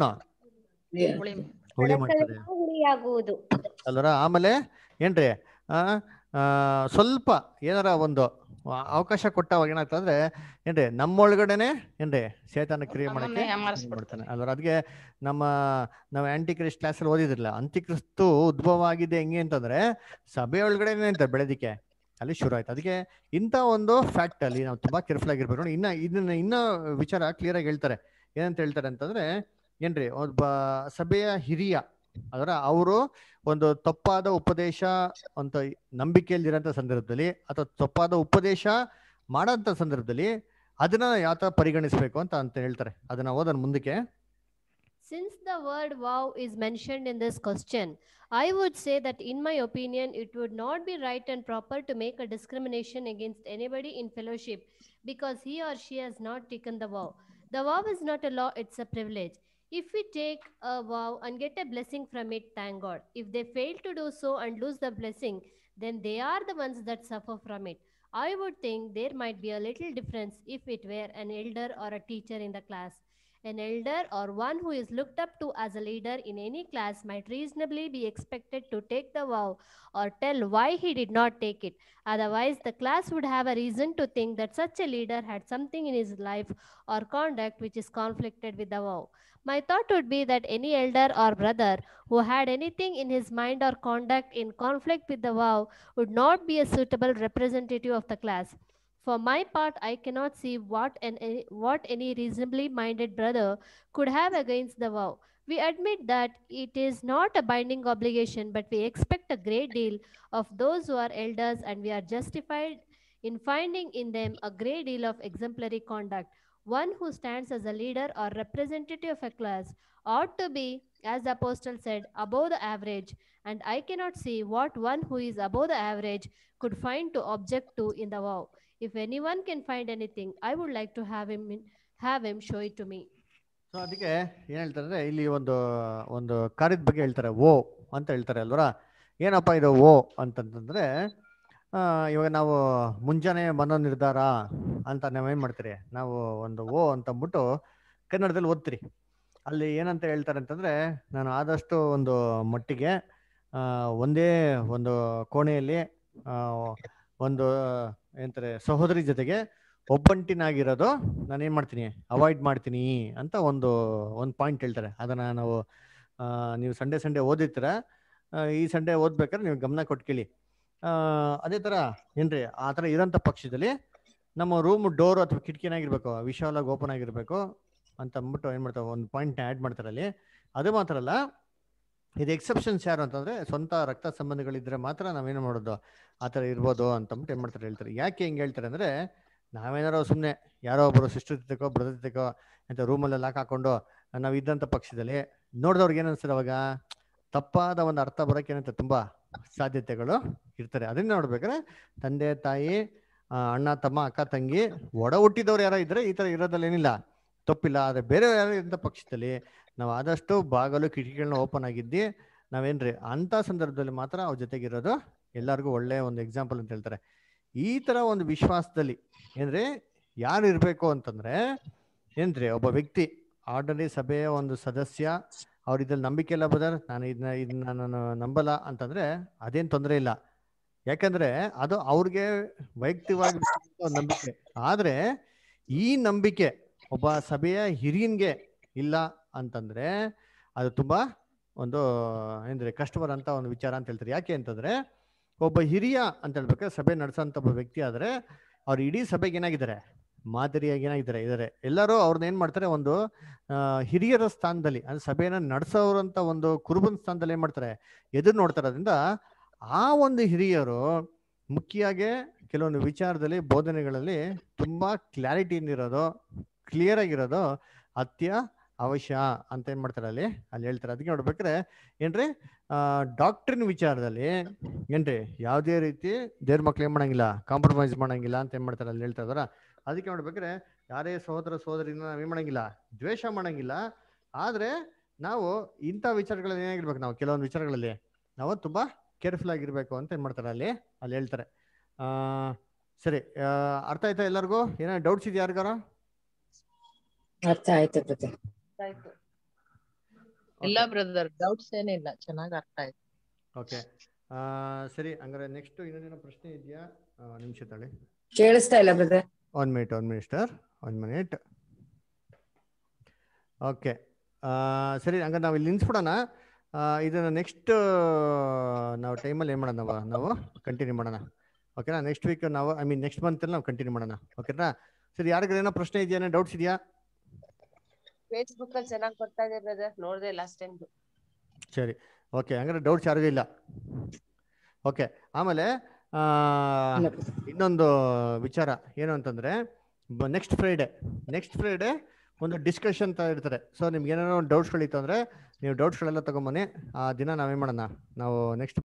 ಹುಳಿ ಮಾಡ್ತಾರೆ ಹುಳಿಯಾಗುವುದು ಅಲ್ವರ ಆಮೇಲೆ ಏನ್ರಿ ಆ ಆ, ಸ್ವಲ್ಪ ಏನಾರ ಒಂದು ಆ- ಅವಕಾಶ ಕೊಟ್ಟವಾಗ ಏನಾಗ್ತದೆ ಅಂದ್ರೆ ಏನ್ರಿ ನಮ್ಮೊಳಗಡೆನೆ ಏನ್ರಿ ಸೇತನ ಕ್ರಿಯೆ ಮಾಡಕ್ಕೆ ನಮ್ಮನ್ನೇ ಯಾಮಾರಿಸ್ಬಿಡ್ತಾನೆ. ಮಾಡ್ತಾನೆ ಅಲ್ವರ ಅದಕ್ಕೆ ನಮ್ಮ ನಾವು ಆಂಟಿ ಕ್ರಿಸ್ಟ್ ಕ್ಲಾಸಲ್ಲಿ ಓದಿದ್ರಲ್ಲ ಅಂತಿಕ್ರಿಸ್ತು ಉದ್ಭವ ಆಗಿದೆ ಹೆಂಗೆ ಅಂತಂದ್ರೆ ಸಭೆ ಒಳಗಡೆನೆ ಅಂತ ಬೆಳೆದಿಕ್ಕೆ ಅಲ್ಲಿ ಶುರು ಆಯ್ತು ಅದಕ್ಕೆ ಇಂಥ ಒಂದು ಫ್ಯಾಕ್ಟ್ ಅಲ್ಲಿ ನಾವು ತುಂಬಾ ಕೇರ್ಫುಲ್ ಆಗಿರ್ಬೇಕು ನೋಡಿ ಇನ್ನ ಇದನ್ನ ಇನ್ನ ವಿಚಾರ ಕ್ಲಿಯರ್ ಆಗಿ ಹೇಳ್ತಾರೆ ಏನಂತ ಹೇಳ್ತಾರೆ ಅಂತಂದ್ರೆ ಏನ್ರಿ ಒಬ್ಬ ಸಭೆಯ ಹಿರಿಯ ಅದರ ಅವರು ಒಂದು ತಪ್ಪಾದ ಉಪದೇಶ ಅಂತ ನಂಬಿಕೆಯಲ್ಲಿರೋಂಥ ಸಂದರ್ಭದಲ್ಲಿ ಅಥವಾ ತಪ್ಪಾದ ಉಪದೇಶ ಮಾಡೋಂಥ ಸಂದರ್ಭದಲ್ಲಿ ಅದನ್ನ ಯಾವ ತರ ಪರಿಗಣಿಸ್ಬೇಕು ಅಂತ ಅಂತ ಹೇಳ್ತಾರೆ ಅದನ್ನ ಓದೋಣ ಮುಂದಕ್ಕೆ Since the word vow is mentioned in this question, I would say that, in my opinion, it would not be right and proper to make a discrimination against anybody in fellowship because he or she has not taken the vow. The vow is not a law, it's a privilege. If we take a vow and get a blessing from it, thank God. If they fail to do so and lose the blessing, then they are the ones that suffer from it. I would think there might be a little difference if it were an elder or a teacher in the class. An elder or one who is looked up to as a leader in any class might reasonably be expected to take the vow or tell why he did not take it. Otherwise, the class would have a reason to think that such a leader had something in his life or conduct which is conflicted with the vow. My thought would be that any elder or brother who had anything in his mind or conduct in conflict with the vow would not be a suitable representative of the class. For my part, I cannot see what, an, what any reasonably minded brother could have against the vow. We admit that it is not a binding obligation, but we expect a great deal of those who are elders, and we are justified in finding in them a great deal of exemplary conduct. One who stands as a leader or representative of a class ought to be, as the apostle said, above the average, and I cannot see what one who is above the average could find to object to in the vow. If anyone can find anything, I would like to have him have him show it to me. So ಅದಕ್ಕೆ ಏನ್ ಹೇಳ್ತಾರೆ ಅಂದ್ರೆ ಇಲ್ಲಿ ಒಂದು ಒಂದು ಕಾರ್ಯದ ಬಗ್ಗೆ ಹೇಳ್ತಾರೆ ಓ ಅಂತ ಹೇಳ್ತಾರೆ ಅಲ್ವರ ಏನಪ್ಪ ಇದು ಓ ಅಂತಂತಂದ್ರೆ ಆ, ಇವಾಗ ನಾವು ಮುಂಜಾನೆ ಮನೋ ನಿರ್ಧಾರ ಅಂತ ನಾವೇನ್ ಮಾಡ್ತೀರಿ ನಾವು ಒಂದು ಓ ಅಂತ ಅಂದ್ಬಿಟ್ಟು ಕನ್ನಡದಲ್ಲಿ ಓದ್ತೀರಿ ಅಲ್ಲಿ ಏನಂತ ಹೇಳ್ತಾರೆ ಅಂತಂದ್ರೆ ನಾನು ಆದಷ್ಟು ಒಂದು ಮಟ್ಟಿಗೆ ಆ, ಒಂದೇ ಒಂದು ಕೋಣೆಯಲ್ಲಿ ಆ, ಒಂದು ಏನಂತಾರೆ ಸಹೋದರಿ ಜೊತೆಗೆ ಒಬ್ಬಂಟಿನಾಗಿರೋದು ನಾನು ಏನ್ ಮಾಡ್ತೀನಿ ಅವಾಯ್ಡ್ ಮಾಡ್ತೀನಿ ಅಂತ ಒಂದು ಒಂದು ಪಾಯಿಂಟ್ ಹೇಳ್ತಾರೆ ಅದನ್ನ ನಾವು ಆ, ನೀವು ಸಂಡೇ ಸಂಡೇ ಓದಿರ್ತೀರ ಆ, ಈ ಸಂಡೇ ಓದ್ಬೇಕಾದ್ರೆ ನೀವು ಗಮನ ಕೊಟ್ಟು ಕೇಳಿ ಆ, ಅದೇ ತರ ಏನ್ರಿ ಆ ತರ ಇರೋಂಥ ಪಕ್ಷದಲ್ಲಿ ನಮ್ಮ ರೂಮ್ ಡೋರ್ ಅಥವಾ ಕಿಟಕಿನಾಗಿರ್ಬೇಕು ವಿಶಾಲಾಗಿ ಓಪನ್ ಆಗಿರ್ಬೇಕು ಅಂತ ಅಂದ್ಬಿಟ್ಟು ಏನ್ ಮಾಡ್ತಾರೆ ಒಂದು ಪಾಯಿಂಟ್ ಆ್ಯಡ್ ಮಾಡ್ತಾರೆ ಅಲ್ಲಿ ಅದು ಮಾತ್ರ ಅಲ್ಲ ಇದು ಎಕ್ಸೆಪ್ಷನ್ಸ್ ಯಾರು ಅಂತಂದ್ರೆ ಸ್ವಂತ ರಕ್ತ ಸಂಬಂಧಗಳಿದ್ರೆ ಮಾತ್ರ ನಾವೇನು ಮಾಡೋದು ಆ ಥರ ಇರ್ಬೋದು ಅಂತ ಅಂದ್ಬಿಟ್ಟು ಏನ್ ಮಾಡ್ತಾರೆ ಹೇಳ್ತಾರೆ ಯಾಕೆ ಹಿಂಗೆ ಹೇಳ್ತಾರೆ ಅಂದ್ರೆ ನಾವೇನಾರೋ ಸುಮ್ಮನೆ ಯಾರೋ ಒಬ್ಬರು ಸಿಸ್ಟರ್ ಜೊತೆಗೋ ಬ್ರದರ್ ಜೊತೆಗೋ ಅಂತ ರೂಮಲ್ಲಿ ಲಾಕ್ ಹಾಕೊಂಡು ನಾವು ಇದ್ದಂಥ ಪಕ್ಷದಲ್ಲಿ ನೋಡಿದವ್ರಿಗೆ ಏನು ಅನ್ಸ್ತದೆ ಅವಾಗ ತಪ್ಪಾದ ಒಂದು ಅರ್ಥ ಬರೋಕೆ ಏನಂತ ತುಂಬಾ ಸಾಧ್ಯತೆಗಳು ಇರ್ತಾರೆ ಅದನ್ನ ನೋಡ್ಬೇಕಾದ್ರೆ ತಂದೆ ತಾಯಿ ಆ, ಅಣ್ಣ ತಮ್ಮ ಅಕ್ಕ ತಂಗಿ ಒಡ ಹುಟ್ಟಿದವ್ರು ಯಾರೋ ಇದ್ರೆ ಈ ತರ ಇರೋದ್ರಲ್ಲಿ ಏನಿಲ್ಲ ತಪ್ಪಿಲ್ಲ ಆದ್ರೆ ಬೇರೆ ಯಾರೋ ಇದ್ದ ಪಕ್ಷದಲ್ಲಿ ನಾವು ಆದಷ್ಟು ಬಾಗಲು ಕಿಟಕಿಗಳನ್ನ ಓಪನ್ ಆಗಿದ್ದಿ ನಾವೇನ್ರಿ ಅಂತ ಸಂದರ್ಭದಲ್ಲಿ ಮಾತ್ರ ಅವ್ರ ಜೊತೆಗಿರೋದು ಎಲ್ಲರಿಗೂ ಒಳ್ಳೆ ಒಂದು ಎಕ್ಸಾಂಪಲ್ ಅಂತ ಹೇಳ್ತಾರೆ ಈ ತರ ಒಂದು ವಿಶ್ವಾಸದಲ್ಲಿ ಏನ್ರಿ ಯಾರು ಇರ್ಬೇಕು ಅಂತಂದ್ರೆ ಏನ್ರಿ ಒಬ್ಬ ವ್ಯಕ್ತಿ ಆರ್ಡಿನರಿ ಸಭೆಯ ಒಂದು ಸದಸ್ಯ ಅವ್ರ ಇದ್ರಲ್ಲಿ ನಂಬಿಕೆ ಇಲ್ಲ ಬದರ್ ನಾನು ಇದನ್ನ ಇದನ್ನ ನಾನು ನಂಬಲ್ಲ ಅಂತಂದ್ರೆ ಅದೇನ್ ತೊಂದರೆ ಇಲ್ಲ ಯಾಕಂದ್ರೆ ಅದು ಅವ್ರಿಗೆ ವೈಯಕ್ತಿಕವಾಗಿ ಒಂದು ನಂಬಿಕೆ ಆದ್ರೆ ಈ ನಂಬಿಕೆ ಒಬ್ಬ ಸಭೆಯ ಹಿರಿಯನ್ಗೆ ಇಲ್ಲ ಅಂತಂದ್ರೆ ಅದು ತುಂಬಾ ಒಂದು ಏನ್ರಿ ಕಷ್ಟವರಂತ ಒಂದು ವಿಚಾರ ಅಂತ ಹೇಳ್ತಾರೆ ಯಾಕೆ ಅಂತಂದ್ರೆ ಒಬ್ಬ ಹಿರಿಯ ಅಂತ ಹೇಳ್ಬೇಕಾದ್ರೆ ಸಭೆ ನಡೆಸೋಂಥ ಒಬ್ಬ ವ್ಯಕ್ತಿ ಆದ್ರೆ ಅವ್ರು ಇಡೀ ಸಭೆಗೆ ಏನಾಗಿದ್ದಾರೆ ಮಾದರಿಯಾಗಿ ಏನಾಗಿದ್ದಾರೆ ಇದ್ದಾರೆ ಎಲ್ಲರೂ ಅವ್ರನ್ನ ಏನ್ ಮಾಡ್ತಾರೆ ಒಂದು ಆ, ಹಿರಿಯರ ಸ್ಥಾನದಲ್ಲಿ ಅಂದ್ರೆ ಸಭೆಯನ್ನ ನಡೆಸೋರಂತ ಒಂದು ಕುರುಬನ ಸ್ಥಾನದಲ್ಲಿ ಏನ್ ಮಾಡ್ತಾರೆ ಎದುರು ನೋಡ್ತಾರೆ ಅದರಿಂದ ಆ ಒಂದು ಹಿರಿಯರು ಮುಖ್ಯವಾಗಿ ಕೆಲವೊಂದು ವಿಚಾರದಲ್ಲಿ ಬೋಧನೆಗಳಲ್ಲಿ ತುಂಬಾ ಕ್ಲಾರಿಟಿಯಿಂದ ಇರೋದು ಕ್ಲಿಯರ್ ಆಗಿರೋದು ಅತ್ಯ ಅವಶ್ಯ ಅಂತ ಏನ್ ಮಾಡ್ತಾರೆ ಅಲ್ಲಿ ಅಲ್ಲಿ ಹೇಳ್ತಾರೆ ಅದಕ್ಕೆ ನೋಡ್ಬೇಕಾದ್ರೆ ಏನ್ರಿ ಆ ಡಾಕ್ಟ್ರಿನ್ ವಿಚಾರದಲ್ಲಿ ಏನ್ರಿ ಯಾವುದೇ ರೀತಿ ದೇವ್ರ ಮಕ್ಳು ಏನ್ ಮಾಡಂಗಿಲ್ಲ ಕಾಂಪ್ರಮೈಸ್ ಮಾಡಂಗಿಲ್ಲ ಅಂತ ಏನ್ ಮಾಡ್ತಾರೆ ಅಲ್ಲಿ ಹೇಳ್ತಾ ಇದಾರ ಅದಕ್ಕೆ ನೋಡ್ಬೇಕಾದ್ರೆ ಯಾರೇ ಸಹೋದರ ಸಹೋದರಿನ ನಾವ್ ಏನ್ ಮಾಡಂಗಿಲ್ಲ ದ್ವೇಷ ಮಾಡಂಗಿಲ್ಲ ಆದ್ರೆ ನಾವು ಇಂಥ ವಿಚಾರಗಳಲ್ಲಿ ಏನಾಗಿರ್ಬೇಕು ನಾವು ಕೆಲವೊಂದು ವಿಚಾರಗಳಲ್ಲಿ ನಾವು ತುಂಬಾ ಕೇರ್ಫುಲ್ ಆಗಿರ್ಬೇಕು ಅಂತ ಏನ್ ಮಾಡ್ತಾರೆ ಅಲ್ಲಿ ಅಲ್ಲಿ ಹೇಳ್ತಾರೆ ಆ ಸರಿ ಆ, ಅರ್ಥ ಆಯ್ತಾ ಎಲ್ಲರಿಗೂ ಏನೋ ಡೌಟ್ಸ್ ಇದೆಯಾ ಯಾರಿಗಾರ ಅರ್ಥ ಆಯ್ತು ಬ್ರದರ್ ಆಯ್ತು ಇಲ್ಲ ಬ್ರದರ್ ಡೌಟ್ಸ್ ಏನಿಲ್ಲ ಚೆನ್ನಾಗ್ ಅರ್ಥ ಆಯ್ತು ಓಕೆ ಸರಿ ಹಂಗಾರೆ ನೆಕ್ಸ್ಟ್ ಇನ್ನೊಂದೇನೋ ಪ್ರಶ್ನೆ ಇದೆಯಾ ನಿಮಿಷ ತಳಿ ಕೇಳಿಸ್ತಾ ಇಲ್ಲ brother one minute one minute sir one minute okay ಸರಿ ಹಂಗಾರೆ ನಾವು ಇಲ್ಲಿ ನಿಲ್ಸ್ಬಿಡೋಣ ಆ, ಇದನ್ನ ನೆಕ್ಸ್ಟ್ ನಾವು ಟೈಮಲ್ಲಿ ಏನು ಮಾಡೋಣ ನಾವು ನಾವು ಕಂಟಿನ್ಯೂ ಮಾಡೋಣ ಓಕೆನಾ ನೆಕ್ಸ್ಟ್ ವೀಕ್ ನಾವು ಐ ಮೀನ್ ನೆಕ್ಸ್ಟ್ ಮಂತಲ್ಲಿ ನಾವು ಕಂಟಿನ್ಯೂ ಮಾಡೋಣ ಓಕೆನಾ ಸರಿ ಯಾರಿಗಾರ ಏನೋ ಪ್ರಶ್ನೆ ಇದೆಯಾ ಡೌಟ್ಸ್ ಇದೆಯಾ ಫೇಸ್ಬುಕ್ ಅಲ್ಲಿ ಚೆನ್ನಾಗಿ ಬರ್ತಾ ಇದೆ ಬ್ರದರ್ ನೋಡ್ದೆ ಲಾಸ್ಟ್ ಟೈಮ್ ಸರಿ ಓಕೆ ಹಂಗಾರೆ ಡೌಟ್ಸ್ ಯಾರಿಗೂ ಇಲ್ಲ ಓಕೆ ಆಮೇಲೆ ಆ, ಇನ್ನೊಂದು ವಿಚಾರ ಏನು ಅಂತಂದ್ರೆ ನೆಕ್ಸ್ಟ್ ಫ್ರೈಡೆ ನೆಕ್ಸ್ಟ್ ಫ್ರೈಡೆ ಒಂದು ಡಿಸ್ಕಷನ್ ತ ಇರ್ತಾರೆ ಸೊ ನಿಮ್ಗೆ ಏನಾದ್ರು ಡೌಟ್ಸ್ಗಳಿತ್ತು ಅಂದ್ರೆ ನೀವು ಡೌಟ್ಸ್ಗಳೆಲ್ಲ ತಗೊಂಬನ್ನಿ ಆ ದಿನ ನಾವೇನ್ ಮಾಡೋಣ ನಾವು ನೆಕ್ಸ್ಟ್